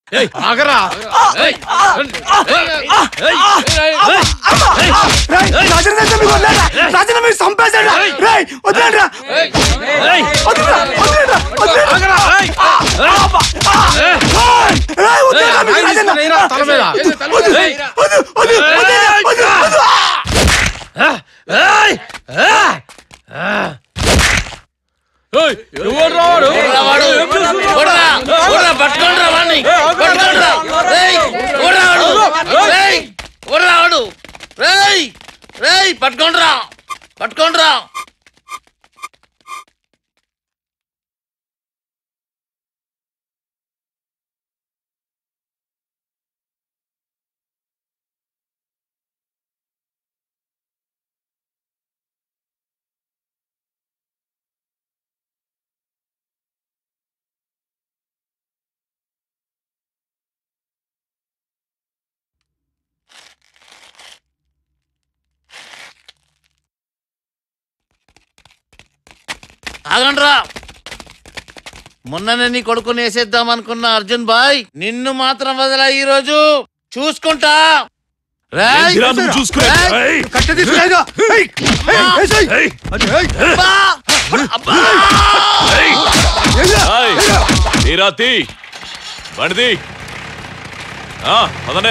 ఏయ్, ఆగరా ఏయ్, ఏయ్, ఏయ్, ఏయ్, రాజన్న మీకు వదిలేరా రాజన్న మీరు చంపేశాడు రేయ్ వదిలేరా ఏయ్, ఏయ్, వదిలేరా వదిలేరా వదిలేరా ఆగరా, ఏయ్, ఏయ్, రేయ్ వదిలేరా ఏయ్, మీకు రాజన్న ఏయ్, తల మీద. వద్దు ఏయ్, వద్దు వద్దు వదిలేరా వద్దు వద్దు ఏయ్, ఏయ్, ఏయ్. ఏయ్, ఎవర్రా వాడు? వాడు కొడరా కొడరా పట్టుకోండిరా వాడిని పట్టుకోండిరా రేయ్ కొడరా వాడు రేయ్ కొడరా వాడు రేయ్ రేయ్ పట్టుకోండిరా పట్టుకోండిరా ఆగండ్రా మొన్ననే నీ కొడుకుని వేసేద్దాం అనుకున్న అర్జున్ బాయ్ నిన్ను మాత్రం వదలా ఈ రోజు చూసుకుంటా రేయ్ ఏంటిరా నువ్వు చూసుకునేది? రేయ్, ఏయ్! కట్టె తీసుకురాగా ఏయ్ ఏయ్ ఏయ్ ఏయ్! అబ్బా! అబ్బా! ఏయ్! ఏయ్రా ఏయ్! తీరా తీ బండిది ఆ, పదండి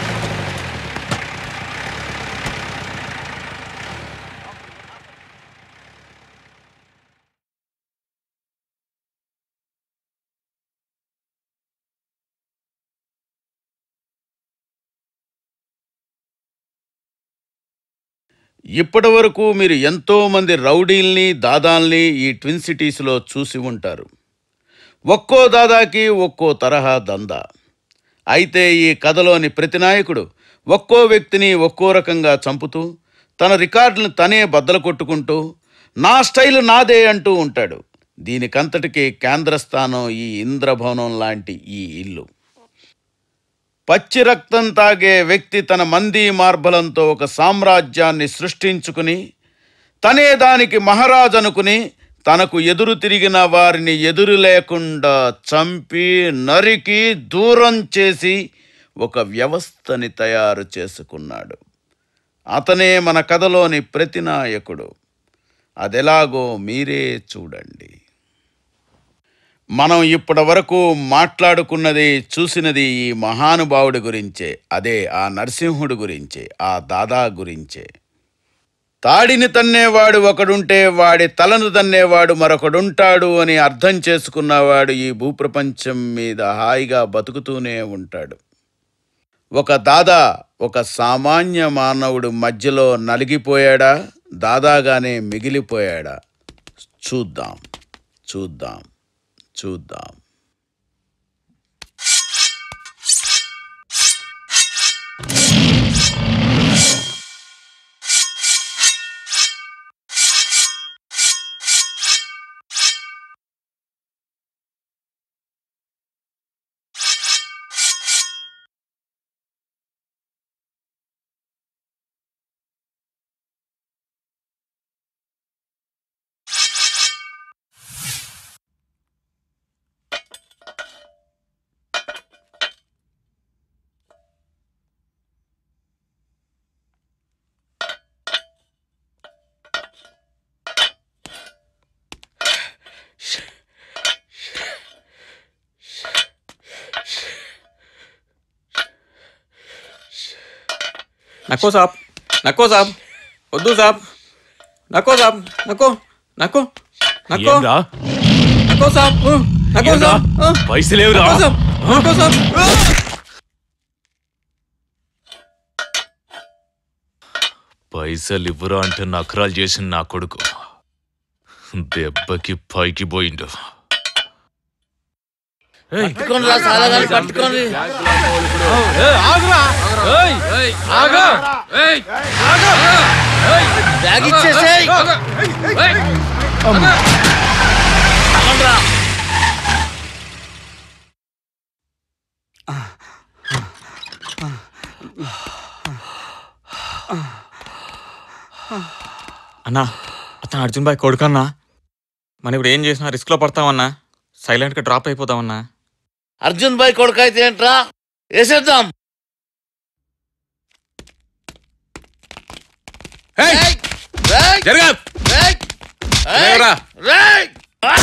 ఇప్పటి వరకు మీరు ఎంతో మంది రౌడీల్ని దాదాల్ని ఈ ట్విన్ సిటీస్లో చూసి ఉంటారు ఒక్కో దాదాకి ఒక్కో తరహా దందా అయితే ఈ కథలోని ప్రతి నాయకుడు ఒక్కో వ్యక్తిని ఒక్కో రకంగా చంపుతూ తన రికార్డులను తనే బద్దలు కొట్టుకుంటూ నా స్టైల్ నాదే అంటూ ఉంటాడు దీనికంతటికీ కేంద్రస్థానం ఈ ఇంద్రభవనం లాంటి ఈ ఇల్లు పచ్చి రక్తం తాగే వ్యక్తి తన మంది మార్బలంతో ఒక సామ్రాజ్యాన్ని సృష్టించుకుని తనే దానికి మహారాజు అనుకుని తనకు ఎదురు తిరిగిన వారిని ఎదురు లేకుండా చంపి నరికి దూరం చేసి ఒక వ్యవస్థని తయారు చేసుకున్నాడు అతనే మన కథలోని ప్రతినాయకుడు అదెలాగో మీరే చూడండి మనం ఇప్పటి వరకు మాట్లాడుకున్నది చూసినది ఈ మహానుభావుడి గురించే అదే ఆ నరసింహుడి గురించే ఆ దాదా గురించే తాడిని తన్నేవాడు ఒకడుంటే వాడి తలను తన్నేవాడు మరొకడుంటాడు అని అర్థం చేసుకున్నవాడు ఈ భూప్రపంచం మీద హాయిగా బతుకుతూనే ఉంటాడు ఒక దాదా ఒక సామాన్య మానవుడు మధ్యలో నలిగిపోయాడా దాదాగానే మిగిలిపోయాడా చూద్దాం చూద్దాం చూద్దాం नको साहब नको साहब వద్దు సాబ్ నకో సాబ్ నకో నకో నకో ఏంరా నకో సాబ్ ఉ, నకో ఏంరా? సాబ్ ఉ, పైసలేవురా నకో సాబ్ నకో సాబ్ ఉ. పైసలు ఇవ్వరా అంటే నకరాలు చేసిన నా కొడుకు దెబ్బకి పైకి పోయిండు పట్టుకోండిరా సాలగాని పట్టుకోండి ఏయ్, ఆగురా ఏయ్, ఏయ్, ఆగు ఏయ్, ఆగు ఏయ్, బ్యాగ్ ఇచ్చేసేయ్ ఆగు. ఏయ్, ఆగండ్రా. అన్నా అతను అర్జున్ బాయ్ కొడుకన్నా మనం ఇప్పుడు ఏం చేసినా రిస్క్లో పడతామన్నా సైలెంట్గా డ్రాప్ అయిపోతామన్నా అర్జున్ బాయ్ కొడుకు అయితే ఏంట్రా వేసేద్దాం ఏయ్, రేయ్! రేయ్! జరగా రేయ్! రేయ్! లేవరా. రేయ్! ఆ!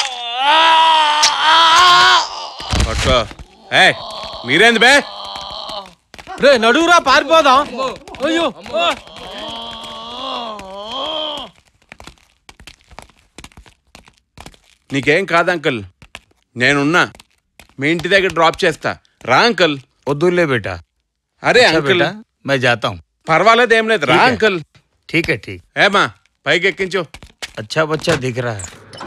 పట్టుకో ఏయ్ మీరేంది బే రే నడువురా పారిపోదాం అయ్యో ఆ. నీకేం కాదు అంకుల్ నేనున్నా మీ ఇంటి దగ్గర డ్రాప్ చేస్తా రా అంకుల్ उदूल्ले बेटा అరే अच्छा అంకుల్ बेटा मैं जाता हूँ పర్వాలేదు ఏం లేదు రా ठीक है। అంకుల్ ठीक है ठीक ఏమా పైకి ఎక్కించు अच्छा बच्चा दिख रहा है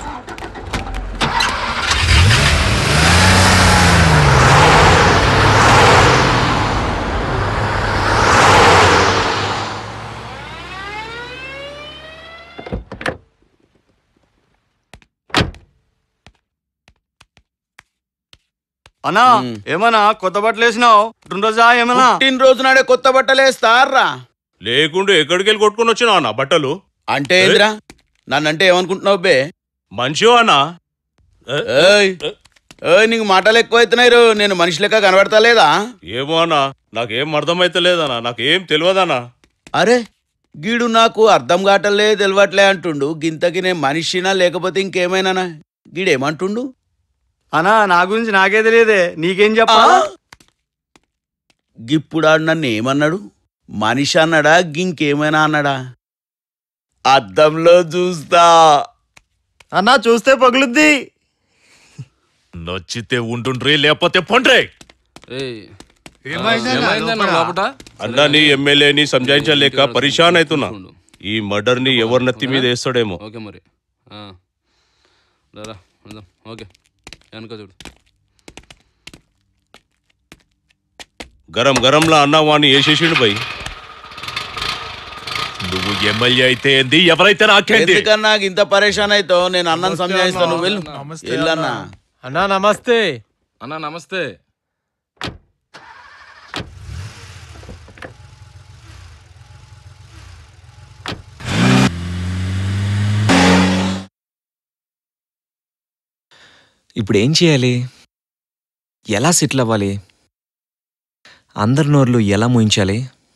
అన్నా ఏమన్నా కొత్త బట్టలు వేసినావు రెండు రోజా ఏమన్నా పుట్టినరోజు నాడే కొత్త బట్టలు వేస్తారా లేకుండా ఎక్కడికి వెళ్ళి కొట్టుకుని వచ్చినా అన్న బట్టలు అంటే ఏందిరా నన్నంటే ఏమనుకుంటున్నావు బే మంచి అన్న ఏయ్ ఏయ్ నీకు మాటలు ఎక్కువైతున్నాయి రో. నేను మనిషి లెక్క కనబడతా లేదా ఏమో అన్న నాకేం అర్థమైతలేదన్నా నాకేం తెలియదన్నా అరే గీడు నాకు అర్థం కావట్లే తెలియట్లే అంటుండు గింతకి నేను మనిషినా లేకపోతే ఇంకేమైనానా గీడేమంటుండు అన్నా నా గురించి నాకే తెలియదే నీకేం చెప్పా గిప్పుడాడు నన్ను ఏమన్నాడు మనిషి అన్నాడా గింకేమైనా అన్నాడా అద్దంలో చూస్తా అన్నా చూస్తే పగులుద్ది నచ్చితే ఉంటుండ్రి లేకపోతే పండ్రే అన్న నీ ఎమ్మెల్యేని సంజాయించలేక పరిశాన్ అవుతున్నా ఈ మర్డర్ ని ఎవరి నెత్తి మీద వేస్తాడేమో ఓకే మరి ఆ. రారా వెళ్దాం ఓకే వెనక చూడు గరం గరంలా అన్న వాణ్ణి వేసేసిండు బై నువ్వు ఎమ్మెల్యే అయితే ఏంది ఎవరైతే నాకేంది ఎందుకన్నా నాకు ఇంత పరేషాన్ అవుతావు నేను అన్నం సంజాయిస్తాను నువ్వు వెళ్ళు వెళ్ళన్నా అన్నా నమస్తే అన్నా నమస్తే ఇప్పుడు ఏం చేయాలి ఎలా సెటిల్ అవ్వాలి అందరి నోర్లు ఎలా మూయించాలి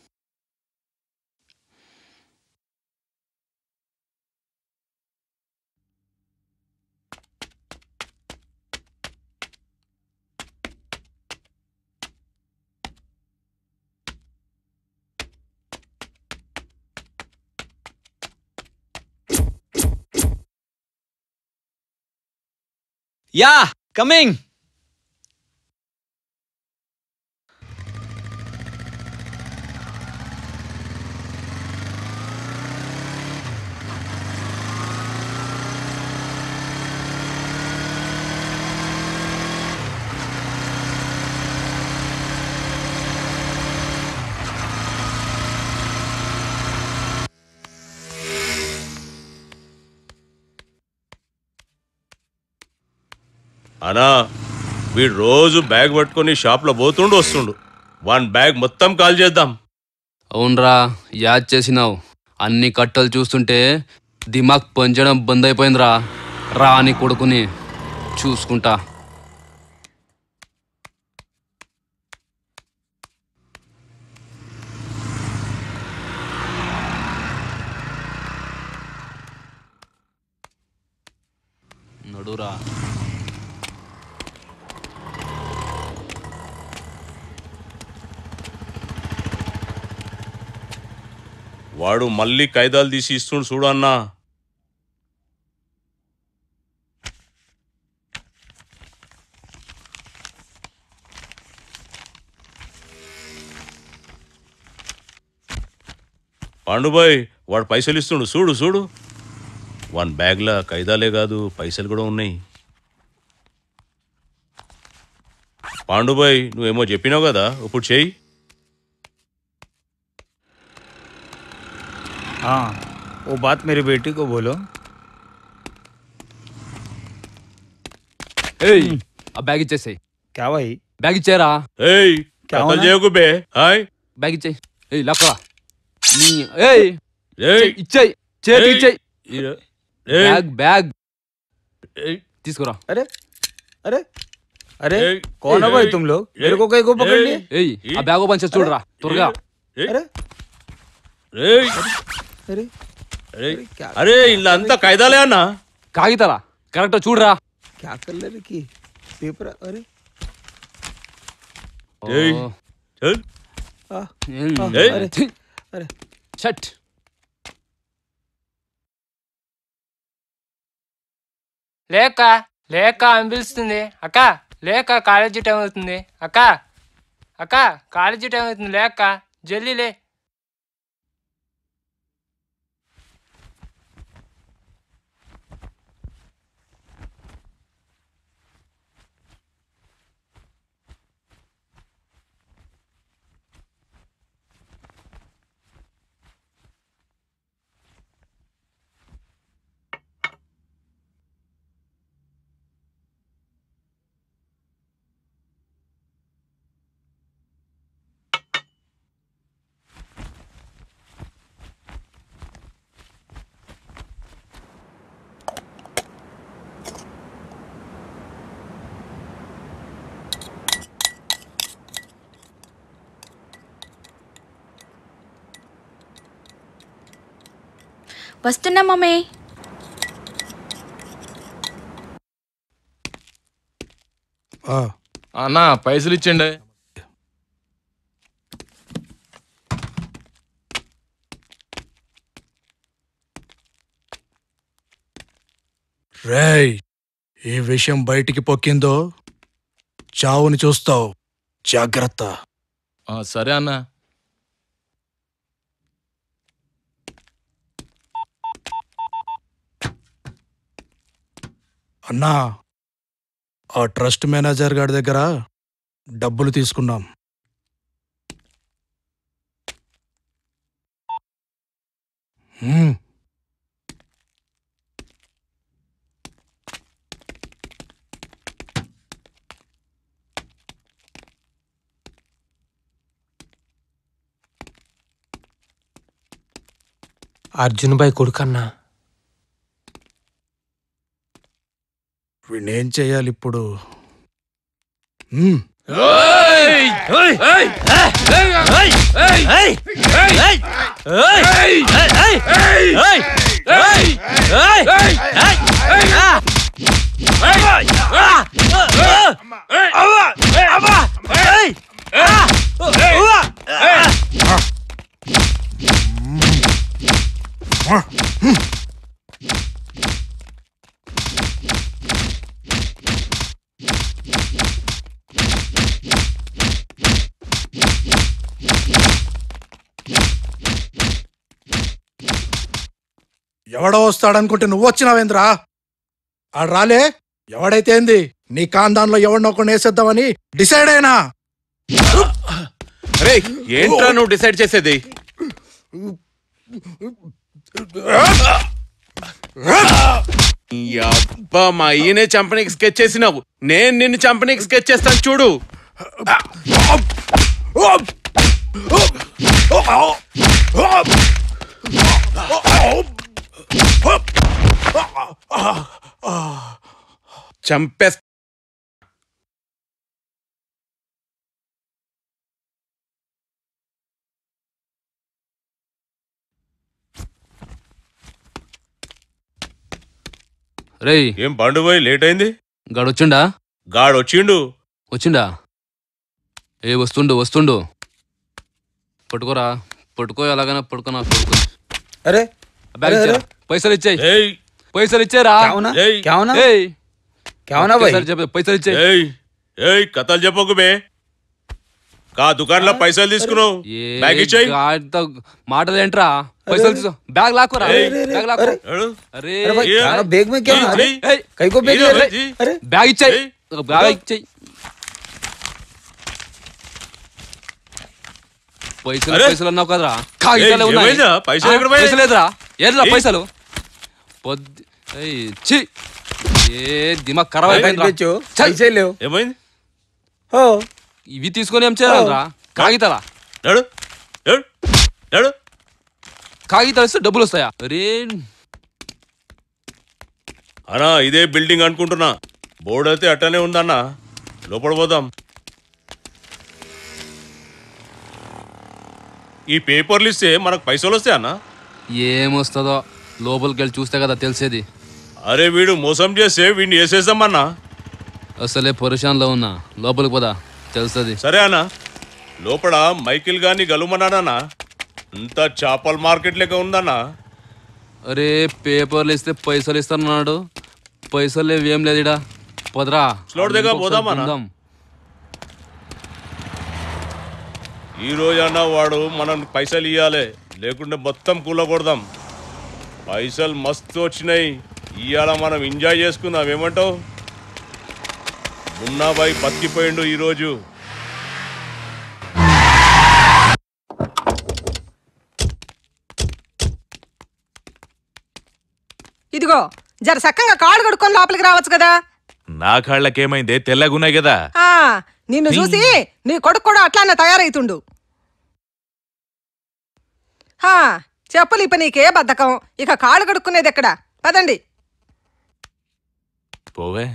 యా కమింగ్ అనా వీడు రోజు బ్యాగ్ పట్టుకొని షాప్ లో పోతుండు వస్తుండు వన్ బ్యాగ్ మొత్తం కాల్ చేద్దాం అవునరా యాద్ చేసినావు అన్ని కట్టలు చూస్తుంటే దిమాగ్ పంచడం బంద్ అయిపోయిందిరా రా అని కొడుకుని చూసుకుంటా నడురా వాడు మళ్ళీ కాయిదాలు తీసి ఇస్తుండు చూడు అన్నా పాండుబాయ్ వాడు పైసలు ఇస్తుండు చూడు చూడు వన్ బ్యాగ్లా ఖైదాలే కాదు పైసలు కూడా ఉన్నాయి పాండుబాయ్ నువ్వేమో చెప్పినావు కదా ఇప్పుడు చెయ్యి हाँ वो बात मेरी बेटी को बोलो ఏయ్ ఆ బ్యాగ్ ఇచ్చేసాయి क्या भाई బ్యాగ్ ఇచ్చేరా ఏయ్ क्या కథలు होना? చేయకు బే హాయ్ బ్యాగ్ ఇచ్చేయి ఏయ్ లక్కరా నీ ఏయ్ ఏయ్ ఇచ్చేయి చేతి ఏయ్. ఇచ్చేయి ఏయ్ బ్యాగ్ బ్యాగ్ ఏయ్. తీసుకురా అరే అరే अरे ए, कौन है ए, भाई ए, तुम लोग ए, मेरे को कहीं को पकड़ ए, लिए ఏయ్ ఆ బ్యాగ్ ఓపెన్ చేసి చూడరా త్వరగా अरे రేయ్, अरे రేయ్. అరే ఇలా అంతా కాయిదాలే అన్న కాగితాలా కరెక్ట్ చూడరా क्या कलर की पेपर अरे ఏయ్, ఓ, చల్. आ, ఏం, ఆ, ఏయ్. అరే. ఛీ, అరే షట్ లేక లేక అని పిలుస్తుంది అక్క లేక కాలేజీ టైం అవుతుంది అక్క అక్క కాలేజీ టైం అవుతుంది లేక జల్దీ లే వస్తున్నా మమ్మీ అన్న పైసలు ఇచ్చండి రేయ్ ఈ విషయం బయటికి పొక్కిందో చావుని చూస్తావు జాగ్రత్త ఆ, సరే అన్న అన్నా ఆ ట్రస్ట్ మేనేజర్ గారి దగ్గర డబ్బులు తీసుకున్నాం హ్మ్, అర్జున్ భాయ్ కొడుకన్నా వీణ్ణేం చేయాలి ఇప్పుడు హ్మ్, ఎవడో వస్తాడనుకుంటే నువ్వు వచ్చినావేంద్రా ఆడు రాలే ఎవడైతే ఏంది నీ కాందాన్లో ఎవడినో ఒకడిని వేసేద్దామని డిసైడ్ అయినా రే ఏంట్రా నువ్వు డిసైడ్ చేసేది ఈ అబ్బా మా ఈయనే చంపనీకి స్కెచ్ చేసినావు నేను నిన్ను చంపనీకి స్కెచ్ చేస్తాను చూడు చంపేస్తా రేయ్ ఏం బండు పోయి లేట్ అయింది గాడు వచ్చిండా గాడు వచ్చిండు వచ్చిండా ఏ వస్తుండు వస్తుండు పట్టుకోరా పట్టుకో ఎలాగైనా పట్టుకో నా కొడుకు अरे బ్యాగ్ अरे, ఇచ్చేరా పైసలు ఇచ్చేయి ఏయ్ పైసలు ఇచ్చేరా क्या होना ఏయ్. क्या होना ఏయ్ क्या होना भाई ఒకేసారి చెప్పు, పైసలు ఇచ్చేయి ఏయ్ ఏయ్ కథలు చెప్పకు బే కా దుకాణంలో పైసలు తీసుకున్నావు ఏ బ్యాగ్ ఇచ్చేయి గాడితో మాటలు ఏంట్రా పైసలు తీసుకో బ్యాగ్ లాక్కోరా ఏయ్, బ్యాగ్ లాక్కో ఏడు. అరే अरे भाई ये- क्या होना? बैग में क्या होना? अरे ఏయ్, ఏయ్, कहीं को बैग ये अरे भाई, अरे బ్యాగ్ ఇచ్చేయి ఏయ్. బ్యాగ్ ఇచ్చేయి పైసలు అరే. పైసలు అన్నావు కదరా కాగితాలే ఏయ్, ఉన్నాయి ఏమైందిరా? పైసలు ఆ, ఎక్కడ పోయాయి? పైసలు లేదురా ఏదిరా ఏయ్. పైసలు పొద్దు ఏయ్, ఛీ ఏ దిమాగ్ ఖరాబ్ बैग అయిపోయిందిరా बेचो चल। पैसे ले ఏమైంది हो ఇవి తీసుకొని ఏం చేయాలరా కాగితాలా నడు నడు నడు కాగితాలు ఇస్తే డబ్బులు వస్తాయా అరే అన్నా ఇదే బిల్డింగ్ అనుకుంటున్నా బోర్డు అయితే అట్టనే ఉందన్నా లోపల పోదాం ఈ పేపర్లు ఇస్తే మనకు పైసలు వస్తాయి అన్న ఏమొస్తుందో లోపలికి వెళ్ళి చూస్తే కదా తెలిసేది అరే వీడు మోసం చేస్తే వీడిని వేసేద్దామన్నా అసలే పొరిషాన్లో ఉన్నా లోపలికి పోదా తెలుస్తుంది సరే అన్న లోపల మైకిల్ గాని గలుమన్నానన్నా అంతా చేపల మార్కెట్ లెక్క ఉందన్నా అరే పేపర్లు ఇస్తే పైసలు ఇస్తానన్నాడు పైసలు లేవు ఏం లేదు ఇడా పదరా స్లోడ్ దగ్గర పోదామా అన్న? ఈ రోజన్నా వాడు మనం పైసలు ఇవ్వాలి లేకుంటే మొత్తం కూలగొడదాం పైసలు మస్తు వచ్చినాయి ఇవాళ మనం ఎంజాయ్ చేసుకుందాం ఏమంటావు మున్నాబాయి బతికిపోయిండు ఈరోజు ఇదిగో జర సక్కంగా కాళ్ళు కడుక్కొని లోపలికి రావచ్చు కదా నా కాళ్ళకేమైందే తెల్లగున్నాయి కదా ఆ నిన్ను చూసి నీ కొడుకు కూడా అట్లానే తయారైతుండు హా చెప్పులు ఇప్ప నీకే బద్ధకం ఇక కాళ్ళు కడుక్కునేది ఎక్కడ పదండి పోవే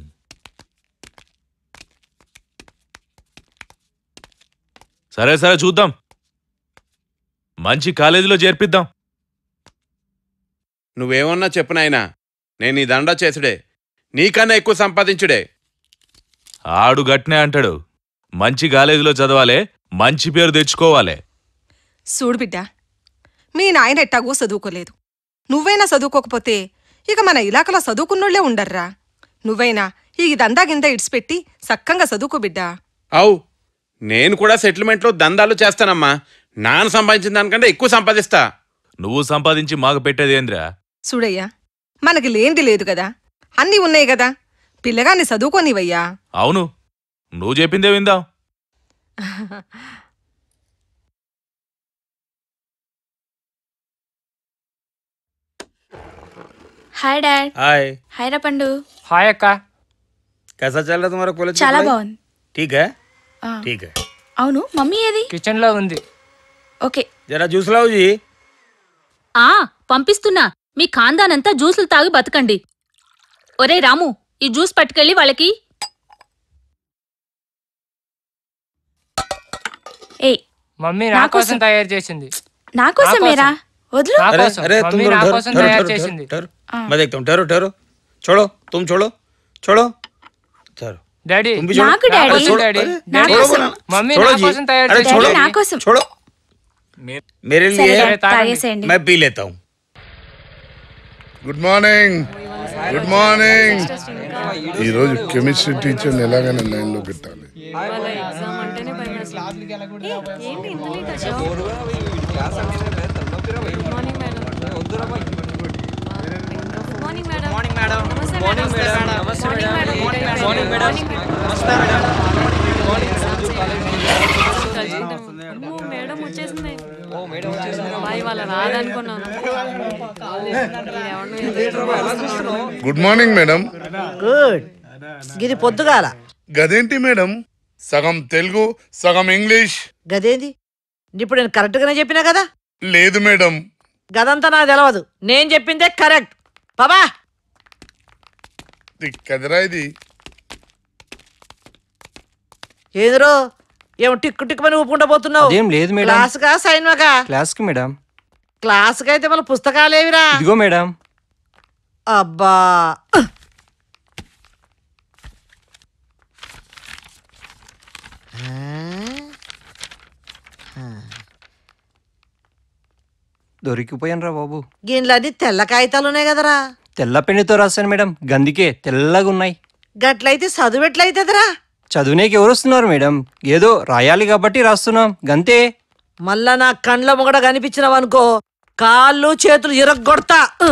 సరే సరే చూద్దాం మంచి కాలేజీలో చేర్పిద్దాం నువ్వేమన్నా చెప్పు నాయనా నేను ఈ దండా చేసుడే నీకన్నా ఎక్కువ సంపాదించుడే ఆడు గట్నే అంటాడు మంచి కాలేజీలో చదవాలే మంచి పేరు తెచ్చుకోవాలే చూడు బిడ్డ మీ నాయన ఎట్టాగో చదువుకోలేదు నువ్వైనా చదువుకోకపోతే ఇక మన ఇలాకలో చదువుకున్నోళ్లే ఉండర్రా నువ్వైనా ఈ దందా గింద ఇడిచిపెట్టి సక్కంగా చదువుకో బిడ్డా అవు నేను కూడా సెటిల్మెంట్లో దందాలు చేస్తానమ్మా నాన్న సంపాదించిన దానికంటే ఎక్కువ సంపాదిస్తా నువ్వు సంపాదించి మాకు పెట్టేదేంద్రా చూడయ్యా మనకి లేంది లేదు కదా అన్నీ ఉన్నాయి కదా పిల్లగాన్ని చదువుకోనివయ్యా అవును నువ్వు చెప్పిందే విందాం हाय डैड हाय हाय रा पंडू హాయ్ అక్క कैसा चल रहा है तुम्हारा कॉलेज చాలా బాగుంది ठीक है ఆ, ठीक है అవును మమ్మీ ఏది కిచెన్ లో ఉంది ఓకే जरा जूस लाओ जी ఆ పంపిస్తున్నా మీ ఖాందానంతా జ్యూసులు తాగి బతకండి ఒరే రాము ఈ జ్యూస్ పట్టుకెళ్ళి వాళ్ళకి ఏ మమ్మీ నా నా కోసం కోసం. తయారు చేసింది నా కోసమేరా వదులు నా अरे కోసం. अरे तुम मम्मी दोनों ना ठहरो కోసం ठहरो तैयार ठहरो చేసింది. ठहरो ठहरो मैं देखता हूँ ठहरो ठहरो छोड़ो तुम छोड़ो छोड़ो ठहरो డాడీ तुम भी छोड़ो నాకు డాడీ. अरे छोड़ो, డాడీ. अरे, డాడీ छोड़ो కోసం. बोला ना। మమ్మీ छोड़ो నా जी। కోసం తయారు अरे చేసింది. छोड़ो డాడీ నా కోసం छोड़ो मेरे సరే लिए డాడీ, తాగేసేయండి मैं पी लेता हूँ గుడ్ మార్నింగ్ గుడ్ మార్నింగ్ ఈరోజు కెమిస్ట్రీ టీచర్ని ఎలాగైనా లైన్లో పెట్టాలి మేడం వచ్చేసింది అబ్బాయి వాళ్ళ రాదనుకున్నాను గుడ్ మార్నింగ్ మేడం గుడ్ గిది పొద్దుగాల గదేంటి మేడం సగం తెలుగు సగం ఇంగ్లీష్ గదేంది ఇప్పుడు నేను కరెక్ట్గానే చెప్పినా కదా లేదు మేడం గదంతా నాకు తెలియదు నేను చెప్పిందే కరెక్ట్ బాబా ఇది కదరా ఇది ఏదిరో ఏమో టిక్కు టిక్కుమని ఊపుకుంటా పోతున్నావు అదేం లేదు మేడం. క్లాస్గా సైన్మగా క్లాస్కి మేడం క్లాస్కి అయితే మన పుస్తకాలేవిరా ఇదిగో మేడం అబ్బా దొరికిపోయాను రా బాబు గిన్నెలన్నీ తెల్ల కాగితాలు ఉన్నాయి కదరా తెల్ల పెన్నుతో రాశాను మేడం గందికే తెల్లగా ఉన్నాయి గట్లయితే చదువు ఎట్లయితదిరా చదువునేకి ఎవరు వస్తున్నారు మేడం ఏదో రాయాలి కాబట్టి రాస్తున్నాం గంతే మళ్ళా నా కండ్ల మొగడ కనిపించినవనుకో కాళ్ళు చేతులు ఇరగొడతా ఉహ్.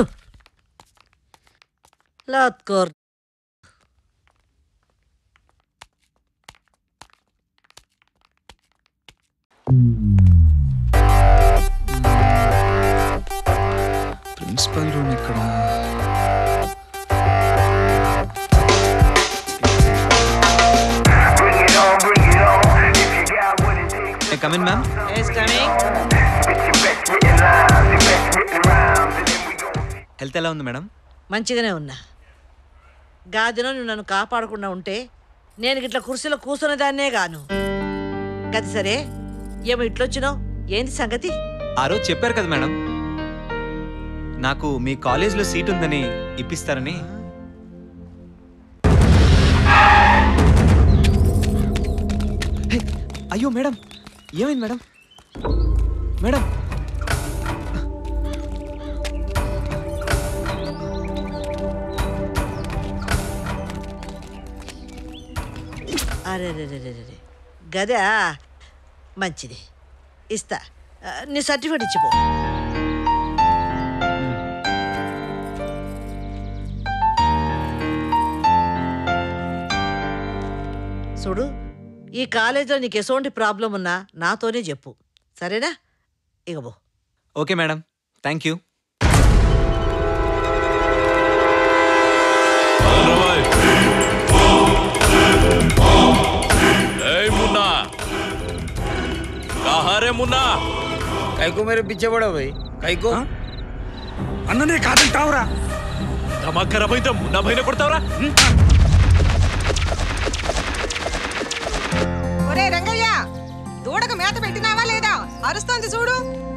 లాత్కోర్ ప్రిన్సిపల్ రూమ్ ఇక్కడ కమిన్ మ్యామ్ హెల్త్ ఎలా ఉంది మేడం మంచిగానే ఉన్నా గాదిలో నువ్వు నన్ను కాపాడకుండా ఉంటే నేను ఇట్లా కుర్చీలో కూర్చునేదాన్నే గాను గది సరే ఏమో ఇట్లొచ్చినావు ఏంది సంగతి ఆ రోజు చెప్పారు కదా మేడం నాకు మీ కాలేజీలో సీట్ ఉందని ఇప్పిస్తారని హే, అయ్యో మేడం ఏమైంది మేడం మేడం అరే గదా మంచిది ఇస్తా ఆ, నీ సర్టిఫికేట్ ఇచ్చిపో చూడు ఈ కాలేజీలో నీకు ఎటువంటి ప్రాబ్లం ఉన్నా నాతోనే చెప్పు సరేనా ఇక పో ఓకే మేడం థ్యాంక్ యూ ఏయ్ మున్నా कहाँ रे मुन्ना कई को मेरे पीछे पड़ा भाई कई को అన్ననే కాదంటావురా ధమాక్ ఖరాబ్ అయితే మున్నా పైన కొడతావరా ఒరే రంగయ్య దూడకు మేత పెట్టినావా లేదా అరుస్తోంది చూడు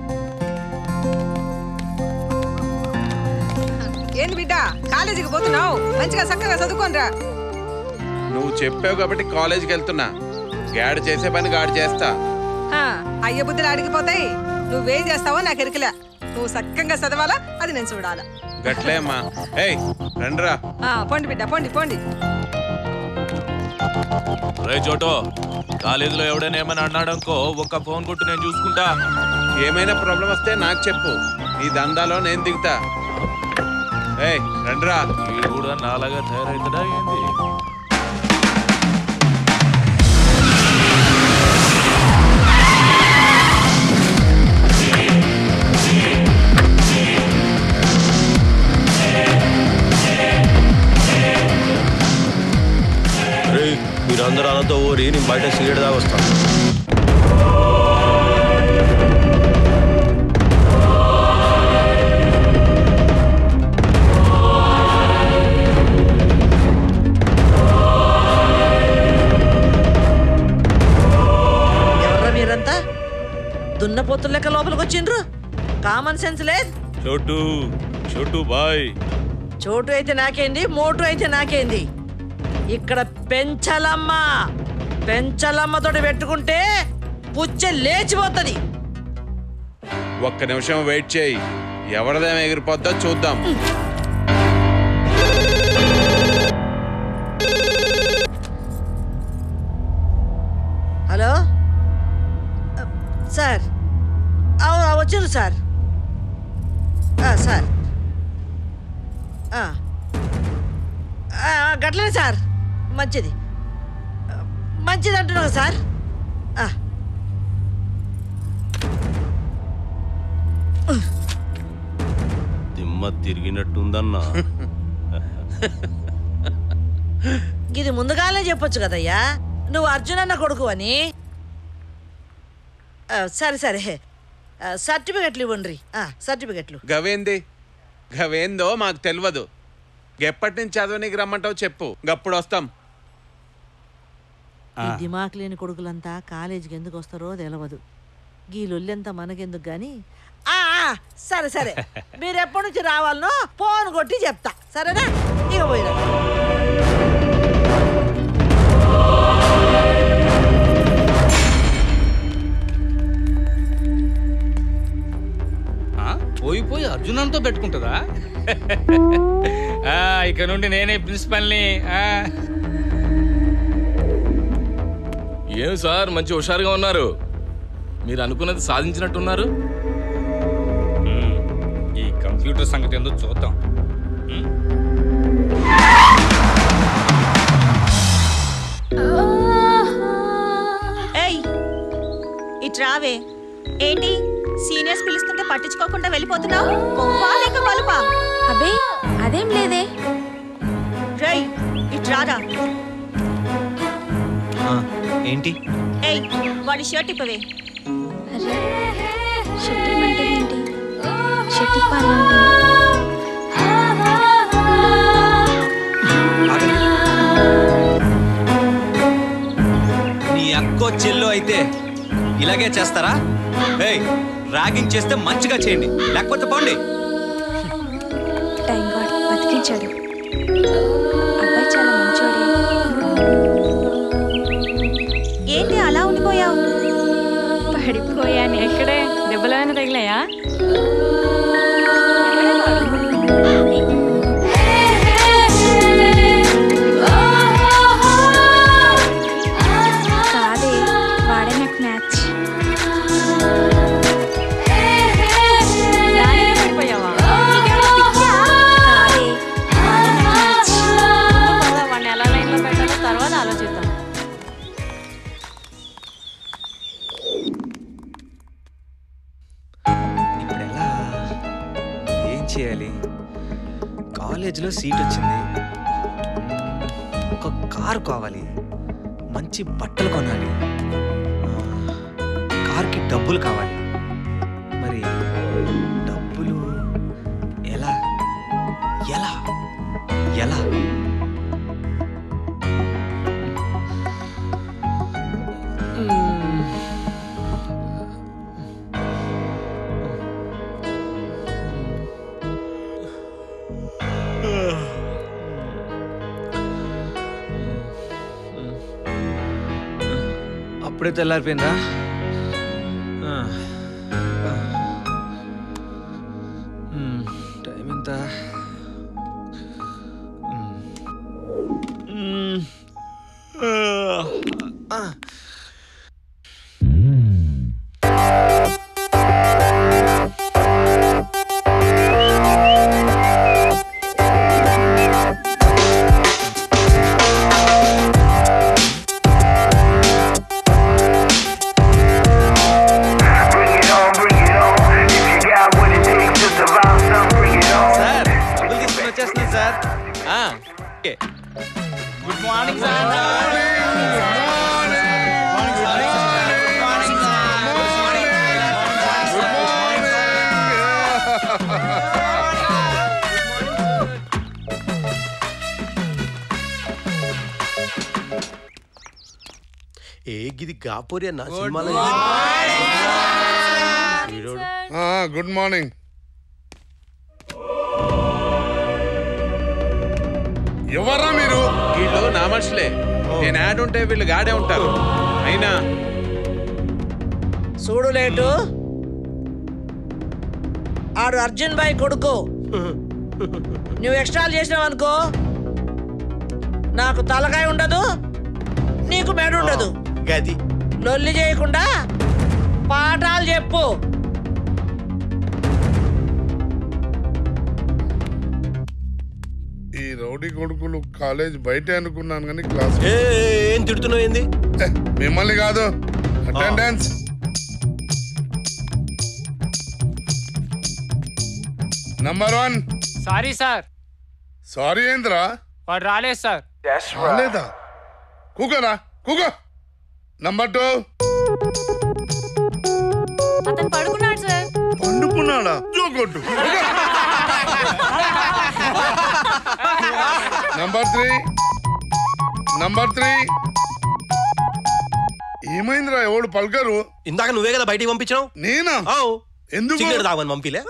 ఏంది బిడ్డ కాలేజీకి పోతున్నావు మంచిగా చక్కగా చదువుకోనరా నువ్వు చెప్పావు కాబట్టి కాలేజీకి వెళ్తున్నా గాడి చేసే పని గాడి చేస్తా హా, అయ్య బుద్ధులు అడిగిపోతాయి నువ్వేం చేస్తావో నాకు ఎరికలే నువ్వు చక్కగా చదవాలా అది నేను చూడాలా గట్లే అమ్మా ఏయ్ రండిరా ఆ, పోండి బిడ్డ పోండి పోండి రే చోటో కాలేజీలో ఎవడైనా ఏమైనా అన్నాడనుకో ఒక్క ఫోన్ కొట్టు నేను చూసుకుంటా ఏమైనా ప్రాబ్లం వస్తే నాకు చెప్పు నీ దందాలో నేను దిగుతా ఏయ్ రండిరా వీడు కూడా నాలాగా తయారవుతాడా ఏంది రే మీరందరూ అన్నతో ఊరి నేను బయట సిగరెట్ దాకా వస్తాను ఎవర్రా మీరంతా దున్నపోతుల లెక్క లోపలికి వచ్చిండ్రు కామన్ సెన్స్ లేదు చోటు చోటు బాయ్ చోటు అయితే నాకేంది మోటు అయితే నాకేంది ఇక్కడ పెంచలమ్మ పెంచలమ్మతోటి పెట్టుకుంటే పుచ్చ లేచిపోతుంది ఒక్క నిమిషం వెయిట్ చేయి ఎవరిదేం ఎగిరిపోద్దో చూద్దాం హలో అ, సార్ అవును వచ్చారు సార్ ఆ, సార్ ఆ. ఆ, గట్లనే సార్ మంచిది ఆ, మంచిది అంటున్నావు సార్ ఆ. దిమ్మ తిరిగినట్టుందన్నా ఇది ముందుగానే చెప్పొచ్చు కదయ్యా నువ్వు అర్జున్ అన్న కొడుకు అని ఆ, సరే సరే ఆ, సర్టిఫికెట్లు ఇవ్వండి ఆ, సర్టిఫికెట్లు గవేంది గవేందో మాకు తెలియదు ఎప్పటి నుంచి చదవనీకి రమ్మంటావు చెప్పు గప్పుడు వస్తాం ఈ దిమాక్ లేని కొడుకులంతా కాలేజీకి ఎందుకు వస్తారో తెలియదు గీ లొల్లెంతా మనకెందుకు గాని ఆ, ఆ, సరే సరే మీరు ఎప్పటి నుంచి రావాలనో ఫోన్ కొట్టి చెప్తా సరేనా ఇక పోయినా ఆ, పోయి పోయి అర్జునంతో పెట్టుకుంటుందా ఆ, ఇక నుండి నేనే ప్రిన్సిపల్ని ఆ. ఏం సార్ మంచి హుషారుగా ఉన్నారు మీరు అనుకున్నది సాధించినట్టున్నారు ఉమ్, ఈ కంప్యూటర్ సంగతి ఏందో చూద్దాం ఉమ్. ఏయ్ ఇట్రావే ఏంటి సీనియర్స్ పిలుస్తుంటే పట్టించుకోకుండా వెళ్ళిపోతున్నావు కొవ్వా లేక వలుపా అబే అదేం లేదే రేయ్ ఇట్రారా ఆ, ఏంటి ఏయ్ వాడి షర్ట్ ఇప్పవే అరే షర్ట్ ఇమ్మంటే ఏంటి షర్ట్ ఇప్పాలా అక్కో చెల్లో అయితే ఇలాగే చేస్తారా ఏయ్ ర్యాగింగ్ చేస్తే మంచిగా చేయండి లేకపోతే పోండి థ్యాంక్ గాడ్ బతికించాడు అబ్బాయి చాలా మంచోడే ఏంటి అలా ఉండిపోయావు పడిపోయాను ఎక్కడే దెబ్బలైనా తగిలాయా కాదే వాడే నాకు మ్యాచ్ దానిలో పడిపోయావా కాదే వాడే నాకు మ్యాచ్ పద, వాడిని ఎలా లైన్లో పెట్టాలో తర్వాత ఆలోచిద్దాం ఇప్పుడు ఎలా ఏం చేయాలి కాలేజీలో సీట్ వచ్చింది మ్మ్, ఒక కారు కావాలి మంచి బట్టలు కొనాలి ఆ, కార్కి డబ్బులు కావాలి మరి డబ్బులు ఎలా ఎలా ఎలా అప్పుడే తెల్లారిపోయిందా ఆ. ఆ. మ్మ్. టైం ఎంత మ్మ్. మ్మ్. ఆ. సార్ డబ్బులు తీసుకుని వచ్చేస్తున్నాను సార్ ఆ, ఓకే. గుడ్ మార్నింగ్ సార్ ఏ గిది గాపోరి అన్న సినిమాలో గుడ్ మార్నింగ్ ఎవర్రా మీరు వీళ్ళు నా మనుషులే నేను యాడ్ ఉంటే వీళ్ళు గాడే ఉంటారు అయినా చూడు లేటు ఆడు అర్జున్ బాయ్ కొడుకు నువ్వు ఎక్స్ట్రాలు చేసినావు అనుకో నాకు తలకాయ ఉండదు నీకు మెడ ఉండదు గది లొల్లి చేయకుండా పాఠాలు చెప్పు ఈ రౌడీ కొడుకులు కాలేజ్ బయటే అనుకున్నాను కానీ క్లాస్ ఏం తిడుతున్నావు ఏంది మిమ్మల్ని కాదు attendance number one sorry sir sorry ఏంద్రా వాడు రాలేదు సార్ రాలేదా కూకరా కూకో నంబర్ టూ అతను పడుకున్నాడు సార్ పండుకున్నాడా జోకొట్టు నంబర్ త్రీ నంబర్ త్రీ ఏమైందిరా ఎవడు పలకరు ఇందాక నువ్వే కదా బయటికి పంపించావు నేనా ఎందుకు సిగరెట్ తాగమని పంపిలే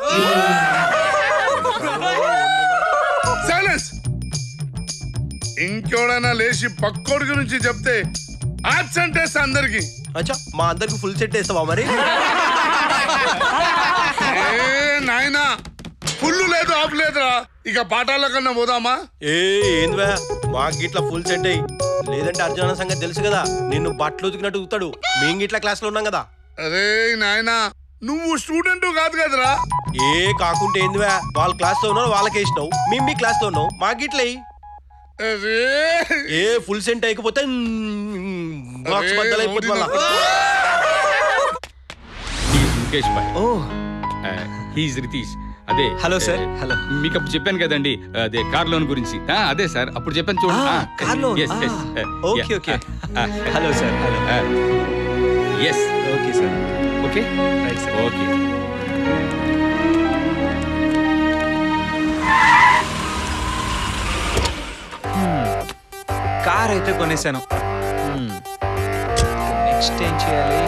సైలెన్స్ ఇంకెవడైనా లేచి పక్కోడి గురించి చెప్తే ఆబ్సెంట్ వేస్తా అందరికి అచ్చా మా అందరికి ఫుల్ సెట్ వేస్తావా మరి ఏ నాయనా ఫుల్ లేదు ఆఫ్ లేదురా ఇక పాఠాల కన్నా పోదామా ఏ ఏందివా మాకు గిట్లా ఫుల్ సెట్ అయ్యి లేదంటే అర్జున సంగతి తెలుసు కదా నిన్ను బట్టలు ఉతికినట్టు ఉతుకుతాడు మేము గిట్లా క్లాస్ లో ఉన్నాం కదా అరే నాయనా నువ్వు స్టూడెంట్ కాదు కదరా ఏ కాకుంటే ఏందివా వాళ్ళ క్లాస్ లో ఉన్నారు వాళ్ళకి వేసినావు మేము మీ క్లాస్ లో ఉన్నాం మాకు గిట్ల ఎయ్. ఏ ఫుల్ సెంట్ అయిపోతే బాక్స్ బద్దలు అయిపోతుంది మళ్ళా. ముఖేష్ బాయ్ ఓ హీజ్ రితీష్ అదే హలో సార్, హలో మీకు అప్పుడు చెప్పాను కదండి అదే కార్ లోన్ గురించి ఆ, అదే సార్ అప్పుడు చెప్పాను చూడండి ఆ, కార్ లోన్, ఎస్ ఆ. Yes okay, okay. Hello sir hello yes okay sir okay okay car అయితే కొనేసాను నెక్స్ట్ ఏం చేయాలి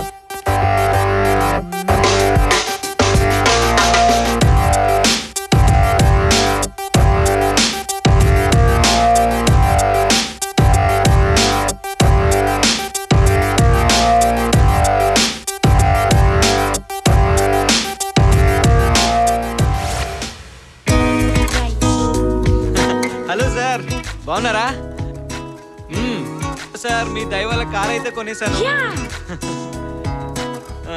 హలో సార్ బాగున్నారా మ్మ్. సార్ మీ దయ వల్ల కార్ అయితే కొనేసాను ఆ.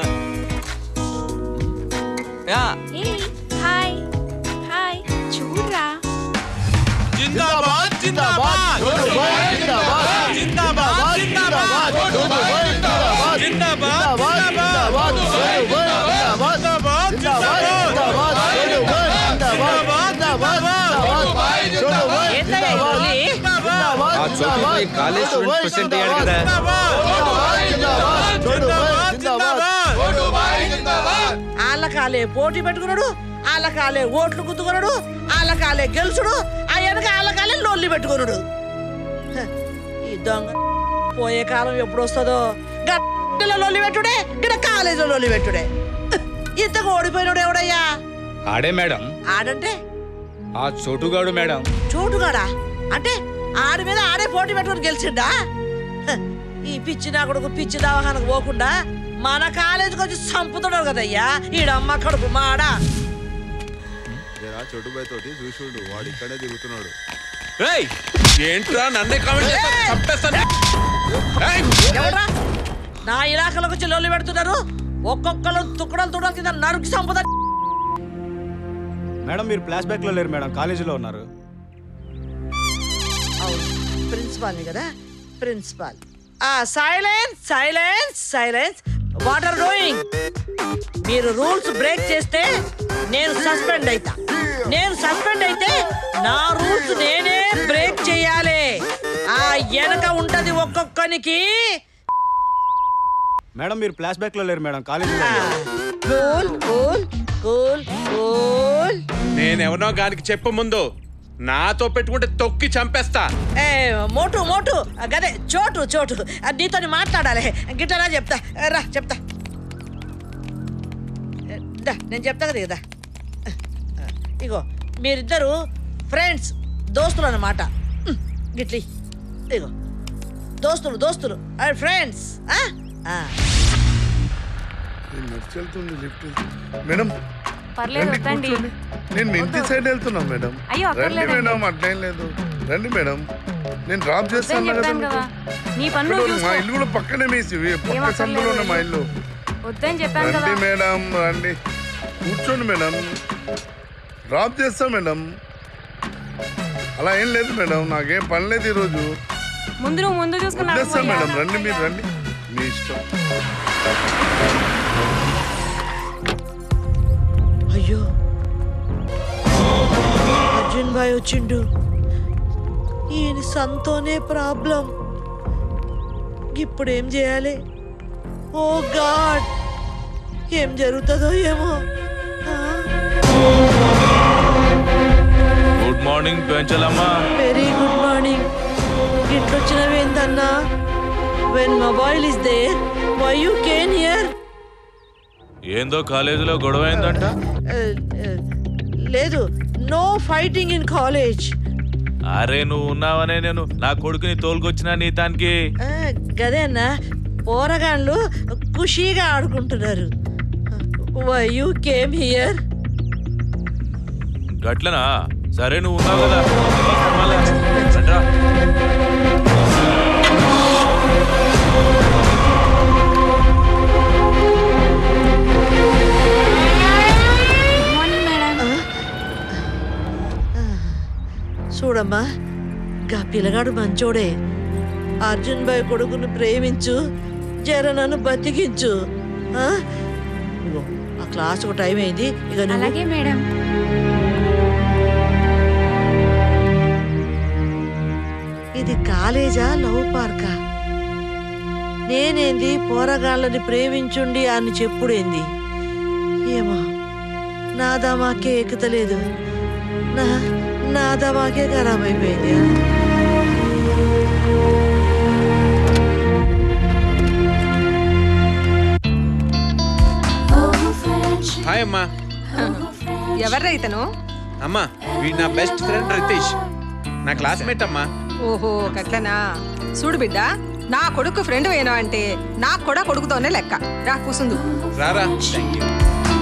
యా. హాయ్ హాయ్ చూడరా జిందాబాద్ జిందాబాద్ జిందాబాద్ జిందాబాద్ జిందాబాద్ జిందాబాద్ జిందాబాద్ జిందాబాద్ ఆ చోటుపై కాలేజ్ స్టూడెంట్ ప్రెసిడెంట్ అయ్యాడు కదా వాళ్ళ కాలే పోటీ పెట్టుకున్నాడు వాళ్ళ కాలే ఓట్లు గుద్దుకున్నాడు వాళ్ళ కాలే గెలుచుడు ఆ వెనక వాళ్ళ కాలే లొల్లి పెట్టుకున్నాడు హ, ఈ దొంగ పోయే కాలం ఎప్పుడు వస్తుందో గట్టిలో లొల్లి పెట్టుడే ఇక్కడ కాలేజీలో లొల్లి పెట్టుడే ఇంతకు ఓడిపోయినాడు ఎవడయ్యా ఆడే మేడం ఆడంటే ఆ చోటుగాడు మేడం చోటుగాడా అంటే ఆడి మీద ఆడే పోటీ పెట్టుకుని గెలిచిండా హ, ఈ పిచ్చి నా కొడుకు పిచ్చి దవాఖానకు పోకుండా మన కాలేజీకి వచ్చి చంపుతున్నాడు కదయ్యా ఈడమ్మ కడుపు మాడా చొట్టుబాయ్ తోటి చూసుడు వాడు ఇక్కడే దిగుతున్నాడు ఏంట్రా నన్నే కామెంట్ చేస్తా చంపేస్తాను ఎవడ్రా? నా ఇలాకలకు వచ్చి లొల్లి పెడుతున్నారు ఒక్కొక్కరు తుక్కడలు తుక్కడలు కింద నరుకు సంపద మేడం మీరు ఫ్లాష్ బ్యాక్ లో లేరు మేడం కాలేజీలో ఉన్నారు ప్రిన్సిపాల్ని కదా ప్రిన్సిపాల్ ఆ silence silence silence what are doing మీరు రూల్స్ బ్రేక్ చేస్తే నేను సస్పెండ్ అయితా నేను సస్పెండ్ అయితే నా రూల్స్ నేనే బ్రేక్ చేయాలి ఆ వెనక ఉంటది ఒక్కొక్కనికి మేడం మీరు ఫ్లాష్ బ్యాక్ లో లేరు మేడం కాలేజీలో కూల్ కూల్ కూల్ కూల్ నేనెవనో గానికి చెప్పు ముందు నాతో పెట్టుకుంటే తొక్కి చంపేస్తా ఏ మోటు మోటు గదే చోటు చోటు నీతో మాట్లాడాలి గిట్టరా చెప్తా రా చెప్తా దా, నేను చెప్తా కదా కదా ఇగో మీరిద్దరు ఫ్రెండ్స్ దోస్తులు అన్నమాట ఉమ్, గిట్లి ఇగో దోస్తులు దోస్తులు ఫ్రెండ్స్ నడిచెళ్తుంది లిఫ్ట్ మేడం పర్లేదు రండి, వద్దండి కూర్చోండి. నేను మీ ఇంటి సైడ్ వెళ్తున్నాం మేడం అయ్యో, రండి అక్కర్లేదండి. మేడం అట్లేం లేదు రండి మేడం నేను డ్రాప్ వద్దని చేస్తాను కదా చెప్పాను కదా నీ పని ఇక్కడ నువ్వు మా చూసుకో ఇల్లు కూడా పక్కనే మీసి పక్క అక్కర్లేదు. సందులోనే మా ఇల్లు వద్దని చెప్పాను కదా రండి మేడం రండి కూర్చోండి మేడం డ్రాప్ చేస్తాం మేడం అలా ఏం లేదు మేడం నాకేం పని లేదు ఈరోజు ముందు నువ్వు ముందు చూసుకున్నా వదిలేస్తాం మేడం రండి మీరు రండి మీ ఇష్టం అయ్యో అర్జున్ భాయ్ వచ్చిండు ఈయన సంతోనే ప్రాబ్లం ఇప్పుడు ఏం చేయాలి ఓ గాడ్ ఏం జరుగుతుందో ఏమో గుడ్ మార్నింగ్ పెంచలమ్మా వెరీ గుడ్ మార్నింగ్ ఇట్లొచ్చినవేందన్నా when mobile is there why you can here ఏందో కాలేజీలో గొడవ అయిందంట లేదు నో ఫైటింగ్ ఇన్ కాలేజ్ అరే నువ్వు ఉన్నావనే నేను నా కొడుకుని తోలుకొచ్చినా నీ దానికి గదే అన్న పోరగాళ్ళు ఖుషీగా ఆడుకుంటున్నారు వై యూ కేమ్ హియర్ గట్లనా సరే నువ్వు ఉన్నావు కదా మళ్ళా రండ్రా. చూడమ్మా గా పిల్లగాడు మంచోడే అర్జున్ బాయ్ కొడుకును ప్రేమించు జర నన్ను బతికించు ఆ? ఇగో, ఆ క్లాస్ ఒక టైం అయింది ఇక నువ్వు- అలాగే మేడం ఇది కాలేజా లవ్ పార్కా నేనేంది పోరగాళ్ళని ప్రేమించుండి అని చెప్పుడేంది ఏమో నా దమాకే ఎక్కుతలేదు నా నా దమాకే ఖరాబ్ అయిపోయింది ఆ? అమ్మా ఎవర్రా ఇతను అమ్మా వీడు నా బెస్ట్ ఫ్రెండ్ రితీష్ నా క్లాస్మేట్ అమ్మా ఓహో గట్లనా చూడు బిడ్డ నా కొడుకు ఫ్రెండ్ వేనా అంటే నాకు కూడా కొడుకుతోనే లెక్క రా కూసుందు రారా థ్యాంక్ యూ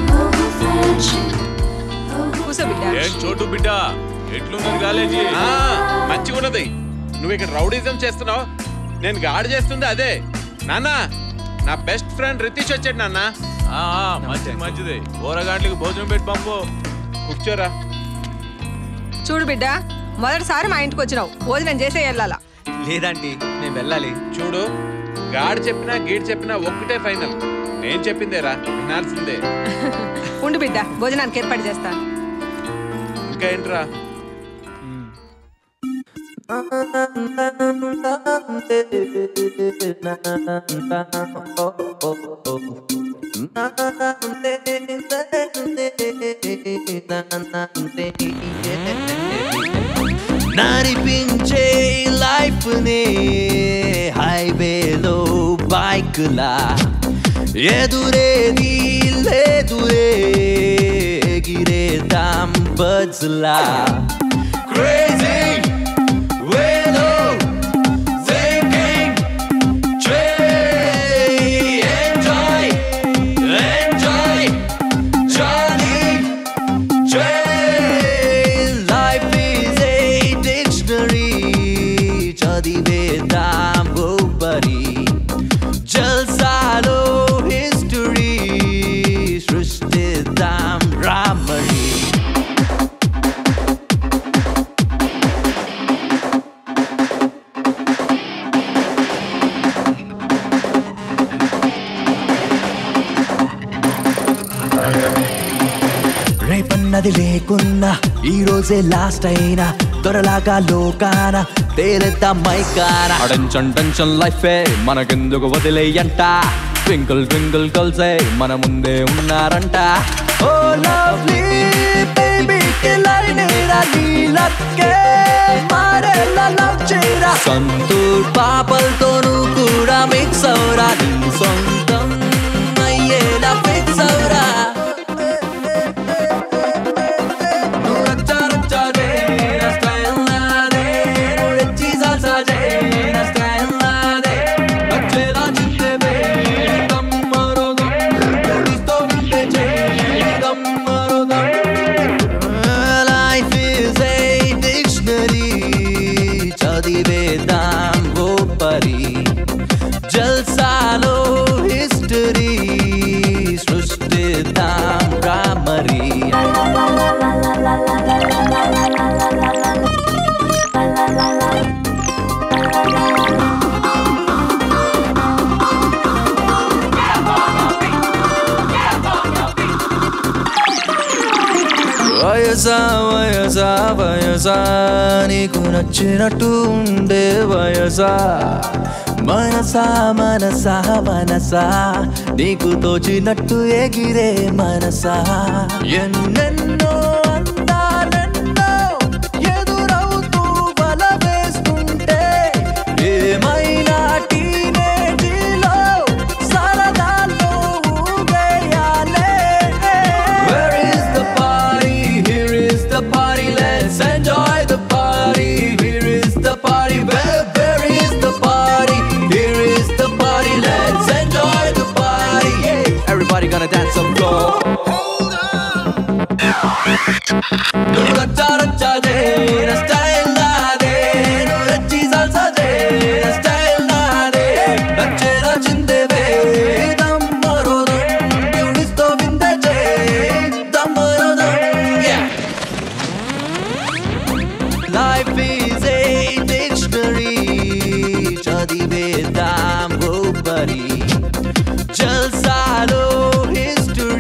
కూసో బిడ్డ ఏం చోటు బిడ్డ ఎట్లున్నది కాలేజీ ఆ, మంచిగా ఉన్నది నువ్వు ఇక్కడ రౌడిజం చేస్తున్నావు నేను గాడి చేస్తుంది అదే నాన్న నా బెస్ట్ ఫ్రెండ్ రితీష్ వచ్చాడు నాన్న ఆ, ఆ, మంచిది మంచిది ఊరగాంట్లకి భోజనం పెట్టి పంపు కూర్చోరా చూడు బిడ్డ మొదటిసారి మా ఇంటికి వచ్చినావు భోజనం చేసే వెళ్ళాలా లేదంటీ నేను వెళ్ళాలి చూడు గాడి చెప్పినా గీడి చెప్పినా ఒక్కటే ఫైనల్ నేను చెప్పిందేరా వినాల్సిందే ఉండు బిడ్డ భోజనానికి ఏర్పాటు చేస్తా ఇంకా ఏంట్రా నడిపించే లైఫ్ నే హైవేలో బైక్ లా ఎదురేది లేదురే ఎగిరేదాం బర్డ్స్ లా క్రేజీ వేలో thinking Trey, enjoy enjoy Johnny Trey life is a dictionary చదివేద్దాం గోపరి జల్సాలో హిస్టరీ సృష్టిద్దాం రామరి రేపన్నది లేకున్నా ఈ రోజే లాస్ట్ అయినా త్వరలాగా లోకాన తేలేద్దాం మైకాన టెన్షన్ టెన్షన్ లైఫే మనకెందుకు వదిలేయంట ట్వింకిల్ ట్వింకిల్ కల్సే మన ముందే ఉన్నారంట ఓ లవ్లీ బేబీ కిలైనేరా నీలక్కే మారేలా లవ్ చేయరా సంతూర్ పాపలతోనూ కూడా మిక్స్ అవురా నీ సొంతం అయ్యేలా ఫిక్స్ అవురా నువ్వు రచ్చా రచ్చా దే, నా style నాదే. నువ్వు రెచ్చి salsa దే, నా style నాదే. వచ్చేలా చిందేవే, దమ్మరోగం. నువ్వితో వింటేజే, దమ్మరోగం. Life is a dictionary చదివేద్దాం గోపరి జల్సాలో హిస్టరీ సృష్టిద్దాం రామరి వయసా వయసా వయసా నీకు నచ్చినట్టు ఉండే వయసా మనసా మనసా మనసా నీకు తోచినట్టు ఎగిరే మనసా ఎన్నెన్నో అందాలెన్నో ఎదురవుతూ బల వేస్తుంటే ఏమైనా టీనేజీలో సరదాలో ఊగేయాలే Where is the party? Here is the party. Let's enjoy the party. Here is the party. Where, where is the party? Here is the party. Let's enjoy the party. Yeah. Everybody gonna dance some floor. నువ్వు రచ్చా రచ్చా they, నా style నాదే. నువ్వు రచ్చి salsa దే, నా style నాదే. నచ్చేలా చిందేవే, దమ్మరోదం. బ్యూటీస్తో విందేజే, దమ్మరోదం. Yeah. Life is a dictionary చదివేద్దాం గోపరి జల్సాలో హిస్టరీ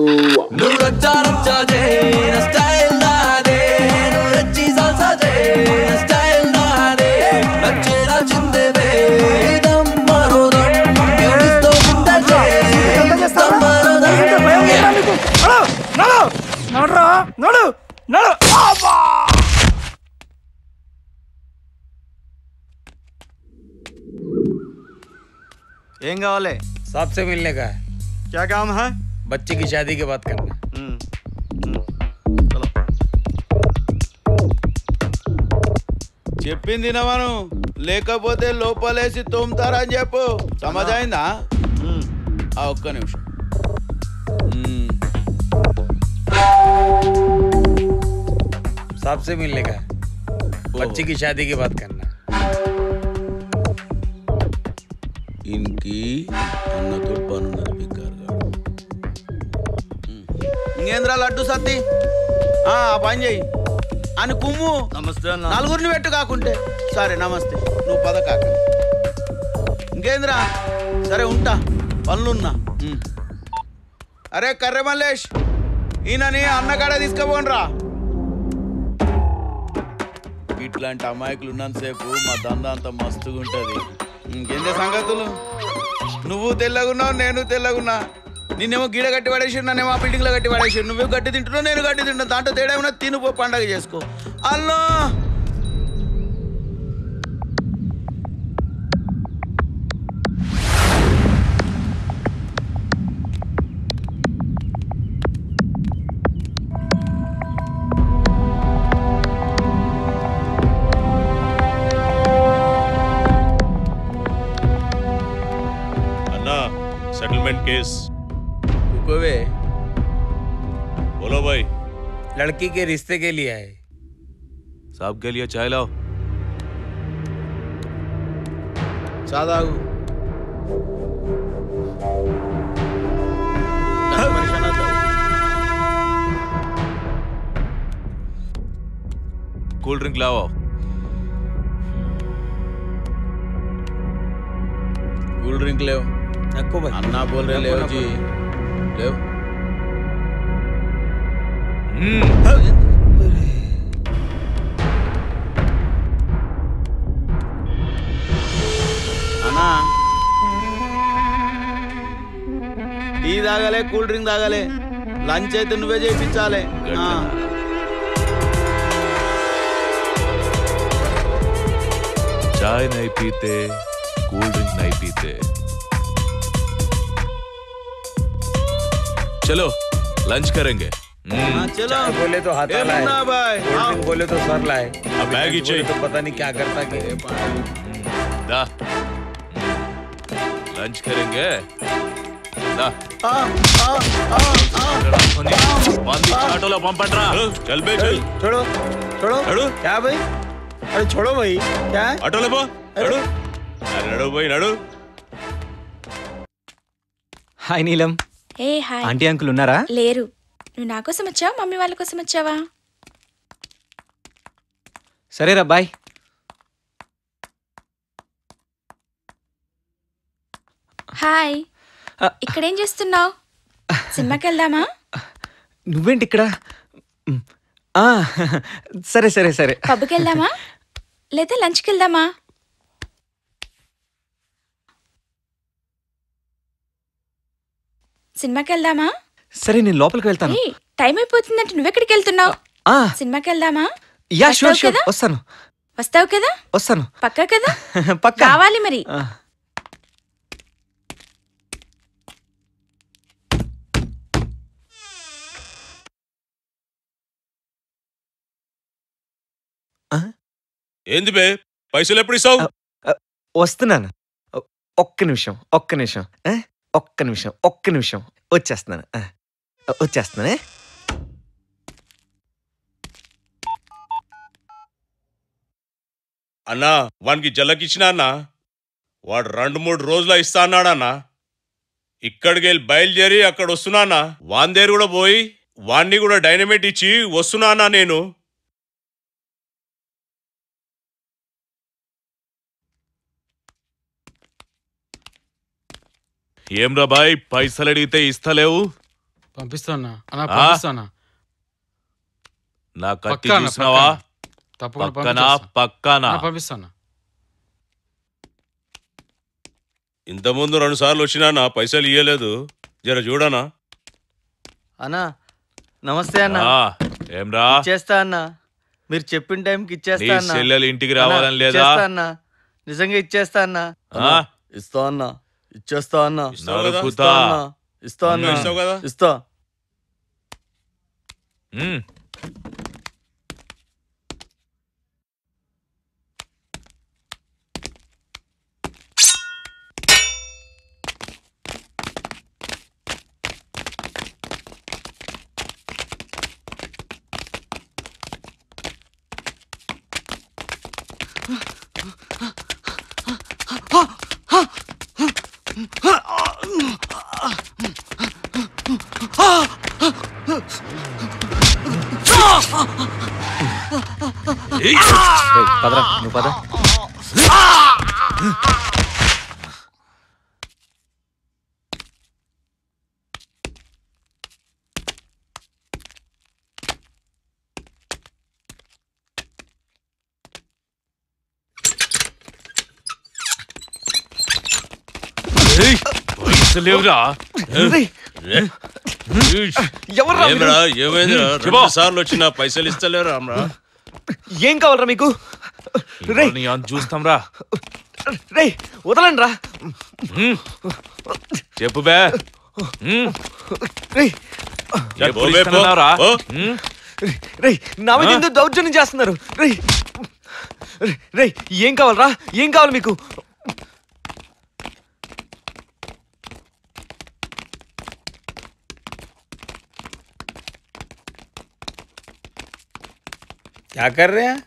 నువ్వు రచ్చా రచ్చా చే నా స్టైల్ నాదే నువ్వు రచ్చి సాల్సా చే నా స్టైల్ నాదే నచ్చేలా చిందేవే దమ్ మరో దమ్ ఏడిస్తూ ఉంటే చే దమ్ మరో దమ్ నడు నడు నడు ఏం కావాలి सबसे मिलने का है क्या काम है बच्चे की शादी की बात करना చెప్పింది వినవను లేకపోతే లోపలేసి తోముతారా అని చెప్పు సమజైందా ఆ ఒక్క నిమిషం మ్మ్. सबसे मिलने का है बच्चे की शादी की बात करना ఇంకి అన్నతో పనున్నది బిగ్గారుగా ఇంకేంద్రా లడ్డు సత్తి ఆ ఆ పని చెయ్యి అని కుమ్ము నమస్తే నలుగురిని పెట్టు కాకుంటే సరే నమస్తే నువ్వు పద కాక ఇంకేంద్రా సరే ఉంటా పనులున్నా ఉమ్. అరే కర్రె మల్లేష్ ఈయనని అన్నకాడ తీసుకుపోనరా ఇట్లాంటి అమాయకులు ఉన్నంతసేపు మా దందా అంత మస్తుగా ఉంటుంది ఇంకేందే సంగతులు నువ్వు తెల్లగున్నావు నేను తెల్లగున్నా నిన్నేమో గీడ కట్టి పడేసి నన్నేమో ఆ బిల్డింగ్లో కట్టి పడేసి నువ్వు గట్టి తింటున్నావు నేను గట్టి తింటున్నా దాంట్లో తేడా ఏమన్నా తినుపో పండగ చేసుకో అల్లో अन्ना सेटलमेंट केस रुकोवे बोलो भाई लड़की के रिश्ते के लिए आए साहब के लिए चाय लाओ సాదాగు కూల్ డ్రింక్ లావో కూల్ డ్రింక్ లేవు అన్నా బోల్ రే లేవు జీ లేవు అన్నా టీ తాగాలే కూల్ డ్రింక్ తాగాలే లంచ్ అయితే నువ్వే చేయించాలి चाय नहीं पीते कूल ड्रिंक नहीं पीते चलो लंच करेंगे हम्म, चलो चाय बोले तो हाथ ए, लाए मुन्ना भाई, कोल्ड आओ। ड्रिंक बोले तो सर लाए अब बैग ही बोले चाहिए। तो पता नहीं क्या करता कि दा लंच करेंगे दा మంది ఆటోలో పంపట్రా చల్ బే చల్ छोड़ो छोड़ो నడు क्या भाई अरे छोड़ो भाई क्या है ఆటోలో పో నడు అరే నడు పోయి నడు హాయ్ నీలం ఏ హాయ్ ఆంటీ అంకుల్ ఉన్నారా లేరు నువ్వు నా కోసం వచ్చావా మమ్మీ వాళ్ళ కోసం వచ్చావా సరేరా బాయ్ హాయ్ ఇక్కడేం చేస్తున్నావు సినిమాకి వెళ్దామా నువ్వేంటి ఇక్కడ మ్, ఆ, సరే సరే సరే పబ్కి వెళ్దామా లేదా లంచ్కి వెళ్దామా సినిమాకి వెళ్దామా సరే నేను లోపలికి వెళ్తాను ఏయ్, టైం అయిపోతుందంటే నువ్వెక్కడికి వెళ్తున్నావు ఆ, సినిమాకి వెళ్దామా యా షూర్ వస్తావు షూర్ కదా? వస్తాను వస్తావు కదా వస్తాను పక్కా కదా పక్కా కావాలి మరి ఆ. ఏంది బే పైసలు ఎప్పుడు ఇస్తావు వస్తున్నాను ఒ- ఒక్క నిమిషం ఒక్క నిమిషం ఆ? ఒక్క నిమిషం ఒక్క నిమిషం వచ్చేస్తున్నాను ఆ. వచ్చేస్తున్నానే అన్నా వానికి జల్లకిచ్చినా అన్నా వాడు రెండు మూడు రోజులు ఇస్తా అన్నాడన్నా ఇక్కడికి వెళ్ళి బయలుదేరి అక్కడ వస్తున్నానా వాన్ దగ్గర కూడా పోయి వాణ్ణి కూడా డైనమేట్ ఇచ్చి వస్తున్నానా నేను ఏం రా బాయ్ పైసలు అడిగితే ఇస్తలేవు పంపిస్తానా అన్నా ఆ? పంపిస్తానా నా కత్తి పక్కా అన్న, చూసినావా పక్కా. తప్పకుండా పక్కనా పంపించేస్తా. పక్కనా ఆ, పంపిస్తానా ఇంతకుముందు రెండు సార్లు వచ్చినా పైసలు ఇయ్యలేదు జర చూడనా అన్నా నమస్తే అన్న ఆ, ఏమ్రా ఇచ్చేస్తా అన్న మీరు చెప్పిన టైంకి ఇచ్చేస్తా నీ అన్న చెల్లెలు ఇంటికి అన్న, రావాలని లేదా? ఇచ్చేస్తా అన్న నిజంగా ఇచ్చేస్తా అన్న ఆ? ఇస్తా అన్న ఇచ్చేస్తా అన్న ఇస్తావు కదా? ఇస్తా అన్న ఇస్తా అన్న నువ్వు ఇస్తావు కదా? ఇస్తా ఉమ్. రేయ్, పదరా నువ్వు పద ఏయ్, పైసలు లేవురా రేయ్. ఎవర్రా మీరు? ఏమిరా ఏమైందిరా చెప్పు. రెండు సార్లు వచ్చినా పైసలు ఇస్తలేరు అమ్రా ఏం కావాలరా మీకు రేయ్ నీ అంత చూస్తాం రా రేయ్ వదలండి రా చెప్పు బే ఉమ్. రేయ్ ఎప్పుడు బే, పో. ఇస్తున్నావురా? పో. ఉమ్. రేయ్ నా మీద ఆ? ఎందుకు దౌర్జన్యం చేస్తున్నారు రేయ్ రేయ్, రేయ్ ఏం కావాలరా ఏం కావాలి మీకు क्या कर रहे हैं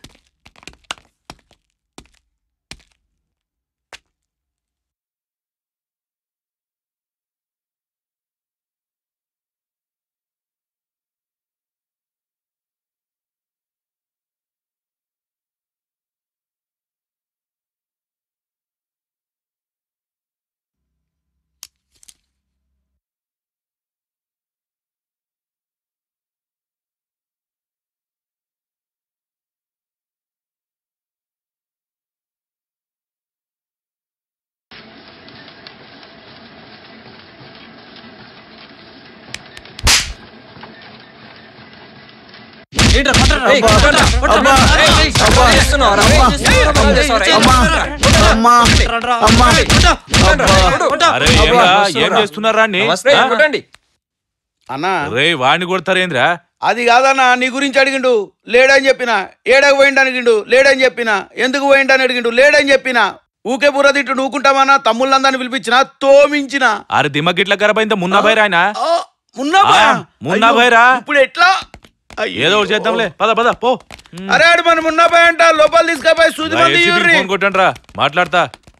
అరే ఏంరా ఏం చేస్తున్నారా అన్ని? ఆ? అన్నా రే వాడిని కొడతారేంద్రా అది కాదన్నా నీ గురించి అడిగిండు లేడని చెప్పిన ఏడకు పోయిండు అడిగిండు లేడని చెప్పిన ఎందుకు పోయిండు అని అడిగిండు లేడని చెప్పిన ఊకే బుర్ర తిట్టు నూకుంటామన్నా తమ్ముళ్ళందరిని పిలిపించిన తోమించిన అరే దిమ్మకి ఇట్లా ఖరాబ్ మున్నా భైరా ఆయన మున్నా భయ? ఆ, మున్నా అయ్యో, భైరా ఇప్పుడు ఎట్లా ఏదో ఒకటి చేద్దాంలే పద పద పో అరే ఆడు మన మున్నా భయ అంట లోపల తీసుకపోయి సూది మంది ఇవ్వర్రి. ఫోన్ కొట్టండి రా మాట్లాడతా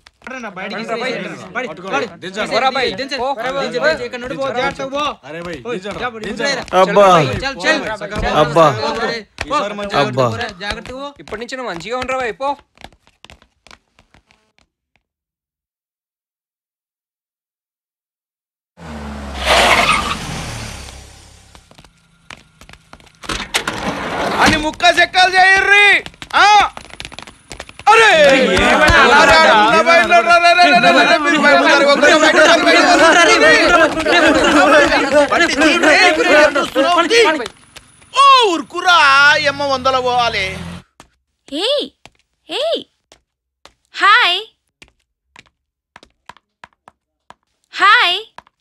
అబ్బా అబ్బా అబ్బా ఇప్పటి నుంచి నువ్వు మంచిగా ఉండరా అయిపో అని ముక్క చెక్కలు చేయర్రి ఆ? అరే అరే, ఆడు మున్నా భయ ఉన్నాడు. రా, రా, రా, రా, రా, రా, మీరు భయపడతారు. ఒకరు భయపడతారు, భయపడతారు. ఓ ఉరుకురా ఎమ్మ వందల పోవాలి ఏయ్ ఏయ్ హాయ్ హాయ్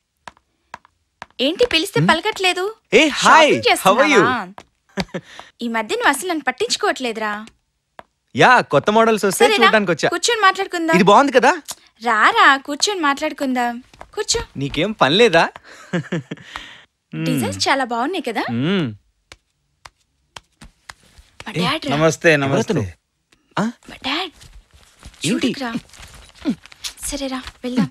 ఏంటి పిలిస్తే పలకట్లేదు ఏ hi shopping how are you చేస్తున్నావా? ఈ మధ్య నువ్వు అసలు నన్ను పట్టించుకోవట్లేదురా యా కొత్త మోడల్స్ వస్తే సరేనా చూడడానికి వచ్చా కూర్చొని మాట్లాడుకుందాం ఇది బాగుంది కదా రారా కూర్చొని మాట్లాడుకుందాం కూర్చో నీకేం పని లేదా డిజైన్స్ చాలా బాగున్నాయి కదా మ్మ్. మా డాడ్ రా. నమస్తే నమస్తే మా డాడ్ చూడకురా సరేరా వెళ్దాం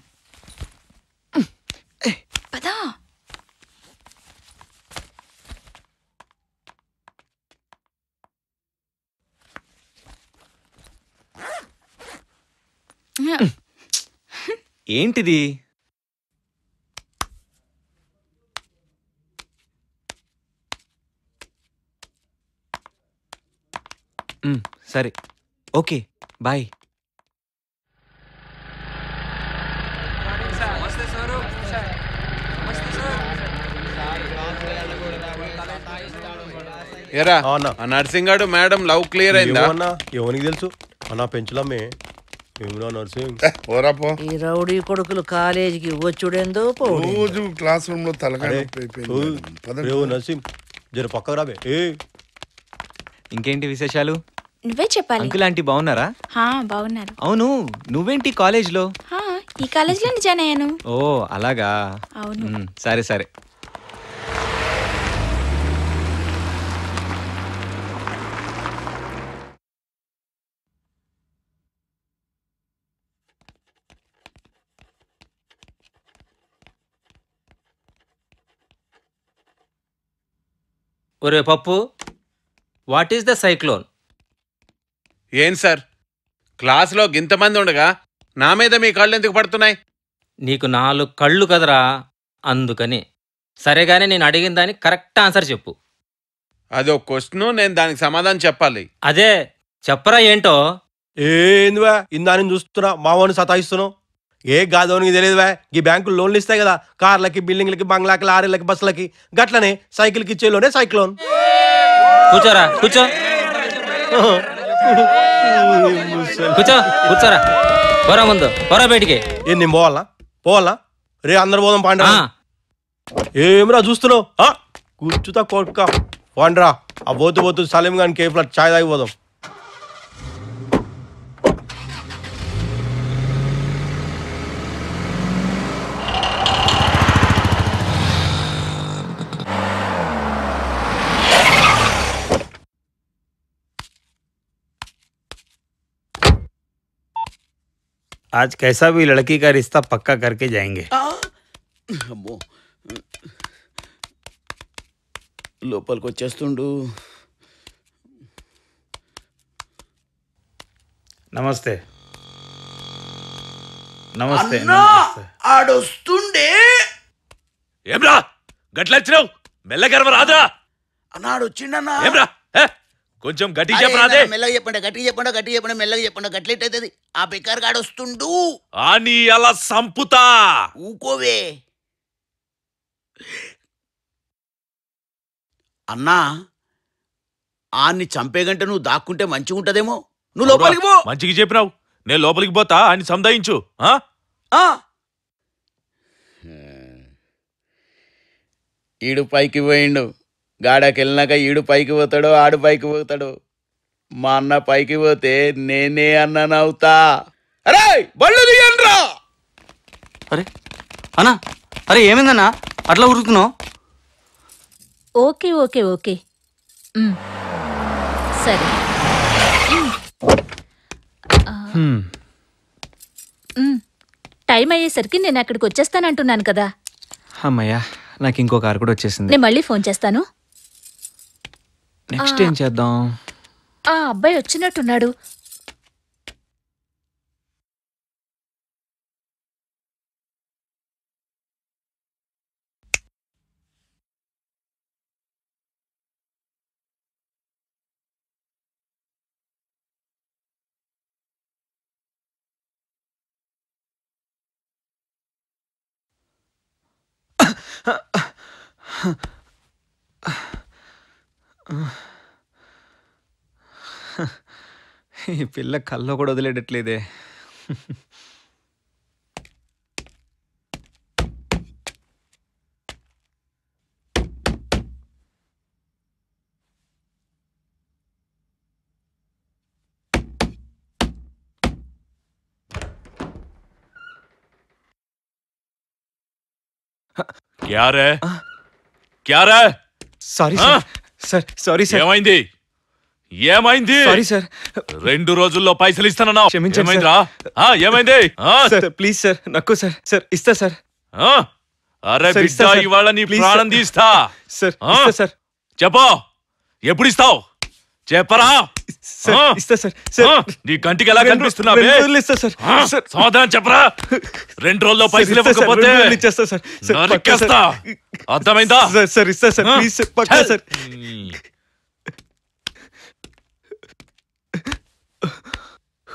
పదా ఏంటిది సరే ఓకే బాయ్ ఏరా ఆ నర్సింగ్ గాడు మేడం లవ్ క్లియర్ అయిందా ఏమన్నా ఎవరికి తెలుసు అన్న పెంచులమ్మే ఏమిరా నర్సింగ్ పోరా పో ఈ రౌడీ కొడుకులు కాలేజీకి వచ్చుడేందో పోడు రోజు క్లాస్ రూమ్ లో తలకాయ అరే, నొప్పి అయిపోయింది ఓ, మేడం. పదండి. రేవు నర్సింగ్ జర పక్కకు రాబే ఏ ఇంకేంటి విశేషాలు నువ్వే చెప్పాలి అంకుల్ ఆంటీ బాగున్నారా హా, బాగున్నారు అవును నువ్వేంటి కాలేజ్లో హా, ఈ కాలేజీలో జాయిన్ అయ్యాను ఓ అలాగా అవును మ్, సరే సరే ఒరే Pappu what is the cyclone ఏం సార్ క్లాస్లో గింతమంది ఉండగా నా మీద మీ కళ్ళు ఎందుకు పడుతున్నాయి నీకు నాలుగు కళ్ళు కదరా అందుకని సరేగానే నేను అడిగిన దానికి కరెక్ట్ ఆన్సర్ చెప్పు అదో క్వశ్చన్ నేను దానికి సమాధానం చెప్పాలి అదే చెప్పరా ఏంటో ఏందివా ఇందాని చూస్తున్నా మావాడిని సతాయిస్తున్నావు ఏ గాదోనికి తెలియదువా ఈ బ్యాంకులు లోన్లు ఇస్తాయి కదా కార్లకి బిల్డింగ్లకి బంగ్లాకి లారీలకి బస్సులకి గట్లనే సైకిల్కి ఇచ్చేలోనే సైక్లోన్ కూర్చోరా కూర్చో కూర్చో కూర్చోరా పోరా ముందు పోరా బయటికి ఏం నేను పోవాలా పోవాలా రే అందరు పోదాం పాండ్రా ఏమిరా చూస్తున్నావు ఆ, కూర్చుతా కొడుక పాండ్రా ఆ పోతు పోతు సలీం గాని కేఫ్లో చాయ్ తాగి పోదాం आज कैसा भी लड़की का रिश्ता पक्का करके जाएंगे అమ్మో లోపలికి వచ్చేస్తుండు नमस्ते నమస్తే అన్నా నమస్తే ఆడొస్తుండే ఏమ్రా గట్లొచ్చినావు మెల్లగరవ రాదా అన్నాడు వచ్చిండన్నా ఏమ్రా హే? కొంచెం గట్టిగా చెప్పరాదే మెల్లగా చెప్పండి గట్టిగా చెప్పండి గట్టిగా చెప్పండి మెల్లగా చెప్పండి గట్లెట్టయితుంది ఆ బికార్ గాడు వస్తుండు ఆ నీ అలా సంపుతా ఊకోవే అన్నా ఆన్ని చంపేగంటే నువ్వు దాక్కుంటే మంచిగా ఉంటదేమో నువ్వు లోపలికి పో మంచిగా చెప్పినావు నేను లోపలికి పోతా అని సంధాయించు ఆ? ఆ. ఈడు పైకి పోయిండు గాడకి వెళ్ళినాక ఈడు పైకి పోతాడు ఆడు పైకి పోతాడు మా అన్న పైకి పోతే నేనే అన్ననవుతా అరే బళ్ళు దిగండ్రా అరే అన్నా అరే ఏమైందన్నా అట్లా ఉరుకుతున్నావు ఓకే ఓకే ఓకే మ్. సరే మ్. ఆ, మ్. టైం అయ్యేసరికి నేను అక్కడికి వచ్చేస్తానంటున్నాను కదా అమ్మయ్యా నాకు ఇంకో కారు కూడా వచ్చేసింది నేను మళ్ళీ ఫోన్ చేస్తాను నెక్స్ట్ ఆ. ఏం చేద్దాం ఆ అబ్బాయి వచ్చినట్టున్నాడు ఈ పిల్ల కల్లో కూడా వదిలేటట్లేదే క్యా రే క్యా రే సారీ ఆ? సార్ సార్ సారీ సార్ ఏమైంది ఏమైంది సారీ సార్ రెండు రోజుల్లో పైసలు ఇస్తానన్నావు క్షమించండి సార్. ఏమైందిరా ఆ, ఏమైంది ఆ? సార్ ప్లీజ్ సార్ నక్కు సార్ సార్ ఇస్తా సార్ ఆ? అరే సార్, బిడ్డ ఇస్తా సార్. ఇవాళ నీ ప్లీజ్ ప్రాణం సార్. తీస్తా సార్ ఆ? ఇస్తా సార్ చెప్పు ఎప్పుడు ఇస్తావు చెప్పరా సార్, ఆ? ఇస్తా సార్ సార్ ఆ? నీ కంటికి ఎలా రెండు- కనిపిస్తున్నావే రెండు రోజులు ఇస్తా సార్ ఆ? సార్. సమాధానం చెప్పరా రెండు రోజుల్లో సార్, పైసలు ఇస్తా సార్, ఇవ్వకపోతే రెండు రోజులు ఇచ్చేస్తా సార్ సార్, పక్కా నరికేస్తా సార్. అర్థమైందా సార్ సార్ ఇస్తా సార్ ఆ? ప్లీజ్ సార్ పక్కా ఛల్. సార్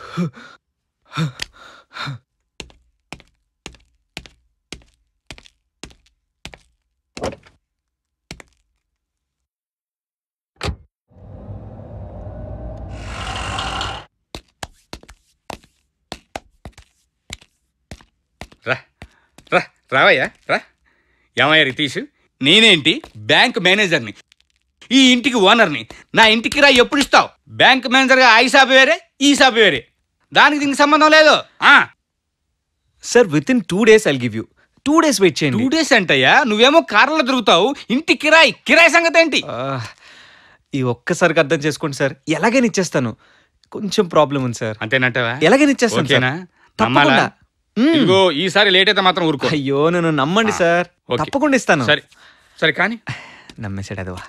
రా రా రావయ్యా రా ఏమయ్యా రితీష్ నేనేంటి బ్యాంక్ మేనేజర్ని ఈ ఇంటికి ఓనర్ని నా ఇంటికి రా ఎప్పుడు ఇస్తావు బ్యాంక్ మేనేజర్గా ఆ హిసాబు వేరే ఈ హిసాబు వేరే దానికి దీనికి సంబంధం లేదు ఆ sir with in two days I give you two days wait చేయండి టూ డేస్ అంటయ్యా నువ్వేమో కార్లలో తిరుగుతావు ఇంటి కిరాయి కిరాయి సంగతి ఏంటి ఆ, ఈ ఒక్కసారికి అర్థం చేసుకోండి సార్ ఎలాగైనా ఇచ్చేస్తాను కొంచెం ప్రాబ్లం ఉంది సార్ అంతేనంటావా ఎలాగైనా ఇచ్చేస్తాను సార్ ఓకేనా నమ్మాలా తప్పకుండా మ్మ్. ఇదిగో ఈసారి లేట్ అయితే మాత్రం ఊరుకో అయ్యో నన్ను నమ్మండి ఆ, సార్ ఓకే. తప్పకుండా ఇస్తాను సరే సరే కానీ నమ్మేశాడు అదవా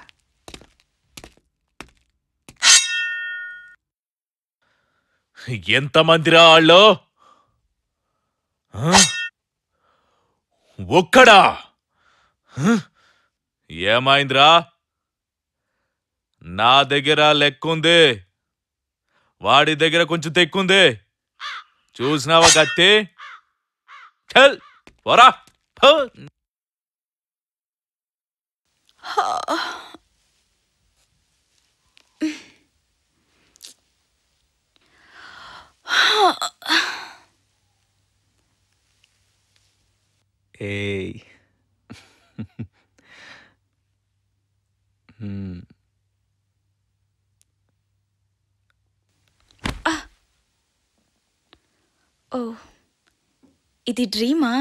ఎంతమందిరా వాళ్ళు ఆ? ఒక్కడా హ? ఏమైందిరా నా దగ్గర లెక్కుంది వాడి దగ్గర కొంచెం తెక్కుంది చూసినావా కత్తి చల్ పోరా పో. ఏయ్ మ్మ్. ఓ ఇది డ్రీమా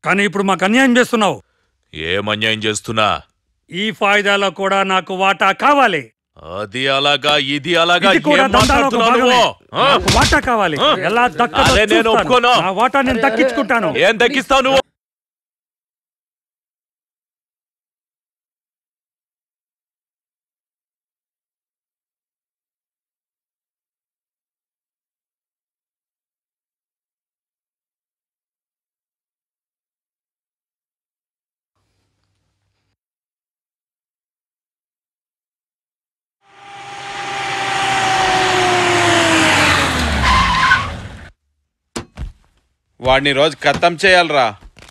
కానీ ఇప్పుడు మాకు అన్యాయం చేస్తున్నావు ఏం అన్యాయం చేస్తున్నా ఈ ఫాయిదాలో కూడా నాకు వాటా కావాలి అది అలాగా ఇది అలాగా ఇది కూడా ఏం దందాలో ఒక మాట్లాడుతున్నావు భాగమే. నువ్వు? ఆ? నాకు వాటా కావాలి ఎలా దక్కదో అదే నేను చూస్తాను. ఒప్పుకోను. నా వాటా నేను దక్కించుకుంటాను ఏం దక్కిస్తావు నువ్వు వాడిని రోజు ఖతం చేయాలరా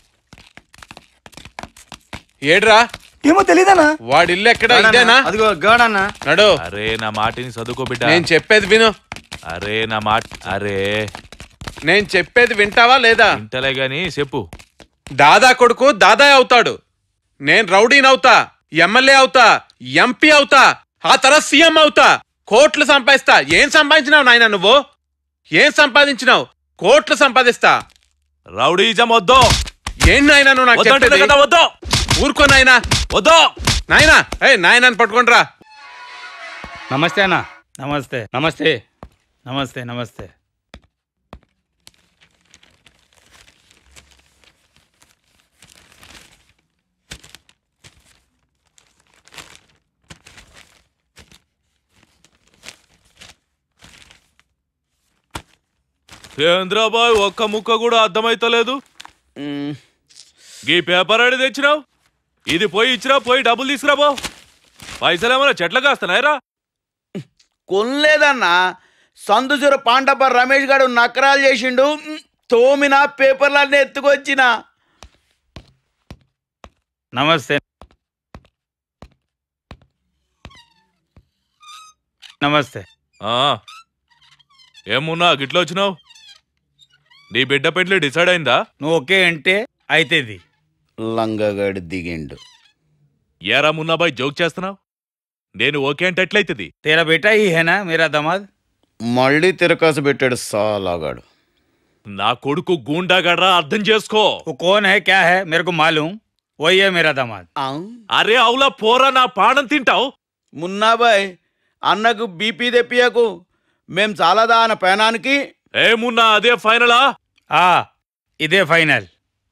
ఏడ్రా ఏమో తెలీదనా వాడి ఇల్లు ఎక్కడ ఇదేనా అదిగో గాడన్నా నడు అరే నా మాటిని చదువుకో బిడ్డ నేను చెప్పేది విను అరే నా మాట అరే నేను చెప్పేది వింటావా లేదా ఇంటలే గాని చెప్పు దాదా కొడుకు దాదాయ్ అవుతాడు నేను రౌడీని అవుతా ఎమ్మెల్యే అవుతా ఎంపీ అవుతా ఆ తర్వాత సీఎం అవుతా కోట్లు సంపాదిస్తా ఏం సంపాదించినావు నాయన నువ్వు ఏం సంపాదించినావు కోట్లు సంపాదిస్తా రౌడీజం వద్దు ఏం నాయన నువ్వు నాకు వద్దంటున్నా చెప్పేది? కదా, వద్దు. ఊరుకో నాయనా వద్దు నాయనా ఏ నాయనని పట్టుకోండిరా నమస్తే అన్న నమస్తే నమస్తే నమస్తే నమస్తే చంద్రబాయ్ ఒక్క ముక్క కూడా అర్థమైతలేదు ఈ పేపర్ అడి తెచ్చినావు ఇది పోయి ఇచ్చినా పోయి డబ్బులు తీసుకురాబో పైసలు ఏమైనా చెట్ల కాస్తున్నాయిరా కొనలేదన్నా సందుసుర పాండపర్ రమేష్ గారు నకరాలు చేసిండు మ్, తోమిన పేపర్లన్నీ ఎత్తుకొచ్చిన నమస్తే నమస్తే ఆ, ఏమున్నా గిట్ల వచ్చినావు నీ బిడ్డ పెండ్లి డిసైడ్ అయిందా నువ్వు ఓకే అంటే అయితేది లంగగాడి దిగిండు ఏరా మున్నాబాయ్ జోక్ చేస్తున్నావు నేను ఓకే అంటే ఎట్లయితుంది तेरा बेटा ही है ना मेरा दामाद మళ్ళీ తిరకాసు పెట్టాడు సాలాగాడు నా కొడుకు గూండాగడ్రా అర్థం చేసుకో वो कौन है क्या है मेरे को मालूम वही है मेरा दामाद అరే అవులా పోరా నా పానం తింటావు మున్నాబాయ్ అన్నకు బీపీ తెప్పియకు మేం చాలాదా అన్న పేనానికి ఏ మున్నా అదే ఫైనలా ఆ ఇదే ఫైనల్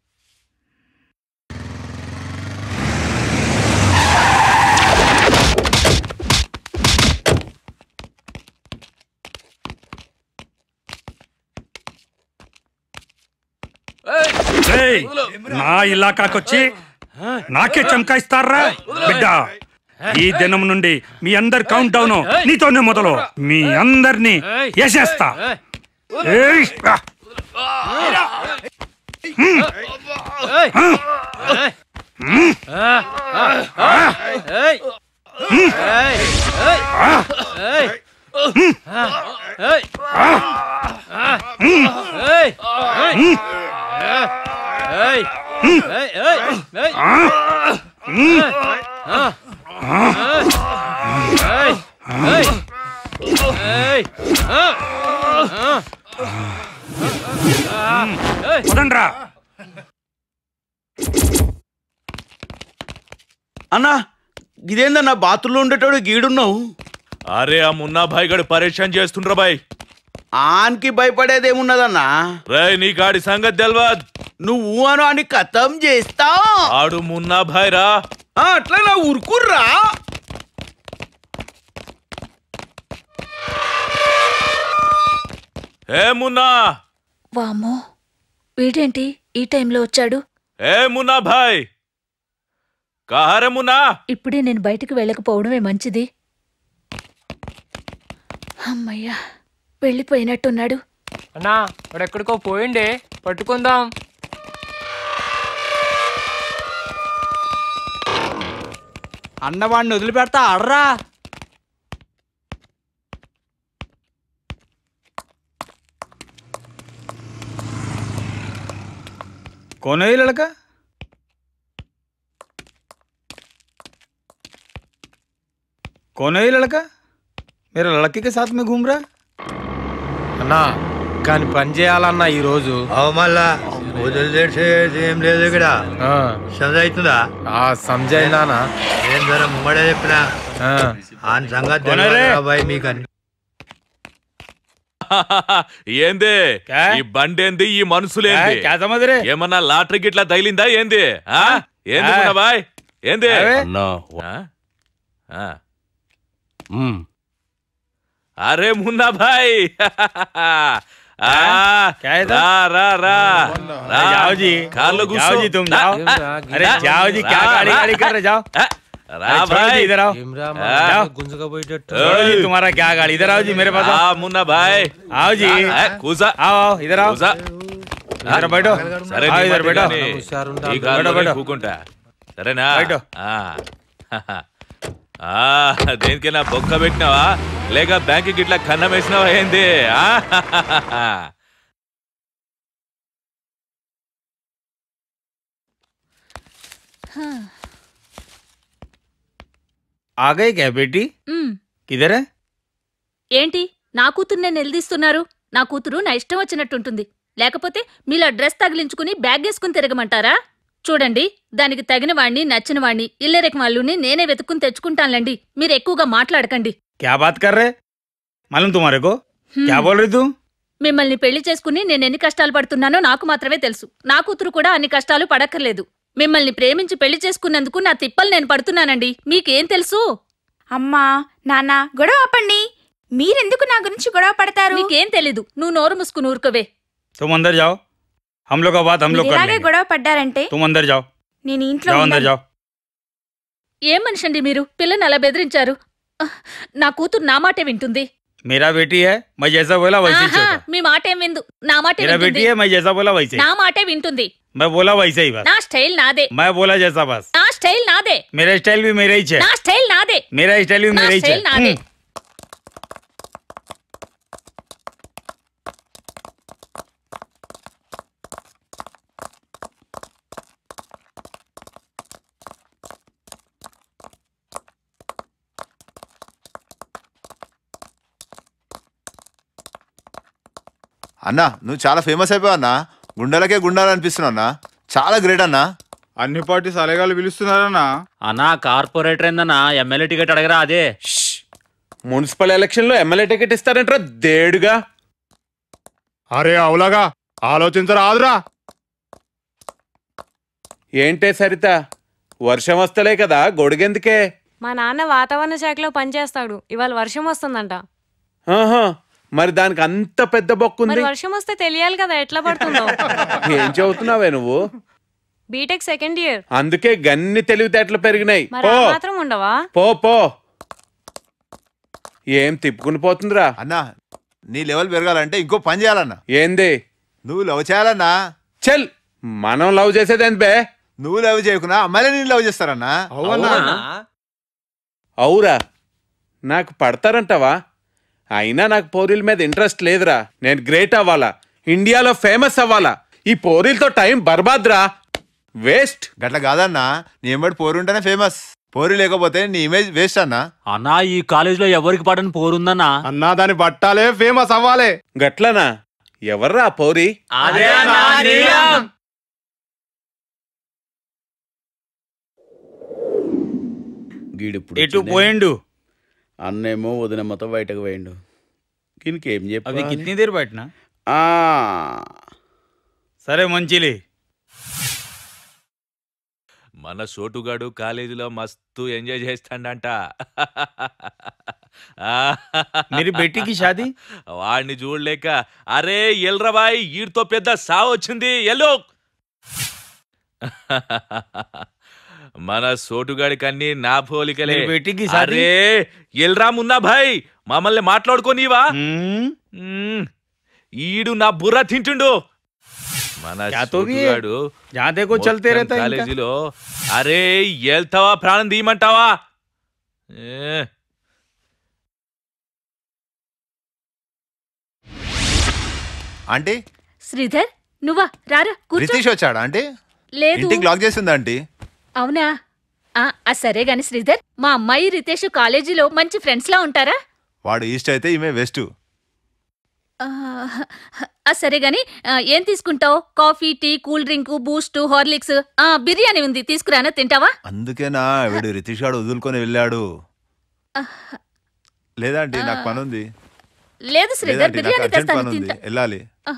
ఏయ్, నా ఇలాకాకొచ్చి నాకే చమకాయిస్తారా బిడ్డ ఈ దినం నుండి మీ అందరి కౌంట్ డౌన్ నీతోనే మొదలు మీ అందరినీ వేసేస్తా ఏయ్, ఆ. హ్మ్. హ్మ్. హ్మ్. హ్మ్. వదండ్రా అన్నా ఇదేందన్నా బాత్రూంలో ఉండేటోడు గీడున్నావు అరే ఆ మున్నాభాయ్ గడు పరేషాన్ చేస్తుండ్రా బాయ్ ఆన్కి భయపడేదేమున్నదన్నా రే నీ గాడి సంగతి తెల్వద్ నువ్వు అను అని కథం చేస్తా ఆడు మున్నాభాయ్ రా ఆ, అట్లా నా ఉరుకుర్రా ఏ మున్నా వామ్మో వీడేంటి ఈ టైంలో వచ్చాడు ఏ మున్నా భాయ్ కహారే మున్నా ఇప్పుడే నేను బయటికి వెళ్ళకపోవడమే మంచిది అమ్మయ్యా వెళ్ళిపోయినట్టున్నాడు అన్నా వాడు ఎక్కడికో పోయిండే పట్టుకుందాం అన్నవాడిని వదిలిపెడతా అడ్రా कौन है ये लड़का कौन है ये लड़का मेरे लड़के के साथ में घूम रहा है అన్నా కానీ పని చేయాలన్నా ఈ రోజు మళ్ళా వదిలిదేసేది ఏం లేదు ఇక్కడ సంజ అవుతుందా సంజయ్ ఏం ధర ముంగడే చెప్పినా ఆయన సంగతి కొనరే. తెలియదు అబ్బాయి మీకని ఏంది ఈ బండి ఏంది ఈ మనుషులేంది ఏ, క్యా సమझ రే? ఏమన్నా లాటరీ గిట్లా తగిలిందా ఏంది ఆ? ఏంది ఏ. మున్నా బాయ్ ఏంది అవే? ఆ? ఆ. అరే మున్నా భాయ్ ఆ, రా రా రా రా. जाओ जी కార్లో కూర్చో. जाओ जी तुम రా. जाओ ఆ, अरे రా. जाओ जी क्या రా, गाड़ी రా. गाड़ी कर रहे जाओ రా अरे छोड़ो भाई जी इधर आओ ఆ. जाओ గుంజుకపోయేటట్టు छोड़ो जी तुम्हारा क्या गाड़ी इधर आओ जी मेरे पास ఆ, आओ మున్నా భాయ్ आओ जी ఆ, కూసా आओ आओ इधर आओ కూసా. इधर बैठो సరే आओ నీ इधर మట్టి बैठो గానీ ఈ बैठो కారులోనే बैठो కూకుంటా సరేనా బయట. ఆ. ఆ, దేనికైనా బొక్క పెట్టినావా లేక బ్యాంక్ ఇట్లా కన్నం వేసినావా ఏంది ఆ? आ गए क्या बेटी ఉమ్, किधर है ఏంటి నా కూతుర్నే నిలదీస్తున్నారు నా కూతురు నా ఇష్టం వచ్చినట్టుంటుంది లేకపోతే మీలా డ్రెస్ తగిలించుకుని బ్యాగ్ వేసుకుని తిరగమంటారా చూడండి దానికి తగిన వాణ్ణి నచ్చిన వాణ్ణి ఇల్లరెక వాళ్ళని నేనే వెతుక్కుని తెచ్చుకుంటానులేండి మీరు ఎక్కువగా మాట్లాడకండి क्या बात कर रहे मालूम तुम्हारे को क्या बोल रही तू మిమ్మల్ని పెళ్లి చేసుకుని నేనెన్ని కష్టాలు పడుతున్నానో నాకు మాత్రమే తెలుసు నా కూతురు కూడా అన్ని కష్టాలు పడక్కర్లేదు మిమ్మల్ని ప్రేమించి పెళ్లి చేసుకున్నందుకు నా తిప్పలు నేను పడుతున్నానండి మీకేం తెలుసు అమ్మా నాన్న గొడవ ఆపండి మీరెందుకు నా గురించి గొడవ పడతారు నీకేం తెలీదు నువ్వు నోరు ముసుకుని ఊరుకోవే तुम अंदर जाओ हम लोग का बात हम लोग మీరు कर ఇలాగే लेंगे గొడవ పడ్డారంటే तुम अंदर जाओ నేను ఇంట్లో जाओ अंदर ఉండను. जाओ ఏం మనిషండి మీరు పిల్లని అలా బెదిరించారు ఆహ్, నా కూతురు నా మాటే వింటుంది मेरा बेटी है मैं जैसा बोला वैसे ही ఆహా, चलता మీ మాటేం విందు నా మాటే मेरा बेटी వింటుంది है मैं जैसा बोला वैसे నా ही మాటే వింటుంది मैं बोला वैसे ही बस నా స్టైల్ నాదే मैं बोला जैसा बस నా స్టైల్ నాదే मेरा स्टाइल भी मेरा ही है నా స్టైల్ నాదే मेरा स्टाइल भी నా मेरा ही స్టైల్ है నాదే हम्म। అన్నా నువ్వు చాలా ఫేమస్ అయిపోయావు అన్నా గుండెలకే గుండాలు అనిపిస్తున్నావు అన్నా చాలా గ్రేట్ అన్నా అన్ని పార్టీ సలహాలు పిలుస్తున్నారన్నా అన్నా కార్పొరేటర్ ఏందన్నా ఎమ్మెల్యే టికెట్ అడగరా అదే మున్సిపల్ ఎలక్షన్ లో ఎమ్మెల్యే టికెట్ ఇస్తారంటారా దేడుగా అరే అవులాగా ఆలోచించరాదురా ఏంటే సరిత వర్షం వస్తలే కదా గొడుగెందుకే మా నాన్న వాతావరణ శాఖలో పనిచేస్తాడు ఇవాళ వర్షం వస్తుందంట ఆహా మరి దానికి అంత పెద్ద మరి బొక్కుంది వర్షం వస్తే తెలియాలి కదా ఎట్లా పడుతుందో ఏం చదువుతున్నావే నువ్వు బీటెక్ సెకండ్ ఇయర్ అందుకే గన్ని తెలివితేటలు పెరిగినాయి మరి పో ఆ మాత్రం ఉండవా పో పో ఏం తిప్పుకుని పోతుందిరా అన్నా నీ లెవెల్ పెరగాలంటే ఇంకో పని చేయాలన్నా ఏంది నువ్వు లవ్ చేయాలన్నా చల్ మనం లవ్ చేసేది ఏంది బే నువ్వు లవ్ చేయకున్నా అమ్మాయిలే నేను లవ్ చేస్తారన్నా అవురా నాకు పడతారంటావా అయినా నాకు పోరీల మీద ఇంట్రెస్ట్ లేదురా నేను గ్రేట్ అవ్వాలా ఇండియాలో ఫేమస్ అవ్వాలా ఈ పోరీలతో టైం బర్బాద్రా వేస్ట్ గట్ల కాదన్నా నీ ఎంబడి పోరు ఉంటేనే ఫేమస్ పోరు లేకపోతే నీ ఇమేజ్ వేస్ట్ అన్నా అన్నా ఈ కాలేజీలో ఎవరికి పడని పోరుందన్నా అన్నా దాన్ని పట్టాలే ఫేమస్ అవ్వాలి గట్లనా ఎవర్రా ఆ పోరి అదే అన్నా నీలం. గీడిప్పుడు ఎటు వచ్చిందే. పోయిండు అన్నేమో వదినమ్మతో బయటకు పోయిండు దీనికి ఏం చెప్పి अभी कितनी देर बैठना సరే మంచిలే మన సోటుగాడు కాలేజీలో మస్తు ఎంజాయ్ చేస్తాడంట मेरी बेटी की शादी వాడిని చూడలేక అరే ఎల్రబాయ్ ఈడితో పెద్ద సావు వచ్చింది ఎల్లో మన సోటుగాడికి అన్ని నా పోలికలే मेरी बेटी की शादी అరే ఎల్రా మున్నా భాయ్ మమ్మల్ని మాట్లాడుకోనివా మ్మ్. ఈడు నా బుర్ర తింటుండు మన क्या तो भी है? సోటుగాడు जहाँ देखो चलते మొత్తం रहता है इनका। కాలేజీలో అరే వెళ్తావా ప్రాణం తీయమంటావా ఏ, ఆంటీ శ్రీధర్ నువ్వా రారా కూర్చో రితీష్ వచ్చాడా ఆంటీ లేదు ఇంటికి లాక్ చేసిందా ఆంటీ అవునా ఆ ఆ, సరే గాని శ్రీధర్ మా అమ్మాయి రితేష్ కాలేజీలో మంచి ఫ్రెండ్స్ లా ఉంటారా వాడు ఈస్ట్ అయితే ఈమె వెస్ట్ ఆ, ఆ, సరే గాని ఆ, ఏం తీసుకుంటావు coffee tea cool drink Boost Horlicks ఆ, బిర్యానీ ఉంది తీసుకురానా తింటావా అందుకేనా వీడు రితీష్ గాడు వదులుకొని వెళ్ళాడు ఆ, లేదా ఆంటీ నాకు పని ఉంది లేదు లేదా శ్రీధర్ ఆంటీ, నాకు బిర్యానీ అర్జెంట్ తెస్తాను పని ఉంది తింటా వెళ్ళాలి ఆ,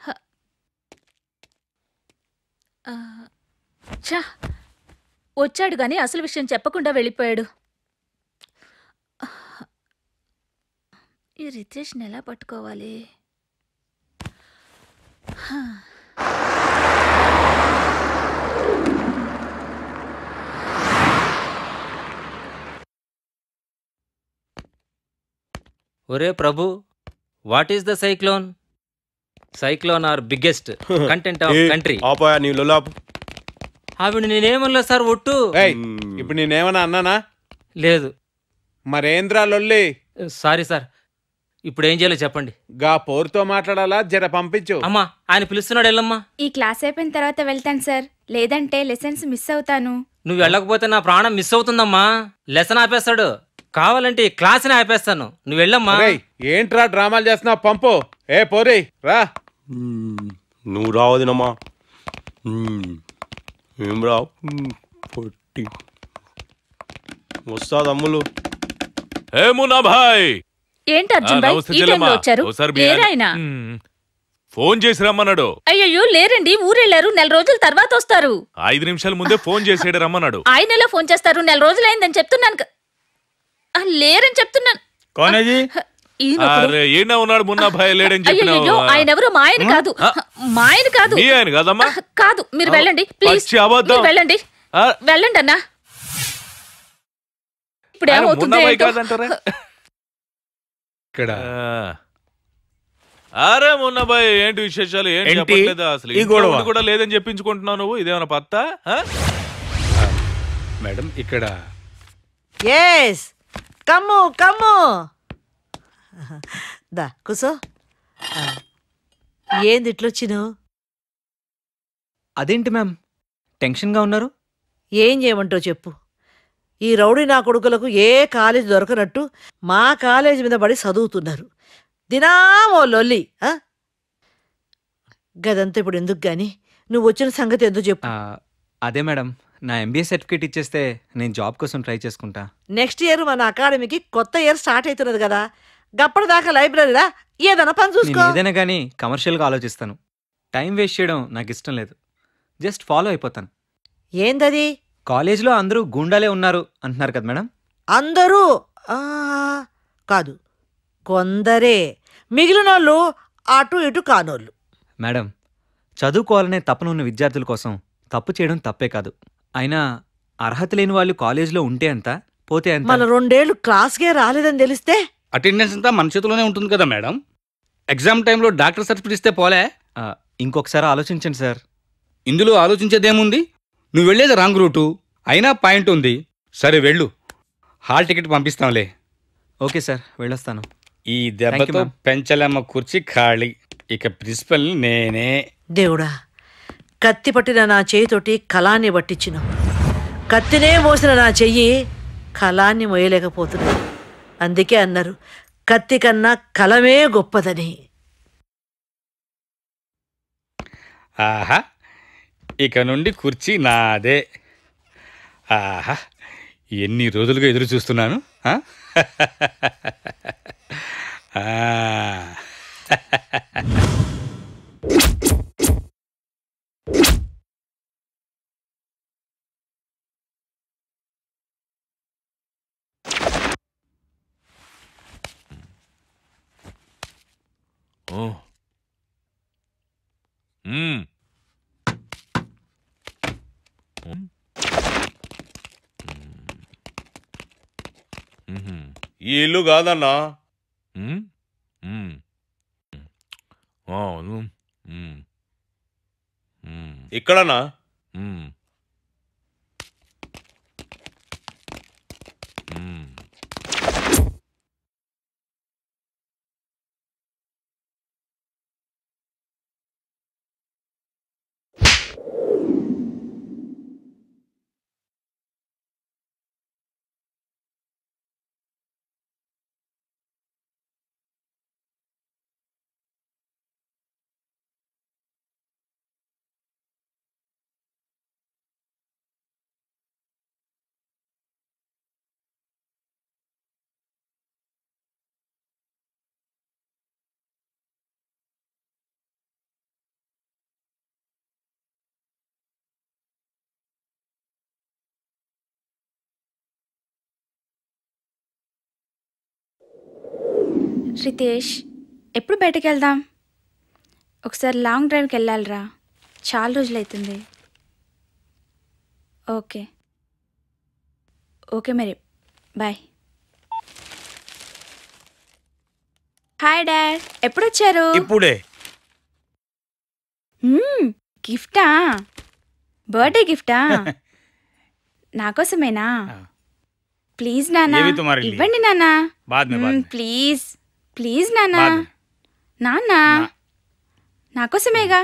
ఆ, ఛా వచ్చాడు గాని అసలు విషయం చెప్పకుండా వెళ్ళిపోయాడు ఈ రితేష్ని ఎలా పట్టుకోవాలి హా. ఒరే Prabhu what is the cyclone cyclone are biggest content of a, country ఆపోయా నీ లొల్లాపు ఆవిడ నేనేమన్నా సార్ ఒట్టు ఏయ్ ఇప్పుడు నేనేమన్నా అన్నానా లేదు మరేంద్రా లొల్లి సారీ సార్ ఇప్పుడు ఏం చేయాలో చెప్పండి గా పోరుతో మాట్లాడాలా జర పంపించు అమ్మా ఆయన పిలుస్తున్నాడు వెళ్ళమ్మా ఈ క్లాస్ అయిపోయిన తర్వాత వెళ్తాను సార్ లేదంటే లెసన్స్ మిస్ అవుతాను నువ్వు వెళ్ళకపోతే నా ప్రాణం మిస్ అవుతుందమ్మా లెసన్ ఆపేస్తాడు కావాలంటే ఈ క్లాస్ని ఆపేస్తాను నువ్వు వెళ్ళమ్మా ఒరేయ్, ఏంట్రా డ్రామాలు చేస్తున్నావు పంపు ఏ పోరి రా నువ్వు రావదినమ్మా ఏం రావు మ్మ్, పొట్టి వస్తా తమ్ములు ఏ మున్నా భాయ్ ఏంటి అర్జున్ ఆ, భాయ్ నమస్తే ఈ చెల్లెమ్మా. టైంలో వచ్చారు ఒకసారి బిర్యానీ- లేరాయన మ్మ్. ఫోన్ చేసి రమ్మన్నాడు అయ్యయ్యో లేరండి ఊరెళ్ళారు నెల రోజుల తర్వాత వస్తారు ఐదు నిమిషాల ముందే ఫోన్ చేసేడు రమ్మన్నాడు ఆయన ఎలా ఫోన్ చేస్తారు నెల రోజులైందని చెప్తున్నాను క- ఆ, లేరని చెప్తున్నాను కోనేజీ ఈయన ఒకడు. అరే ఈయన ఉన్నాడు మున్నా భాయ్ లేడని అయ్యయ్యో చెప్పినావు ఆయన ఎవరు మా ఆయన కాదు మా ఆయన కాదు మీ ఆయన కాదమ్మా కాదు మీరు వెళ్ళండి ప్లీజ్ పచ్చి అబద్ధం. మీరు వెళ్ళండి ఆ. వెళ్ళండి అన్నా ఇప్పుడు ఆయన ఏమవుతుందో మున్నా భాయ్ ఏంటో. కాదంటారా ఇక్కడ అరే మున్నా భాయ్ ఏంటి విశేషాలు ఏం ఏంటి? చెప్పట్లేదా అసలు ఈ ఇంట్లో గొడవ? ఉండి కూడా లేదని చెప్పించుకుంటున్నావు నువ్వు ఇదేమైనా పత్తా ఆ? మేడం ఇక్కడ ఎస్ కమ్ము కమ్ము దా కూసో ఆ. ఏంది ఇట్లొచ్చినావు అదేంటి మ్యామ్ టెన్షన్గా ఉన్నారు ఏం చేయమంటావు చెప్పు ఈ రౌడీ నా కొడుకులకు ఏ కాలేజ్ దొరకనట్టు మా కాలేజ్ మీద పడి చదువుతున్నారు దినామో లొల్లి ఆ? గదంతా ఇప్పుడు ఎందుకు గాని నువ్వు వచ్చిన సంగతి ఎందుకు చెప్పు ఆ, అదే మేడం నా ఎంబీఏ సర్టిఫికేట్ ఇచ్చేస్తే నేను జాబ్ కోసం ట్రై చేసుకుంటా నెక్స్ట్ ఇయర్ మన అకాడమీకి కొత్త ఇయర్ స్టార్ట్ అవుతున్నది కదా గప్పటిదాకా లైబ్రరీలా ఏదైనా పని నేను చూసుకో ఏదైనా కానీ కమర్షియల్గా ఆలోచిస్తాను టైం వేస్ట్ చేయడం నాకు ఇష్టం లేదు జస్ట్ ఫాలో అయిపోతాను ఏందది కాలేజ్లో అందరూ గూండాలే ఉన్నారు అంటున్నారు కదా మేడం అందరూ ఆ, కాదు కొందరే మిగిలిన వాళ్ళు అటు ఇటు కానోళ్ళు మేడం చదువుకోవాలనే తపన ఉన్న విద్యార్థుల కోసం తప్పు చేయడం తప్పే కాదు అయినా అర్హత లేని వాళ్ళు కాలేజ్లో ఉంటే ఎంత పోతే ఎంత మన రెండేళ్లు క్లాస్కే రాలేదని తెలిస్తే అటెండెన్స్ అంతా మన చేతిలోనే ఉంటుంది కదా మేడం ఎగ్జామ్ టైంలో డాక్టర్ సర్టిఫికేట్ ఇస్తే పోలే ఆ, ఇంకొకసారి ఆలోచించండి సార్ ఇందులో ఆలోచించేదేముంది నువ్వు వెళ్ళేది రాంగ్ రూటు అయినా పాయింట్ ఉంది సరే వెళ్ళు హాల్ టికెట్ పంపిస్తాంలే ఓకే సార్ వెళ్ళొస్తాను ఈ Thank you, దెబ్బతో ma'am. పెంచలమ్మ కుర్చీ ఖాళీ ఇక ప్రిన్సిపల్ నేనే దేవుడా కత్తి పట్టిన నా చేయితోటి కళాన్ని పట్టించినావు కత్తినే మోసిన నా చెయ్యి కళాన్ని మోయలేకపోతున్నా అందుకే అన్నారు కత్తి కన్నా కలమే గొప్పదని ఆహా ఇక నుండి కుర్చీ నాదే ఆహా ఎన్ని రోజులుగా ఎదురు చూస్తున్నాను ఆ? ఆ. ఓ. మ్మ్. మ్మ్. మ్మ్. ఈ ఇల్లు కాదన్నా మ్మ్. మ్మ్. ఆ, మ్మ్. మ్మ్. మ్మ్. ఇక్కడనా మ్మ్. రితేష్ ఎప్పుడు బయటకు వెళ్దాం ఒకసారి లాంగ్ డ్రైవ్కి వెళ్ళాలిరా చాలా రోజులైతుంది ఓకే ఓకే మరి బాయ్ హాయ్ డాడ్ ఎప్పుడు వచ్చారు ఇప్పుడే మ్మ్, గిఫ్టా బర్త్డే గిఫ్టా నాకోసమేనా ప్లీజ్ నానా ये भी तुम्हारे लिए। ఇవ్వండి నానా बाद में, बाद में। ప్లీజ్ ప్లీజ్ నానా बाद में। నానా నాకోసమేగా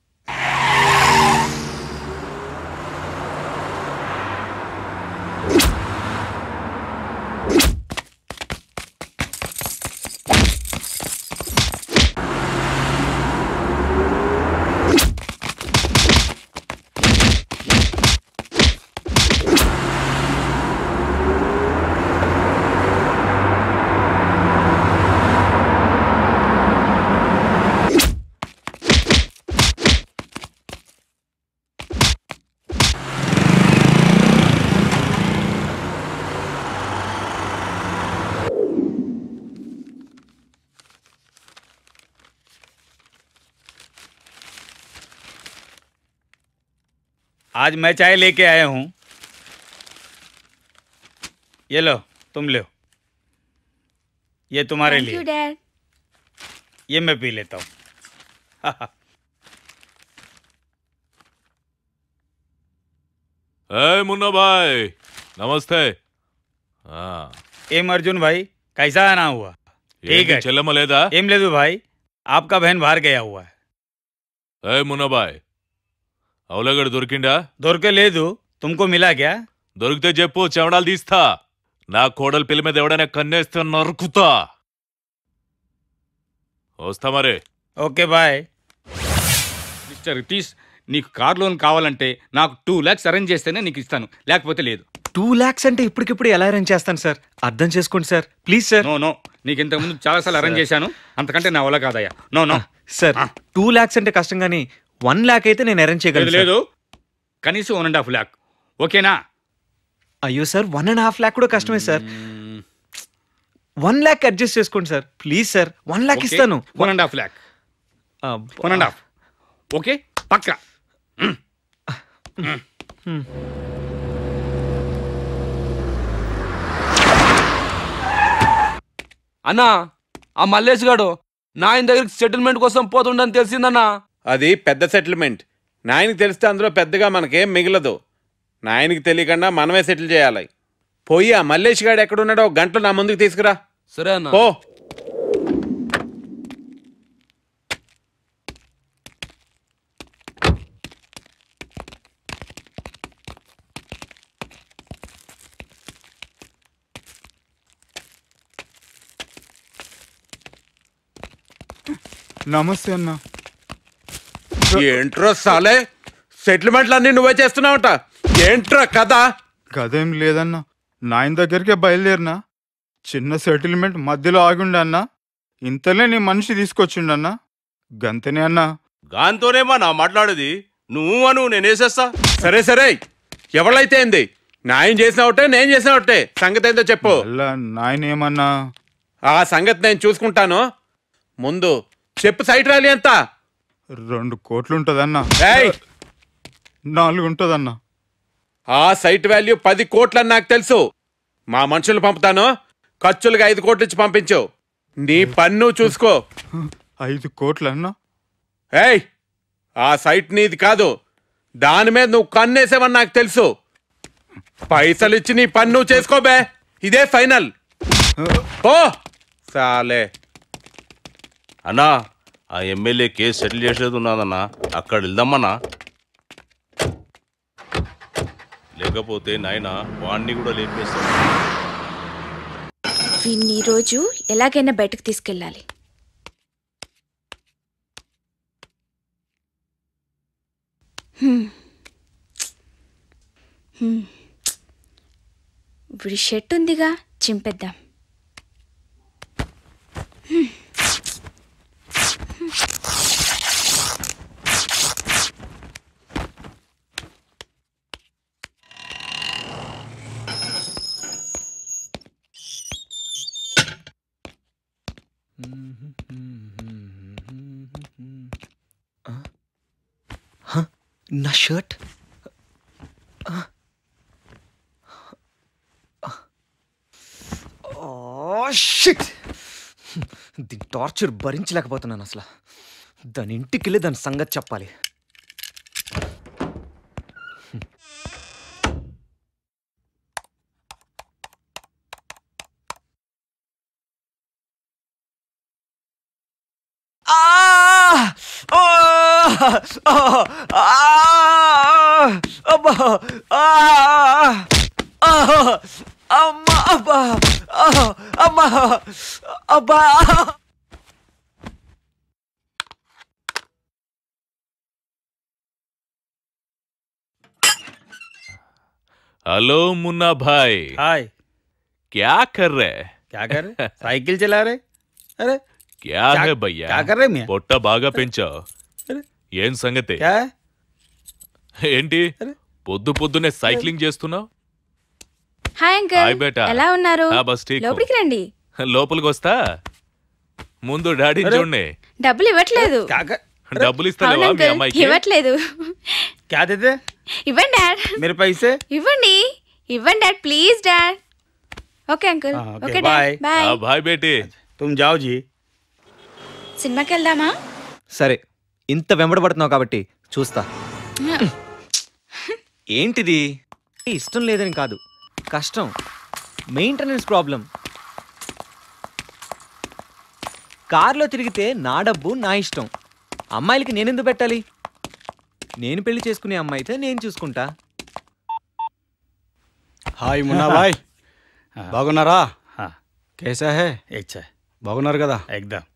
आज मैं चाय लेके आया हूँ ये लो तुम लो ये तुम्हारे थैंक यू लिए डैड ये मैं पी लेता हूँ ए मुन्ना भाई नमस्ते ఆ, एम अर्जुन भाई कैसा आना हुआ ठीक ఏంటి है చెల్లెమ్మ లేదా एम लेदू भाई आपका बहन बाहर गया हुआ है ఏ మున్నాబాయ్ అవలగడు దొరికిండా దొరకే లేదు तुमको मिला क्या దొరికితే చెప్పు చెమడాలు తీస్తా నా కోడలు పిల్ల మీద ఎవడైనా కన్నేస్తే నరుకుతా వస్తా మరే ఓకే బాయ్ మిస్టర్ రితీష్ నీకు కార్ లోన్ కావాలంటే నాకు టూ ల్యాక్స్ అరేంజ్ చేస్తేనే నీకు ఇస్తాను లేకపోతే లేదు టూ ల్యాక్స్ అంటే ఇప్పటికిప్పుడు ఎలా అరేంజ్ చేస్తాను సార్ అర్థం చేసుకోండి sir please sir no no నీకు ఇంతకుముందు చాలాసార్లు అరేంజ్ చేశాను అంతకంటే నా వల్ల కాదయ్యా no no sir two lakhs అంటే కష్టం కానీ వన్ ల్యాక్ అయితే నేను అరేంజ్ లేదు చేయగలను లేదు కనీసం వన్ అండ్ హాఫ్ ల్యాక్ ఓకేనా అయ్యో sir one and half lakh కూడా కష్టమే సార్ వన్ ల్యాక్ అడ్జస్ట్ చేసుకోండి sir please sir one lakh ఇస్తాను one and half lakh one and half okay పక్కా అన్నా ఆ మల్లేష్ గాడు నాయన దగ్గరికి సెటిల్మెంట్ కోసం పోతుండని తెలిసిందన్నా అది పెద్ద సెటిల్మెంట్ నాయనకి తెలిస్తే అందులో పెద్దగా మనకేం మిగలదు నాయనకి తెలియకుండా మనమే సెటిల్ చేయాలి పోయి ఆ మల్లేష్ గాడు ఎక్కడున్నాడో ఒక గంటలో నా ముందుకు తీసుకురా సరే అన్న పో నమస్తే అన్న ఏంట్రో సాలే సెటిల్మెంట్లు అన్ని నువ్వే చేస్తున్నావుట ఏంట్రా కథ గదేం లేదన్న నాయన దగ్గరికే బయలుదేరినా చిన్న సెటిల్మెంట్ మధ్యలో ఆగుండ అన్న ఇంతలే నీ మనిషి తీసుకొచ్చిండన్న గంతనే అన్నా గాంతోనేమా నా మాట్లాడేది నువ్వు అను నేనేసేస్తా సరే సరే ఎవరైతే ఏంది నాయన చేసిన ఒకటే నేను చేసిన ఒకటే సంగతి ఏందో చెప్పు నాయన ఏమన్నా ఆ సంగతి నేను చూసుకుంటాను ముందు చెప్పు సైట్ ర్యాలీ ఎంత రెండు కోట్లు ఉంటదన్న ఏయ్! నాలుగు ఉంటదన్న ఆ సైట్ వాల్యూ పది కోట్లని నాకు తెలుసు మా మనుషులు పంపుతాను ఖర్చులుగా ఐదు కోట్లు ఇచ్చి పంపించు నీ పన్ను చూసుకో ఐదు కోట్లన్నా ఏయ్ ఆ సైట్ నీది కాదు దాని మీద నువ్వు కన్నేసావని నాకు తెలుసు పైసలు ఇచ్చి నీ పన్ను చేసుకోబే ఇదే ఫైనల్ ఓ సాలే అన్నా ఆ ఎమ్మెల్యే కేసు సెటిల్ చేసేది ఉన్నదన్నా అక్కడ వెళ్దామన్నా లేకపోతే నాయన వాణ్ణి కూడా లేపేస్తాను వీన్ని ఈరోజు ఎలాగైనా బయటకు తీసుకెళ్ళాలి హ్మ్. హ్మ్. వీడి షర్ట్ ఉందిగా చింపేద్దాం హ్మ్. నా షర్ట్ షిట్ దీని టార్చర్ భరించలేకపోతున్నాను అసలు దాని ఇంటికి వెళ్ళి దాని సంగతి చెప్పాలి Ah! Ah! Ah! Ah! అబ్బా! Ah! Ah! అమ్మా! అబ్బా! Ah! అమ్మా! అబ్బా! हेलो मुन्ना भाई हाय क्या कर रहे क्या कर रहे साइकिल चला रहे अरे क्या क्या- है भैया क्या कर रहे मियां? పొట్ట బాగా పెంచావు ఏం సంగతి क्या है ఏంటి పొద్దు పొద్దునే సైక్లింగ్ చేస్తున్నావు హాయ్ అంకుల్ హాయ్ బేటా ఎలా ఉన్నారు ఆ, బస్ ఠీక్ హూ. లోపలికి రండి లోపలికి వస్తా ముందు డాడీని అరే. చూడండి డబ్బులు ఇవ్వట్లేదు డబ్బులు అవును ఇస్తలేవా మీ అంకుల్ అమ్మాయికి ఇవ్వట్లేదు क्या देते ఇవ్వండి డాడ్ मेरे पैसे ఇవ్వండి ఇవ్వండి dad please dad okay uncle हाँ, okay, okay bye. Dad bye ఆ, బాయ్ బేటీ तुम जाओ जी సినిమాకి వెళ్దామా సరే ఇంత వెంబడబడుతున్నావు కాబట్టి చూస్తా ఏంటిది ఇష్టం లేదని కాదు కష్టం మెయింటెనెన్స్ ప్రాబ్లం కార్లో తిరిగితే నా డబ్బు నా ఇష్టం అమ్మాయిలకి నేనెందుకు పెట్టాలి నేను పెళ్లి చేసుకునే అమ్మాయి అయితే నేను చూసుకుంటా హాయ్ మున్నా బాయ్ బాగున్నారా కేసా హే బాగున్నారు కదా ఎగ్దాం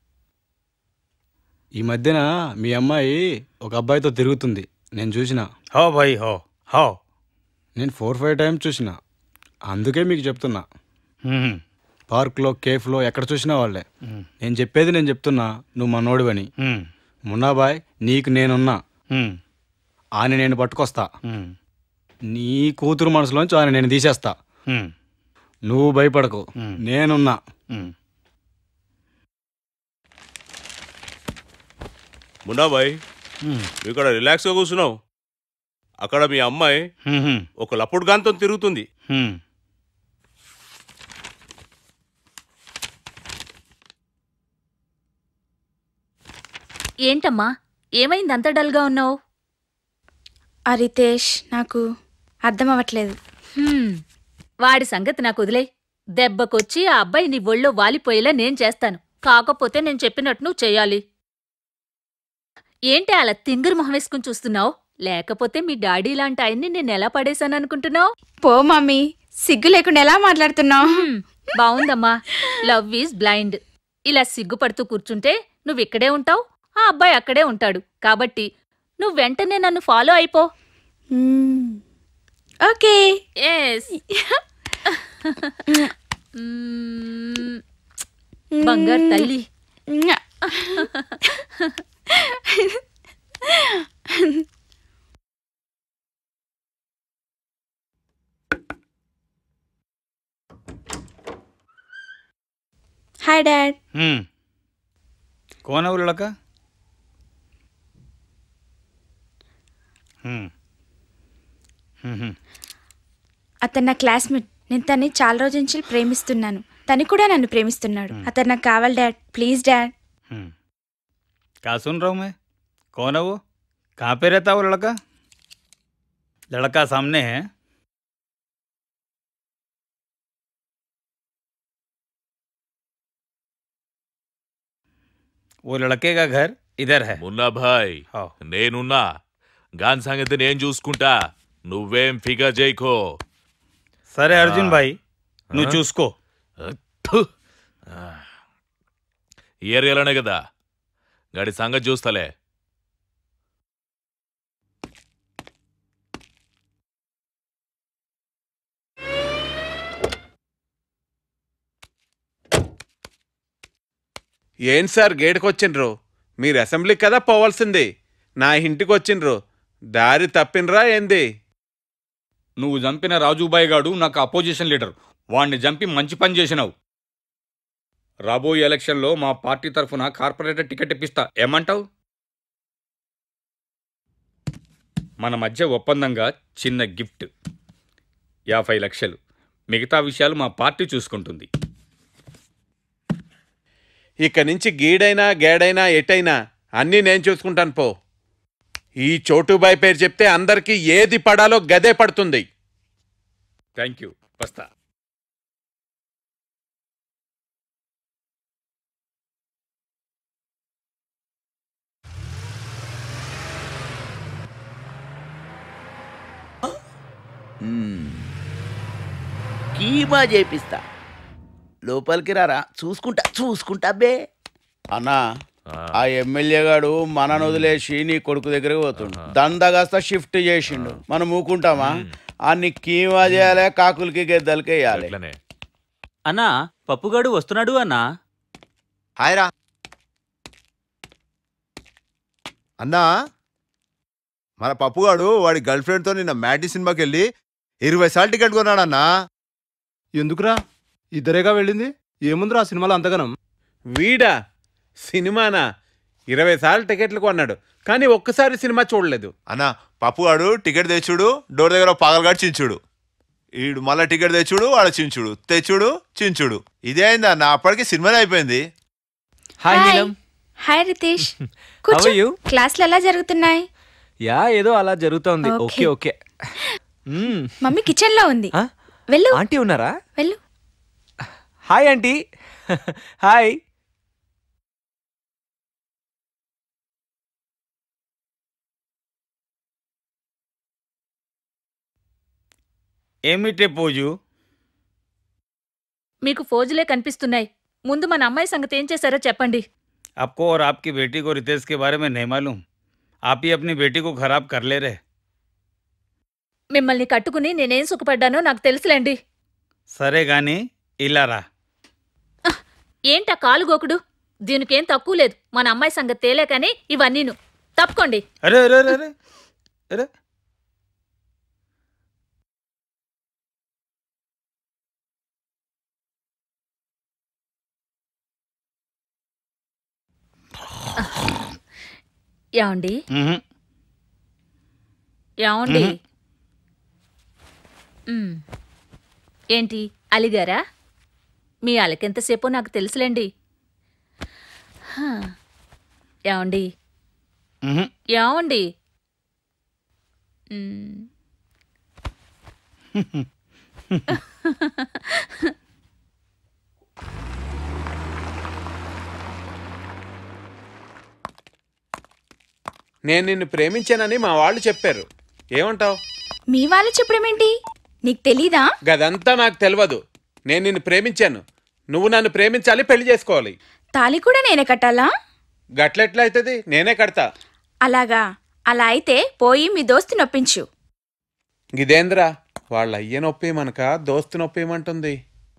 ఈ మధ్యన మీ అమ్మాయి ఒక అబ్బాయితో తిరుగుతుంది నేను చూసిన హో భాయ్ హో హో నేను ఫోర్ ఫైవ్ టైమ్స్ చూసిన అందుకే మీకు చెప్తున్నా హ్మ్. పార్క్లో కేఫ్లో ఎక్కడ చూసినా వాళ్ళే నేను చెప్పేది నేను చెప్తున్నా నువ్వు మనోడివని హ్మ్. మున్నాబాయ్ నీకు నేనున్నా హ్మ్. ఆయన నేను పట్టుకొస్తా హ్మ్. నీ కూతురు మనసులోంచి ఆయన నేను తీసేస్తా హ్మ్. నువ్వు భయపడకు నేనున్నా హ్మ్. మున్నాబాయ్ నువ్వు ఇక్కడ రిలాక్స్గా కూర్చున్నావు అక్కడ మీ అమ్మాయి హ్మ్. ఒక లప్పుడు గాంతో తిరుగుతుంది హ్మ్. ఏంటమ్మా ఏమైంది అంత డల్గా ఉన్నావు ఆ రితేష్ నాకు అర్థం అవ్వట్లేదు హ్మ్. వాడి సంగతి నాకు వదిలే దెబ్బకొచ్చి ఆ అబ్బాయి నీ ఒళ్ళో వాలిపోయేలా నేను చేస్తాను కాకపోతే నేను చెప్పినట్టు నువ్వు చెయ్యాలి ఏంటి అలా తింగురు మొహం వేసుకుని చూస్తున్నావు లేకపోతే మీ డాడీ లాంటి ఆయన్ని నేను ఎలా పడేశాను అనుకుంటున్నావు పో మమ్మీ సిగ్గు లేకుండా ఎలా మాట్లాడుతున్నావు బావుందమ్మా లవ్ ఈజ్ బ్లైండ్ ఇలా సిగ్గుపడుతూ కూర్చుంటే నువ్వు ఇక్కడే ఉంటావు ఆ అబ్బాయి అక్కడే ఉంటాడు కాబట్టి నువ్వు వెంటనే నన్ను ఫాలో అయిపో ఓకే ఎస్ బంగారు తల్లి హాయ్ డాడ్ हम्म कौन है वो लड़का हम्म हम्म हम्म అతను నా క్లాస్మేట్ నేను తన్ని చాలా రోజుల నుంచి ప్రేమిస్తున్నాను తను కూడా నన్ను ప్రేమిస్తున్నాడు అతను నాకు కావాలి డాడ్ ప్లీజ్ డాడ్ हम्म क्या सुन रहा हूँ मैं कौन है वो कहाँ पे रहता है वो लड़का लड़का सामने है वो लड़के का घर इधर है మున్నా భాయ్ నేనున్నా గాన్ సంగతి నేను చూసుకుంటా నువ్వేం ఫిగర్ చేయకో సరే అర్జున్ భాయ్ నువ్వు ఆ? చూసుకో థు. ఆ. ఈ ఏరియాలోనే కదా గాడి సంగతి చూస్తలే ఏం సార్ గేటుకొచ్చిండ్రు మీరు అసెంబ్లీకి కదా పోవాల్సింది నా ఇంటికి వచ్చిండ్రు దారి తప్పినరా ఏంది నువ్వు చంపిన రాజుబాయ్ గాడు నాకు అపోజిషన్ లీడర్ వాణ్ణి చంపి మంచి పని చేసినావు రాబోయే ఎలక్షన్లో మా పార్టీ తరఫున కార్పొరేటర్ టికెట్ ఇప్పిస్తా ఏమంటావు మన మధ్య ఒప్పందంగా చిన్న గిఫ్ట్ యాభై లక్షలు మిగతా విషయాలు మా పార్టీ చూసుకుంటుంది ఇక నుంచి గీడైనా గేడైనా ఎటైనా అన్నీ నేను చూసుకుంటాను పో ఈ చోటుబాయ్ పేరు చెప్తే అందరికీ ఏది పడాలో గదే పడుతుంది థ్యాంక్ యూ వస్తా కీమా చేపిస్తా లోపలికి రారా చూసుకుంటా చూసుకుంటా బే అన్నా ఆ ఎమ్మెల్యే గాడు మనను వదిలేసి నీ కొడుకు దగ్గరికి పోతుండు దందగాస్త షిఫ్ట్ చేసిండు మనం ఊకుంటామా అన్ని కీమా చేయాలి కాకులకి గెద్దలకి వేయాలి అన్నా పప్పుగాడు వస్తున్నాడు అన్నా హాయ్ రా అన్నా మన పప్పుగాడు వాడి గర్ల్ ఫ్రెండ్తో నిన్న మ్యాటి సినిమాకి వెళ్ళి ఇరవై సార్లు టికెట్ కొన్నాడన్నా ఎందుకురా ఇద్దరేగా వెళ్ళింది ఏముందిరా ఆ సినిమాలో అంతగనం వీడా సినిమానా ఇరవై సార్లు టికెట్లు కొన్నాడు కానీ ఒక్కసారి సినిమా చూడలేదు అన్న పప్పుగాడు టికెట్ తెచ్చుడు డోర్ దగ్గర పగలగాడు చించుడు ఈడు మళ్ళా టికెట్ తెచ్చుడు వాడు చించుడు తెచ్చుడు చించుడు ఇదే అయింది అన్న అప్పటికి సినిమానే అయిపోయింది hi Neelam hi Ritesh How కూర్చో are you? క్లాసులు ఎలా జరుగుతున్నాయి యా ఏదో అలా జరుగుతోంది Okay. ఓకే ఓకే మ్మ్. మమ్మీ కిచెన్ లో ఉంది ఆ? వెళ్ళు ఆంటీ ఉన్నారా వెళ్ళు హాయ్ ఆంటీ హాయ్ ఏమిటే పూజు మీకు ఫోజులే కనిపిస్తున్నాయి ముందు మన అమ్మాయి సంగతి ఏం చేశారో చెప్పండి आपको और आपकी बेटी को रितेश के बारे में नहीं मालूम आप ही अपनी बेटी को खराब कर ले रहे మిమ్మల్ని కట్టుకుని నేనేం సుఖపడ్డానో నాకు తెలుసులేండి సరే గాని ఇలా రా ఏంటా కాలు గోకుడు దీనికేం తక్కువ లేదు మన అమ్మాయి సంగతి తేలే కానీ ఇవన్నీను తప్పుకోండి అరే అరే అరే అరే అరే ఏమండి మ్హూ. ఏమండి మ్మ్. మ్మ్. ఏంటి అలిగారా మీ అలకెంతసేపో నాకు తెలుసులేండి హా. ఏమండి మ్హూ. ఏమండి మ్మ్. నేను నిన్ను ప్రేమించానని మా వాళ్ళు చెప్పారు ఏమంటావు మీ వాళ్ళు చెప్పడం ఏంటి నీకు తెలీదా గదంతా నాకు తెలియదు నేను నిన్ను ప్రేమించాను నువ్వు నన్ను ప్రేమించాలి పెళ్లి చేసుకోవాలి తాళి కూడా నేనే కట్టాలా గట్లెట్లా అవుతుంది నేనే కడతా అలాగా అలా అయితే పోయి మీ దోస్తు నొప్పించు గిదేంద్రా వాళ్ళ అయ్య నొప్పి మనక దోస్తు నొప్పి ఏమంటుంది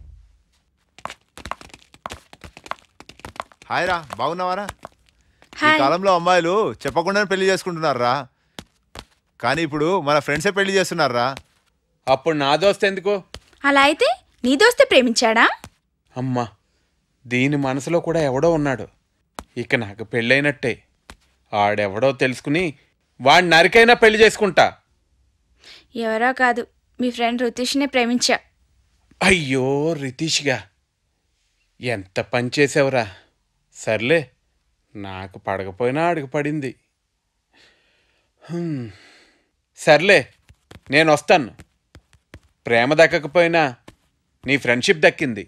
హాయ్ రా బాగున్నావారా ఈ హాయ్. కాలంలో అమ్మాయిలు చెప్పకుండానే పెళ్లి చేసుకుంటున్నారా కానీ ఇప్పుడు మన ఫ్రెండ్సే పెళ్లి చేస్తున్నారా అప్పుడు నా దోస్తు ఎందుకు అలా అయితే నీ దోస్తే ప్రేమించాడా అమ్మా దీని మనసులో కూడా ఎవడో ఉన్నాడు ఇక నాకు పెళ్ళైనట్టే ఆడెవడో తెలుసుకుని వాడి నరికైనా పెళ్లి చేసుకుంటా ఎవరో కాదు మీ ఫ్రెండ్ రుతీష్నే ప్రేమించా అయ్యో రితీష్గా ఎంత పని చేసావురా సర్లే నాకు పడకపోయినా ఆడికి పడింది హ్మ్. సర్లే నేను వస్తాను ప్రేమ దక్కకపోయినా నీ ఫ్రెండ్షిప్ దక్కింది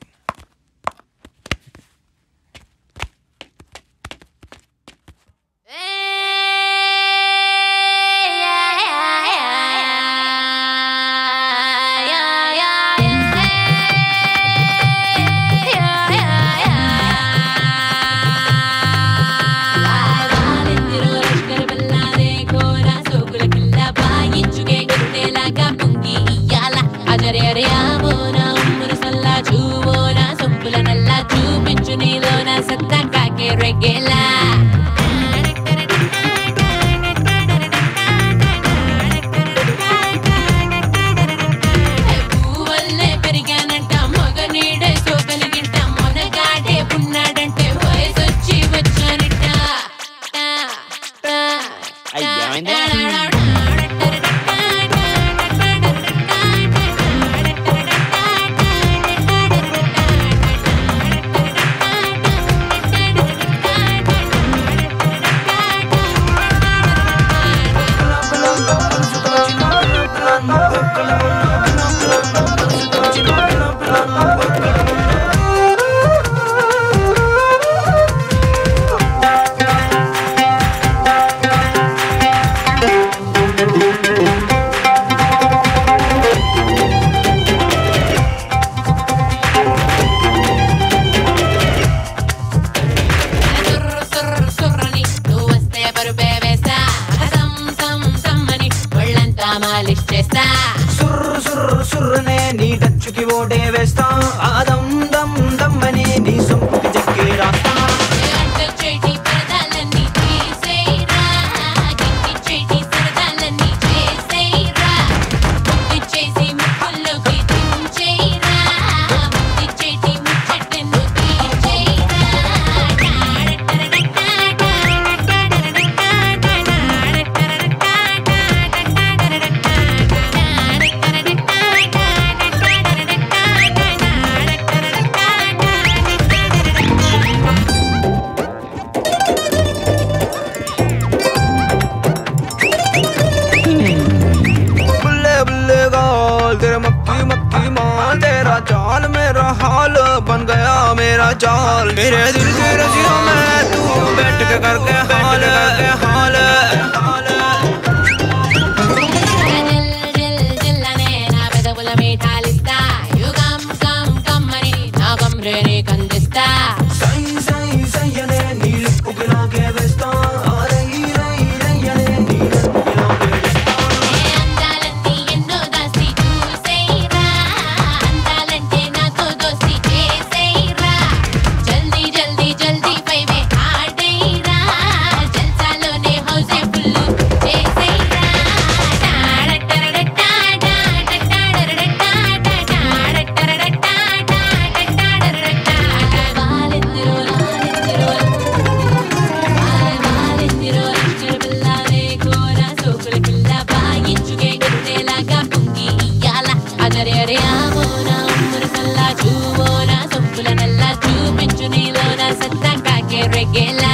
చూపించు నీలో నా సత్తా కాకే రెగ్గేలా పువ్వల్లే పెరిగానంట మగ నీడే సోకలిగింట మొనగాడే ఉన్నాడంటే వయసొచ్చి వచ్చానిట అయ్యా చేస్తా సుర్రు సుర్రు సుర్రనే నీ డచ్చుకి ఓటే వేస్తా ఆ దమ్ దమ్ దమ్మని నీ సొంపుకి చెక్కి రాస్తా అంటు చేటి పరదాలన్నీ తీసేయరా గిట్టి చేటి సరదాలన్నీ చేసేయరా ముద్దు చేసి ముక్కుల్లోకి దించేయరా ముద్దు చేటి ముచ్చటను తీర్చేయరా बुल्ले बुल्ले गाल तेरे मक्की मक्की माल तेरा चाल मेरा हाल बन गया मेरा चाल मेरे दिल के रसिया में तू बैठ के करके हाल करके हाल జిల్లనే నా పెదవుల మీఠాలిస్తా యుగం కం కమ్మని నా కమ్రేని కందిస్తా సై సై సయ్యనే నీ లిప్పుకి నాకే వేస్తా ఆ రై రై రయ్యనే నీ లిప్పుకి నాకే వేస్తా అందాలన్నీ ఎన్నో దాసి చూసేయరా అందాలంటే నాతో దోస్తి చేసేయరా జల్దీ జల్దీ జల్దీ పైవే ఆడేయరా జల్సాలోనే హౌసే ఫుల్ చేసేయరా వాలెందిరో లాలెందిరో వాలెందిరో లంచర పిల్లనే కోరా సోకుల పిల్ల బాయించుకే గుండెలాగా పొంగి ఇయ్యాల అదరే అరే ఆమోనా మురసల్లా చూమోనా సొంపుల నల్లా చూపించు నీలోన సత్తా కాకే రెగ్గేలా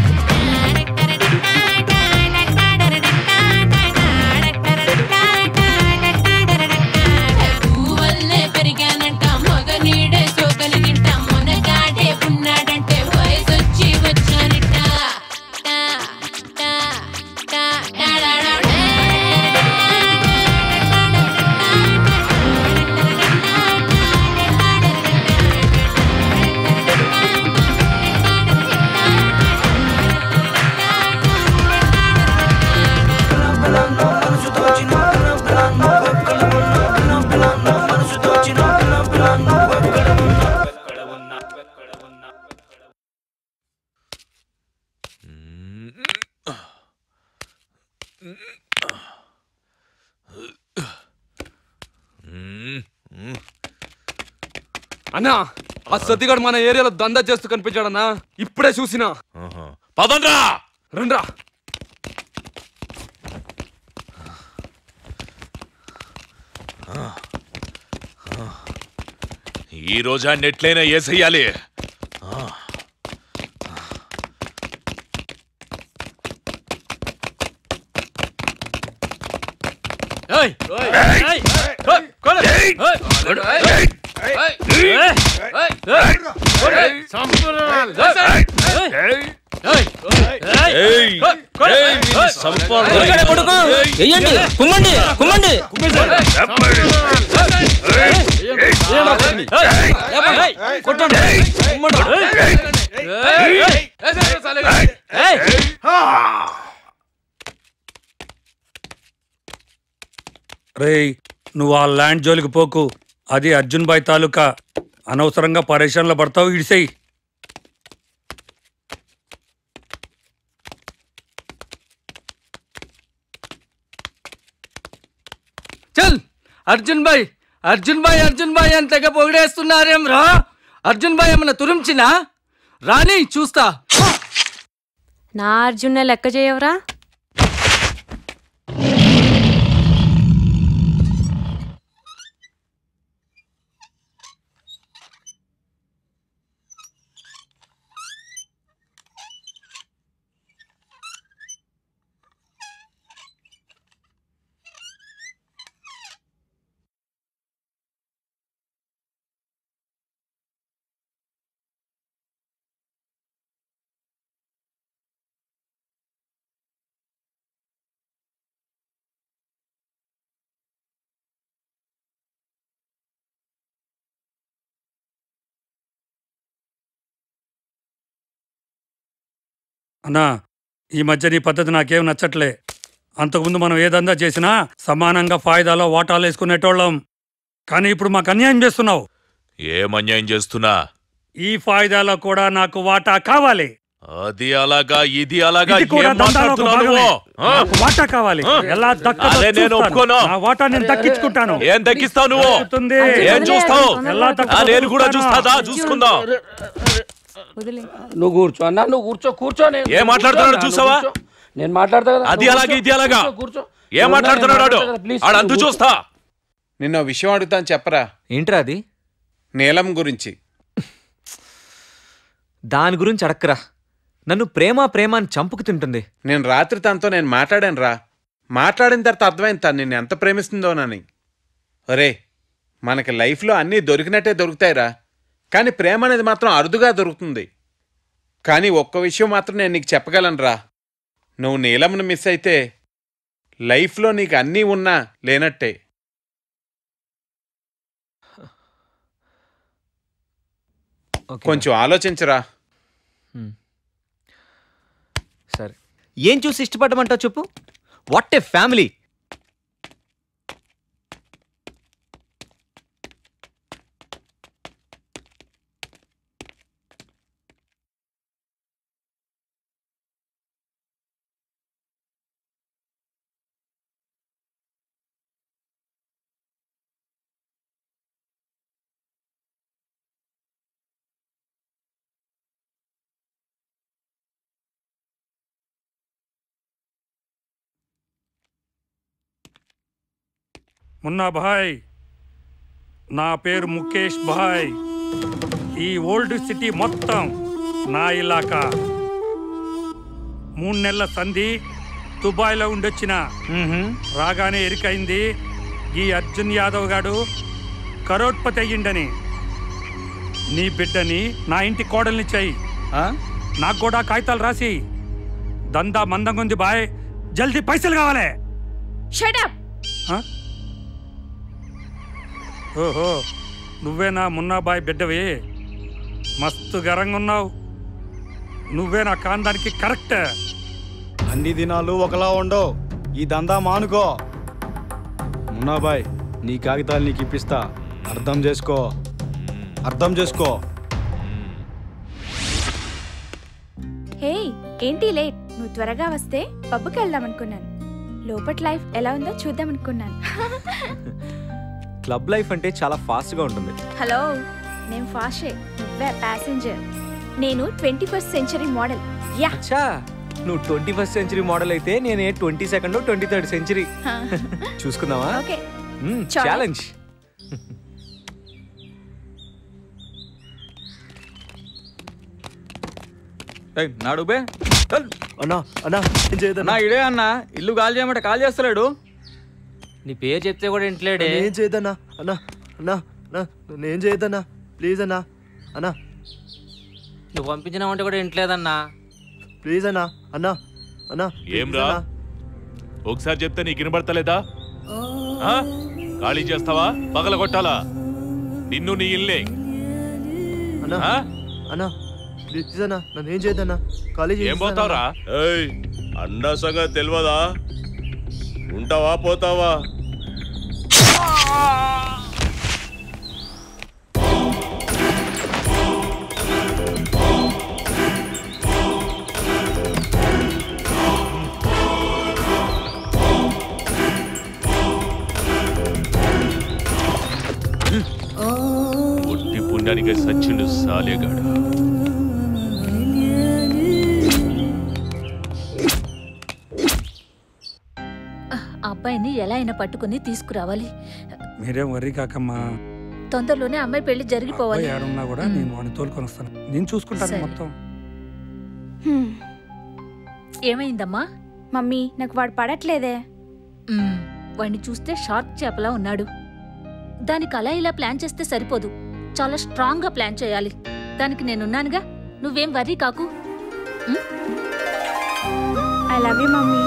పువ్వల్లే పెరిగానంట మగ నీడే సోకలిగింట మునగాడే ఉన్నాడంటే వయసొచ్చి వచ్చానిట టా, టా, టా, టాడాడా. అన్నా ఆ సతిగాడు మన ఏరియాలో దందా చేస్తూ కనిపించాడన్నా ఇప్పుడే చూసినా పదండ్రా రండ్రా ఈ రోజా నెట్లైనా ఏసెయ్యాలి ఏయ్ ఏయ్ ఏయ్ ఏయ్ కొడు ఏయ్ కొడు ఏయ్ ఏయ్ ఏయ్ ఏయ్ సంపూర్ణ ఏయ్ ఏయ్ ఏయ్ ఏయ్, వీడిని సంపాదన కొడుకు, కొడుకు. వెయ్యండి, కుమ్మండి కుమ్మండి కొట్టండి కుమ్మండి ఏయ్ ఏయ్ రేయ్ నువ్వు ఆ ల్యాండ్ జోలికి పోకు అది అర్జున్ బాయ్ తాలూకా అనవసరంగా పరేషాన్లో పడతావు ఇడిసేయి చల్ అర్జున్ భాయ్ అర్జున్ భాయ్ అర్జున్ భాయ్ అని తెగ పొగిడేస్తున్నారేం రా అర్జున్ భాయ్ ఏమన్నా తురించినా రాని చూస్తా నా అర్జున్నే లెక్క చేయవరా అన్నా ఈ మధ్య నీ పద్ధతి నాకేం నచ్చట్లే అంతకుముందు మనం ఏ దందా చేసినా సమానంగా ఫాయిదాలో వాటాలు వేసుకునేటోళ్ళం కానీ ఇప్పుడు మాకు అన్యాయం చేస్తున్నావు ఏం అన్యాయం చేస్తున్నా ఈ ఫాయిదాలో కూడా నాకు వాటా కావాలి అది అలాగా ఇది అలాగా ఇది కూడా ఏం దందాలో ఒక మాట్లాడుతున్నావు భాగమే. నువ్వు? ఆ? నాకు వాటా కావాలి ఆ? ఎలా దక్కదో అదే నేను చూస్తాను. ఒప్పుకోను. నా వాటా నేను దక్కించుకుంటాను ఏం తగ్గిస్తావు నువ్వు దక్కుతుంది. ఏం చూస్తావు ఎలా ఆ, దక్కుతుందో నేను కూడా చూస్తాను. చూస్తాదా చూసుకుందాం నువ్వు కూర్చో అన్నా నువ్వు కూర్చో కూర్చో నేను ఏం మాట్లాడుతున్నాడు కూర్చో, చూసావా? నువ్వు కూర్చో. నేను మాట్లాడతా కదా అది నువ్వు అలాగే కూర్చో, ఇది అలాగా కూర్చో, కూర్చో ఏం నువ్వు మాట్లాడుతున్నాడు నేను ఆడు? మాట్లాడతా కదా, please, ఆడు అంతు నువ్వు చూస్తా నిన్న ఓ విషయం అడుగుతాను చెప్పరా ఏంట్రా అది నీలం గురించి దాని గురించి అడక్కరా నన్ను ప్రేమ ప్రేమ అని చంపుకు తింటుంది నేను రాత్రి తనతో నేను మాట్లాడాను రా మాట్లాడిన తర్వాత అర్థమైంది తను నిన్ను ఎంత ప్రేమిస్తుందోనని ఒరే మనకి లైఫ్లో అన్నీ దొరికినట్టే దొరుకుతాయిరా కానీ ప్రేమ అనేది మాత్రం అరుదుగా దొరుకుతుంది కానీ ఒక్క విషయం మాత్రం నేను నీకు చెప్పగలను రా నువ్వు నీలంను మిస్ అయితే లైఫ్లో నీకు అన్నీ ఉన్నా లేనట్టే కొంచెం ఆలోచించరా సరే ఏం చూసి ఇష్టపడమంటావు చెప్పు what a family Munna Bhai నా పేరు ముఖేష్ భాయ్ ఈ ఓల్డ్ సిటీ మొత్తం నా ఇలాకా మూడు నెలల సంధి దుబాయ్లో ఉండొచ్చిన రాగానే ఎరికైంది ఈ అర్జున్ యాదవ్ గాడు కరోడ్పతి అయ్యిండని నీ బిడ్డని నా ఇంటి కోడల్ని చెయ్యి నాకు కూడా కాగితాలు రాసి దందా మందంగా ఉంది బాయ్ జల్దీ పైసలు కావాలి షటప్ ఆ? ఓహో నువ్వేనా మున్నాబాయ్ బిడ్డవి మస్తు గరంగా ఉన్నావు నువ్వే నా కాందానికి కరెక్ట్ అన్ని దినాలు ఒకలా ఉండవు ఈ దందా మానుకో మున్నాబాయ్ నీ కాగితాలు నీకు ఇప్పిస్తా అర్థం చేసుకో అర్థం చేసుకో హే ఏంటి లేట్ నువ్వు త్వరగా వస్తే పబ్కి వెళ్దాం అనుకున్నాను లోపట్ లైఫ్ ఎలా ఉందో చూద్దాం అనుకున్నాను క్లబ్ లైఫ్ అంటే చాలా ఫాస్ట్గా ఉంటుంది హలో నేను ఫాషే నువ్వే ప్యాసింజర్ నేను twenty first century model yeah అచ్చా నువ్వు ట్వంటీ ఫస్ట్ సెంచరీ మోడల్ అయితే నేనే twenty second twenty third century చూసుకుందామా ఓకే చాలు. ఛాలెంజ్ నాడు బే అన్నా అన్నా నా ఇడే అన్న ఇల్లు కాల్ చేయమంటే కాల్ చేస్తలేడు నీ పేరు చెప్తే కూడా ఇంట్లేడే ఏం చేయదన్నా అన్నా అన్నా అన్నా నేను చేయదన్నా ప్లీజ్ అన్నా అన్నా నువ్వు పంపించినావంటే కూడా ఇంట్లేదన్నా ప్లీజ్ అన్నా అన్నా అన్నా ఏం రా ఒకసారి చెప్తే నీకు వినబడతలేదా ఆ? ఖాళీ చేస్తావా పగల కొట్టాలా నిన్ను నీ ఇల్లే అన్నా ఆ? అన్నా ప్లీజ్ అన్నా నన్ను ఏం చేయదన్నా కాలేజీ ఏం పోతావురా ఏయ్ అన్న సంగతి తెలియదా ఉంటావా పోతావా ఒట్టి పుణ్యానికి సచ్చిండు సాలేగాడు ఆ అబ్బాయిని ఎలా అయినా పట్టుకుని తీసుకురావాలి మీరేం వర్రీ కాకమ్మా తొందరలోనే అమ్మాయి పెళ్లి జరిగిపోవాలి అబ్బాయి ఆడున్నా కూడా నేను వాడిని తోలుకొని వస్తాను నేను చూసుకుంటాను సరే. మొత్తం హ్మ్. ఏమైందమ్మా మమ్మీ నాకు వాడు పడట్లేదే మ్మ్. వాణ్ణి చూస్తే షార్ప్ చేపలా ఉన్నాడు దానికి అలా ఇలా ప్లాన్ చేస్తే సరిపోదు చాలా స్ట్రాంగ్ గా ప్లాన్ చేయాలి దానికి నేనున్నానుగా నువ్వేం వర్రీ కాకు ఐ లవ్ యూ మమ్మీ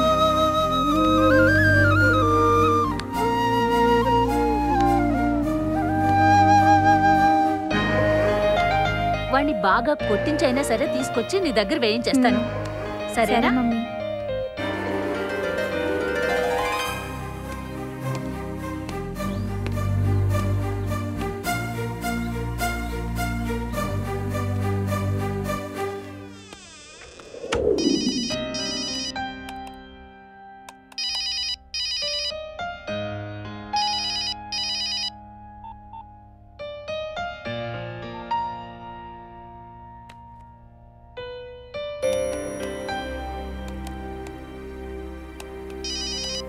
వాణ్ణి బాగా కొట్టించైనా సరే తీసుకొచ్చి నీ దగ్గర వేయించేస్తాను సరే సరేనా మమ్మీ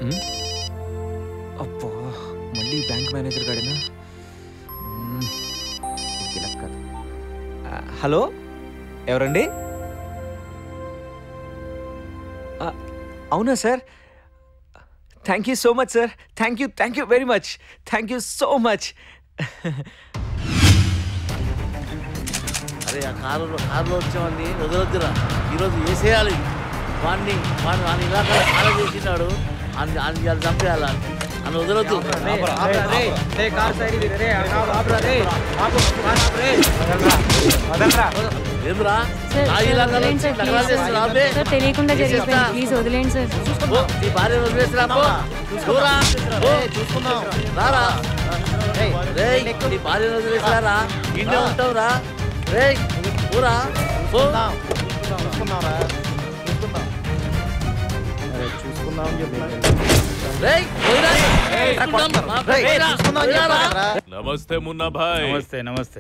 ఉమ్. అబ్బా మళ్ళీ బ్యాంక్ మేనేజర్ గాడేనా ఉమ్, ఇది ఇలా కాదు. ఆ, హలో ఎవరండి ఆ, అవునా sir thank you so much sir thank you thank you very much thank you so much అరే ఆ కారులో కారులో వచ్చామండి వదలొద్దురా ఈరోజు వేసేయాలి వాడిని వాడిని వాడిని ఇలాకాల కాల చేసినాడు అని అని ఇవాళ చంపేయాలి అని వదలొద్దు ఏమ్రా నా ఇలాకాలో వచ్చి నగరాలు చేస్తున్నా అబ్బే సార్ తెలియకుండా చేసేస్తా. జరిగిపోయింది ప్లీజ్ వదిలేండి సార్ ఓ, నీ భార్య వదిలేసిరా పో చూరా చూసుకుందాం రారా రేయ్ నీ భార్య వదిలేసిరా ఇంట్లో ఉంటావురా రేయ్ ఊరా పో రేయ్ పోయిరా చూసుకుందాం. మా పోయిరా. పోయిరా. నమస్తే మున్నా భాయ్ नमस्ते नमस्ते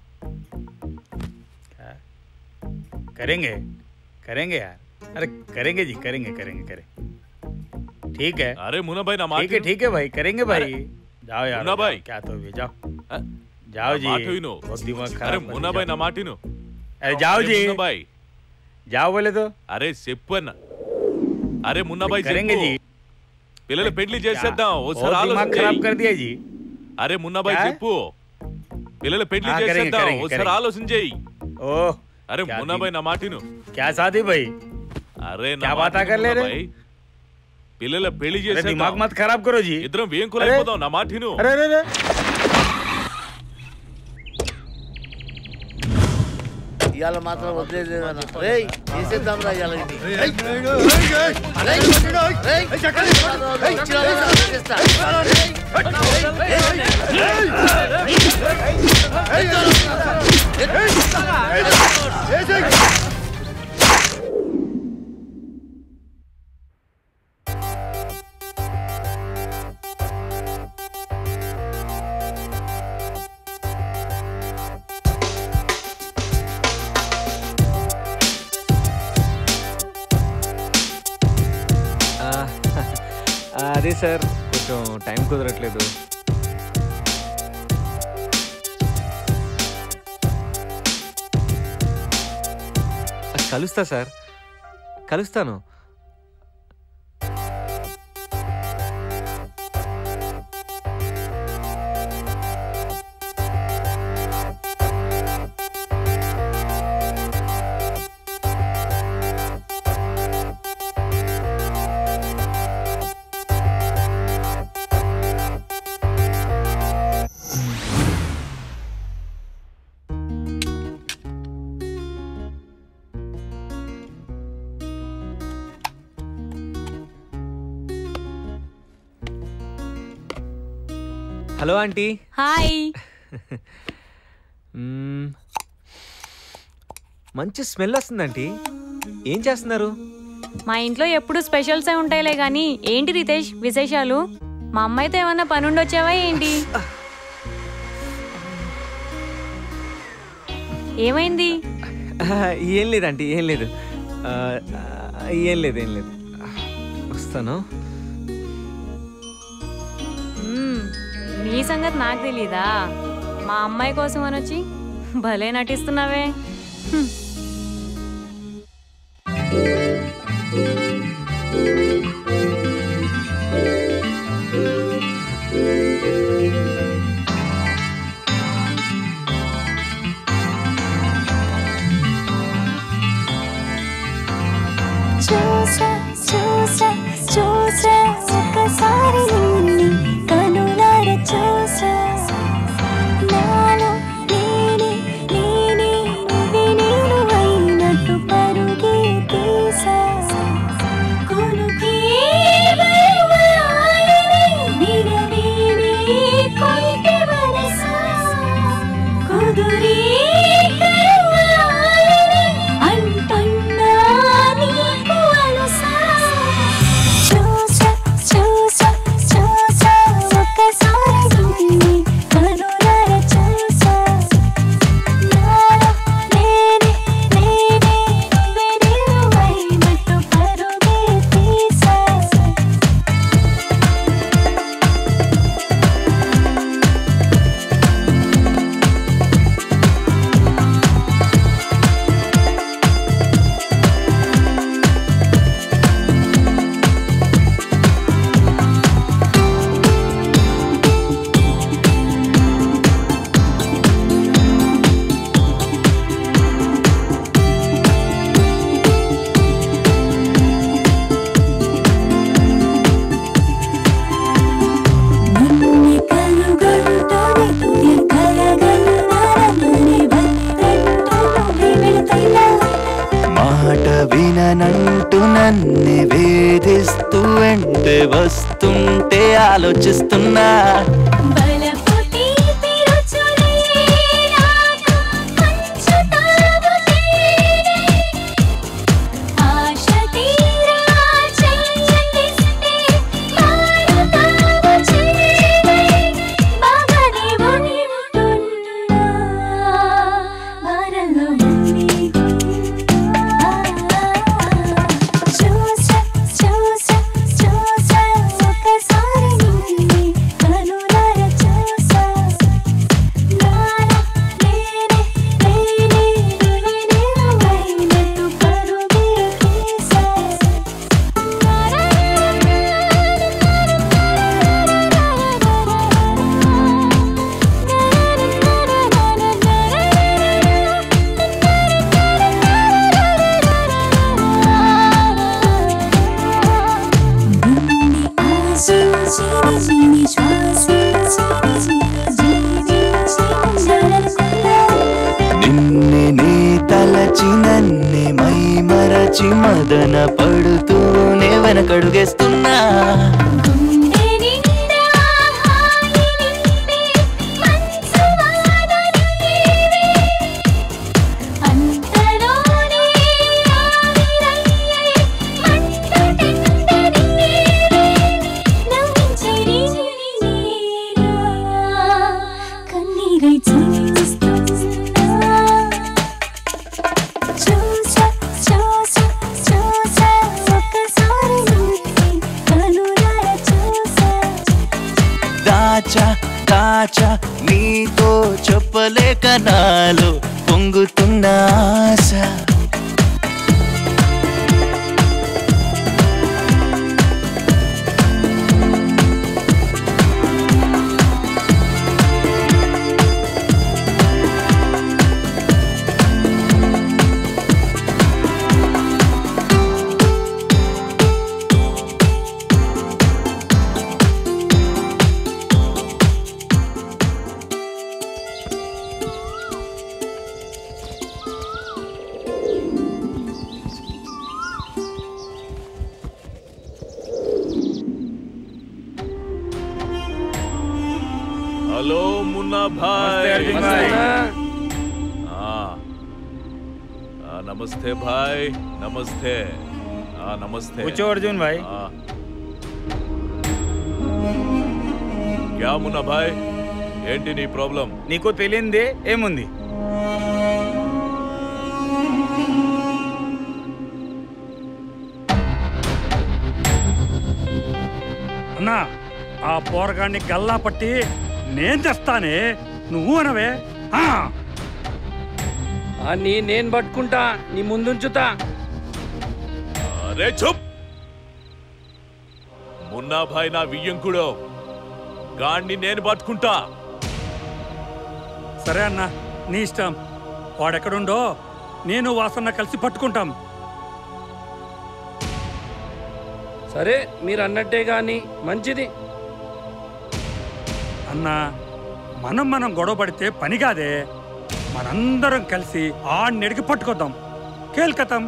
क्या? करेंगे करेंगे यार अरे करेंगे जी करेंगे करेंगे करेंगे ठीक है अरे मुन्ना भाई ना ठीक है ठीक है भाई करेंगे भाई जाओ यार मुन्ना भाई। क्या तो भी जाओ जाओ जी మాట విను. बहुत दिमाग అరే खराब మున్నా భాయ్ నా మాటిను अरे जाओ जी మున్నా భాయ్ जाओ बोले तो అరే చెప్పు అన్న అరే మున్నా భాయ్ करेंगे చెప్పు. जी పిల్లలు పెళ్లి చేసేద్దాం ఓసారి बहुत दिमाग ఆలోచన खराब చెయ్యి. कर दिया जी అరే మున్నా భాయ్ क्या? చెప్పు పిల్లలు పెళ్లి हाँ, करेंगे, చేసేద్దాం करेंगे, ఒకసారి करेंगे। ఆలోచన చెయ్యి ओह అరే क्या మున్నా थी? భాయ్ నా మాటిను क्या शादी भाई అరే क्या बात कर ले रहे? పిల్లల పెళ్లి अरे చేసేద్దాం दिमाग मत खराब करो जी ఇద్దరం వేంకులైపోదాం నా మాటిను अरे अरे अरे ఇవాళ మాత్రం వదిలేదు రేయ్ చేసేద్దాం రా ఇవాళ ఇది రేయ్. ఆ, అదే సార్ కొంచెం టైం కుదరట్లేదు కలుస్తా సార్ కలుస్తాను హలో ఆంటీ హాయ్ మ్మ్. మంచి స్మెల్ వస్తుంది ఆంటీ ఏం చేస్తున్నారు మా ఇంట్లో ఎప్పుడు స్పెషల్సే ఉంటాయిలే గాని ఏంటి రితేష్ విశేషాలు మా అమ్మాయితో ఏమన్నా పని ఉండొచ్చావా ఏంటి ఏమైంది ఆహా, ఏం లేదు ఆంటీ ఏం లేదు ఆ, ఆ, ఏం లేదు ఏం లేదు వస్తాను మ్మ్, నీ సంగతి నాకు తెలీదా మా అమ్మాయి కోసం అనొచ్చి భలే నటిస్తున్నావే హ్మ్. చూసా చూసా చూసా ఒకసారి నిన్ని కనులార చూసా నాలో నేనే నేనే నువ్వే నేను అయినట్టు పరుగే తీసా తోడు వెంటే వస్తుంటే ఆలోచిస్తున్నా చూసా చూసా చూసా ఒకసారి నిన్నే కనులార చూసా నాలో నేనే నేనే నేనైనట్టు కరుగే తీసా నిన్నే నీ తలచి నన్నే మై మరచి మదన పడుతూనే వెనకడుగేస్తున్నా కన్నీరై చూస్తున్నా చూసా చూసా చూసా ఒకసారి నిన్నే కనులార చూసా దాచా దాచా నీతో చెప్పలేక నాలో పొంగుతున్న ఆశ హలో మున్నా భాయ్ అర్జున్ భాయ్. ఆ. ఆ, నమస్తే భాయ్ నమస్తే ఆ, నమస్తే కూర్చో అర్జున్ భాయ్. ఆ. క్యా మున్నా భాయ్ ఏంటి నీ ప్రాబ్లం నీకు తెలియంది ఏముంది అన్నా ఆ పోరగాన్ని గల్లా పట్టి నేను తెస్తానే నువ్వు అనవే ఆ. నీ నేను పట్టుకుంటా నీ ముందుంచుతా అరే చుప్ మున్నా భాయ్ నా వియ్యంకుడు గాణ్ణి నేను పట్టుకుంటా సరే అన్న నీ ఇష్టం వాడెక్కడుండో నేను వాసన్న కలిసి పట్టుకుంటాం సరే మీరు అన్నట్టే గాని మంచిది అన్నా మనం మనం గొడవ పడితే పని కాదే మనందరం కలిసి ఆ నెడికి పట్టుకొద్దాం కేల్కతం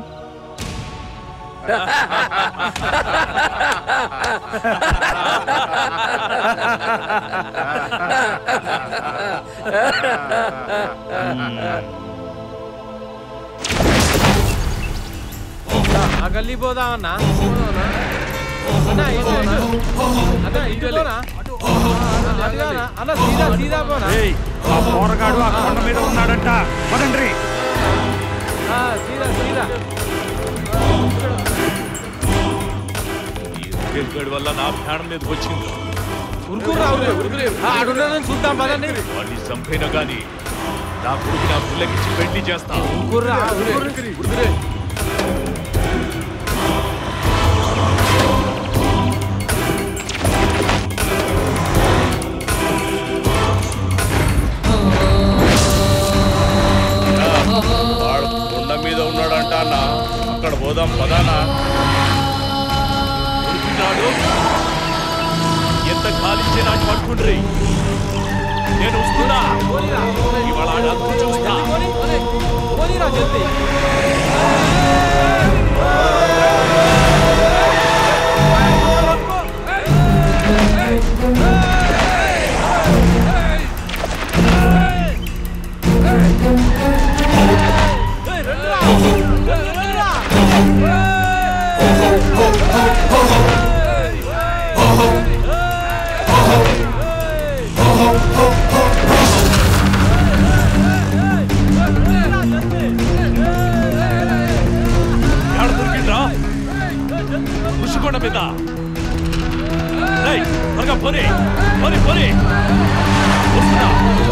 ఆ గల్లీ పోదా అన్న అన్న ఇటు అన్న. అన్న ఇటు పోనా? అటు కానా? అన్న సీదా సీదా పోనా ఏయ్, ఆ పోరగాడు ఆ కొండ మీద ఉన్నాడంట పదండ్రి ఆ, సీదా సీదా గడి వల్ల నా ప్రాణం మీద వచ్చింది ఉరుకురా ఉరుకురే ఉరుకురే ఆడున్నదని చూద్దాం పదండి వాడిని చంపైనా గాని నా కొడుకు నా పిల్లకిచ్చి పెళ్లి చేస్తా ఉరుకుర్రా ఉరుకురే ఉరుకురే వాడు కొండ మీద ఉన్నాడంట అన్న అక్కడ పోదాం పదానా ఉరికినాడు ఎంత కాలిచ్చే నాటి పట్టుకుండ్రి నేను వస్తున్నా ఇవాళ ఆడ అదుపు చూస్తా పోనీరా జల్దీ ఆ రేయ్, త్వరగా పోనీ పోనీ పోనీ వస్తున్నా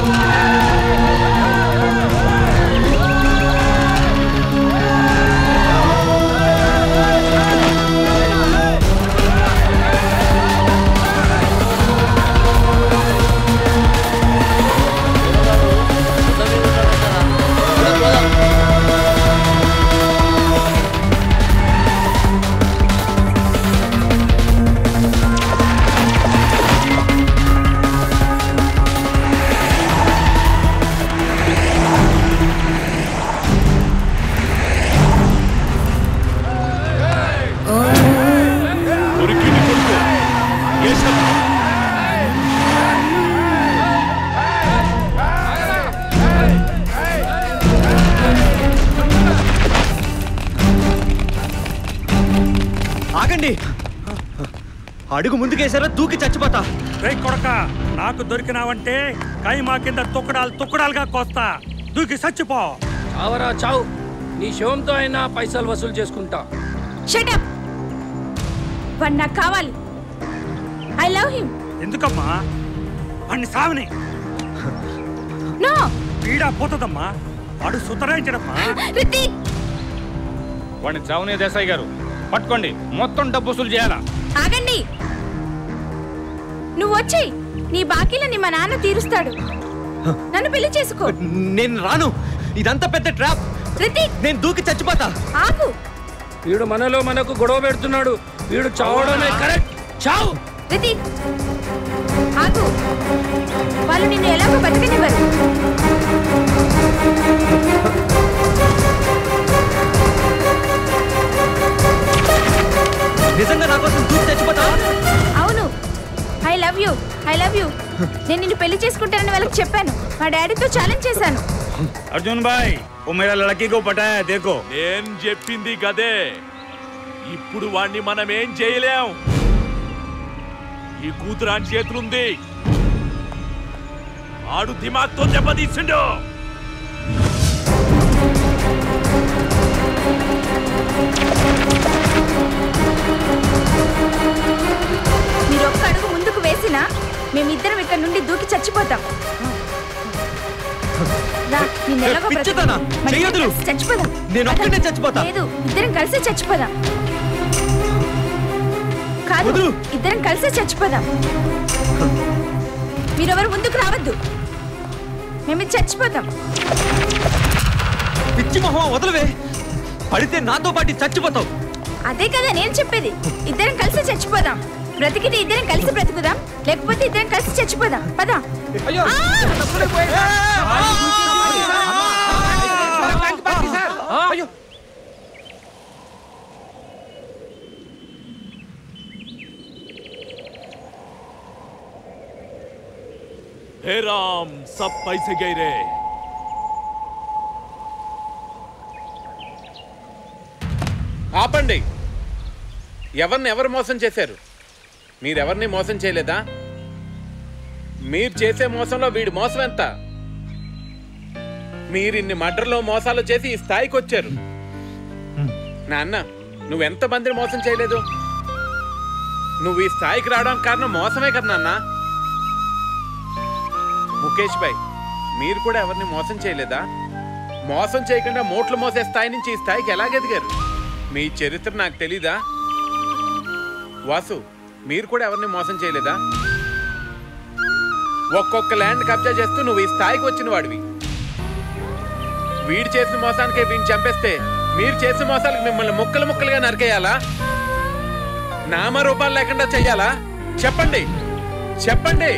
దొరికింది కొడుకు ఏసం ఆగండి అడుగు ముందుకేసారా దూకి చచ్చిపోతా రే కొడక నాకు దొరికినావంటే కైమా కింద తుక్కడాలు తుక్కడాలుగా కోస్తా దూకి చచ్చిపో చావరా చావు నీ శవంతో అయినా పైసలు వసూలు చేసుకుంటా షటప్ వాడు నాకు కావాలి ఐ లవ్ హిమ్ ఎందుకమ్మా వాడిని సావని నో పీడా పోతుందమ్మా వాడు సుతరాయించడమ్మా రితిక్ వాడిని చావునే దేశాయి గారు పట్టుకోండి మొత్తం డబ్బు వసూలు చేయాలా ఆగండి నువ్వు వచ్చి నీ బాకీలని మా నాన్న తీరుస్తాడు నన్ను పెళ్లి చేసుకో నేను రాను ఇదంతా పెద్ద ట్రాప్ రితిక్ నేను దూకి చచ్చిపోతా ఆగు వీడు మనలో మనకు గొడవ పెడుతున్నాడు వీడు చావడమే కరెక్ట్ చావు రితిక్ ఆగు వాళ్ళు నిన్ను ఎలాగో బతకనివ్వరు నిజంగా నా కోసం దూకి చచ్చిపోతా అవును I love you I love you నేను నిన్ను పెళ్లి చేసుకుంటానని వాళ్ళకి చెప్పాను మా డాడీతో ఛాలెంజ్ చేశాను అర్జున్ భాయ్ ఓ మేరా లड़की को पटाया देखो నేను చెప్పింది గదే ఇప్పుడు వాణ్ణి మనం ఏం చేయలేం ఈ కూతురాని చేతులుంది ఆడు దిమాగ్తో దెబ్బతీసిండు మీరు ఒక్క అడుగు ముందుకు వేసినా మేమిద్దరం ఇక్కడ నుండి దూకి చచ్చిపోతాం రా, నిన్ను ఎలాగో పిచ్చితనా? బ్రతికి- మన చెయ్యొద్దు. ఇద్దరం కలిసి చచ్చిపోదాం నేను ఒక్కడే చచ్చిపోతా. లేదు ఇద్దరం కలిసి చచ్చిపోదాం కాదు ఇద్దరం కలిసి చచ్చిపోదాం మీరెవరు ముందుకు రావద్దు మేము ఇది చచ్చిపోతాం పిచ్చి మొహం వదలవే పడితే నాతో పాటు చచ్చిపోతావు అదే కదా నేను చెప్పేది ఇద్దరం కలిసి చచ్చిపోదాం బ్రతికితే ఇద్దరం కలిసి బ్రతుకుదాం లేకపోతే ఇద్దరం కలిసి చచ్చిపోదాం పదా అయ్యో అయ్యో हे राम सब पैसे गए रे ఆపండి ఎవరిని ఎవరు మోసం చేశారు మీరెవరిని మోసం చేయలేదా మీరు చేసే మోసంలో వీడి మోసం ఎంత మీరు ఇన్ని మర్డర్లో మోసాలు చేసి ఈ స్థాయికి వచ్చారు నాన్న నువ్వెంత మందిని మోసం చేయలేదు నువ్వు ఈ స్థాయికి రావడానికి కారణం మోసమే కదా నాన్న ముఖేష్ భాయ్ మీరు కూడా ఎవరిని మోసం చేయలేదా మోసం చేయకుండా మోట్లు మోసే స్థాయి నుంచి ఈ స్థాయికి ఎలాగెదిగారు మీ చరిత్ర నాకు తెలీదా వాసు మీరు కూడా ఎవరిని మోసం చేయలేదా ఒక్కొక్క ల్యాండ్ కబ్జా చేస్తూ నువ్వు ఈ స్థాయికి వచ్చిన వాడివి వీడు చేసిన మోసానికే వీడిని చంపేస్తే మీరు చేసిన మోసాలకు మిమ్మల్ని ముక్కలు ముక్కలుగా నరికేయాలా నామరూపాలు లేకుండా చెయ్యాలా చెప్పండి చెప్పండి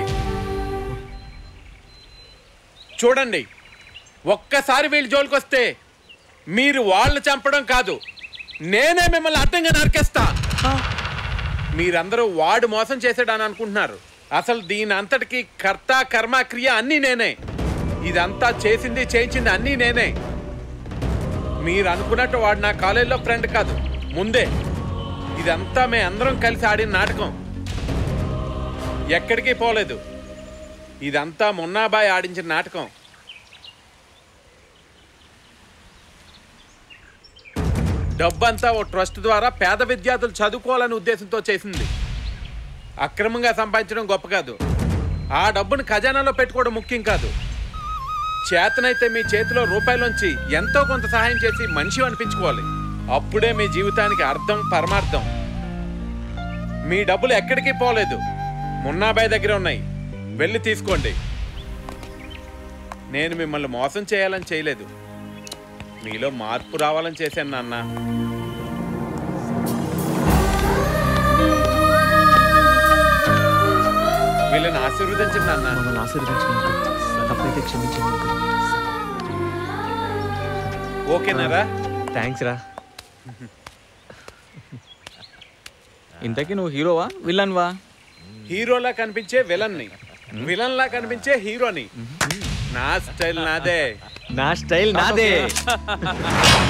చూడండి ఒక్కసారి వీళ్ళ జోలికి వస్తే మీరు వాళ్ళు చంపడం కాదు నేనే మిమ్మల్ని అడ్డంగా నరికేస్తా మీరందరూ వాడు మోసం చేసాడని అనుకుంటున్నారు అసలు దీని అంతటికి కర్త కర్మ క్రియ అన్నీ నేనే ఇదంతా చేసింది చేయించింది అన్నీ నేనే మీరు అనుకున్నట్టు వాడు నా కాలేజీలో ఫ్రెండ్ కాదు ముందే ఇదంతా మే అందరం కలిసి ఆడిన నాటకం ఎక్కడికి పోలేదు ఇదంతా మున్నాబాయ్ ఆడించిన నాటకం డబ్బంతా ఓ ట్రస్ట్ ద్వారా పేద విద్యార్థులు చదువుకోవాలనే ఉద్దేశంతో చేసింది అక్రమంగా సంపాదించడం గొప్ప కాదు ఆ డబ్బును ఖజానాలో పెట్టుకోవడం ముఖ్యం కాదు చేతనైతే మీ చేతిలో రూపాయలోంచి ఎంతో కొంత సహాయం చేసి మనిషి అనిపించుకోవాలి అప్పుడే మీ జీవితానికి అర్థం పరమార్థం మీ డబ్బులు ఎక్కడికి పోలేదు మున్నాబాయ్ దగ్గర ఉన్నాయి వెళ్ళి తీసుకోండి నేను మిమ్మల్ని మోసం చేయాలని చేయలేదు మీలో మార్పు రావాలని చేశాను నాన్న వీళ్ళని ఆశీర్వదించండి నాన్న మమ్మల్ని ఆశీర్వదించండి తప్పైతే క్షమించండి ఓకేనారా థ్యాంక్స్ రా ఇంతకీ నువ్వు హీరోవా విలన్ వా హీరోలా కనిపించే విలన్ని విలన్ లా కనిపించే హీరోని నా స్టైల్ నాదే నా స్టైల్ నాదే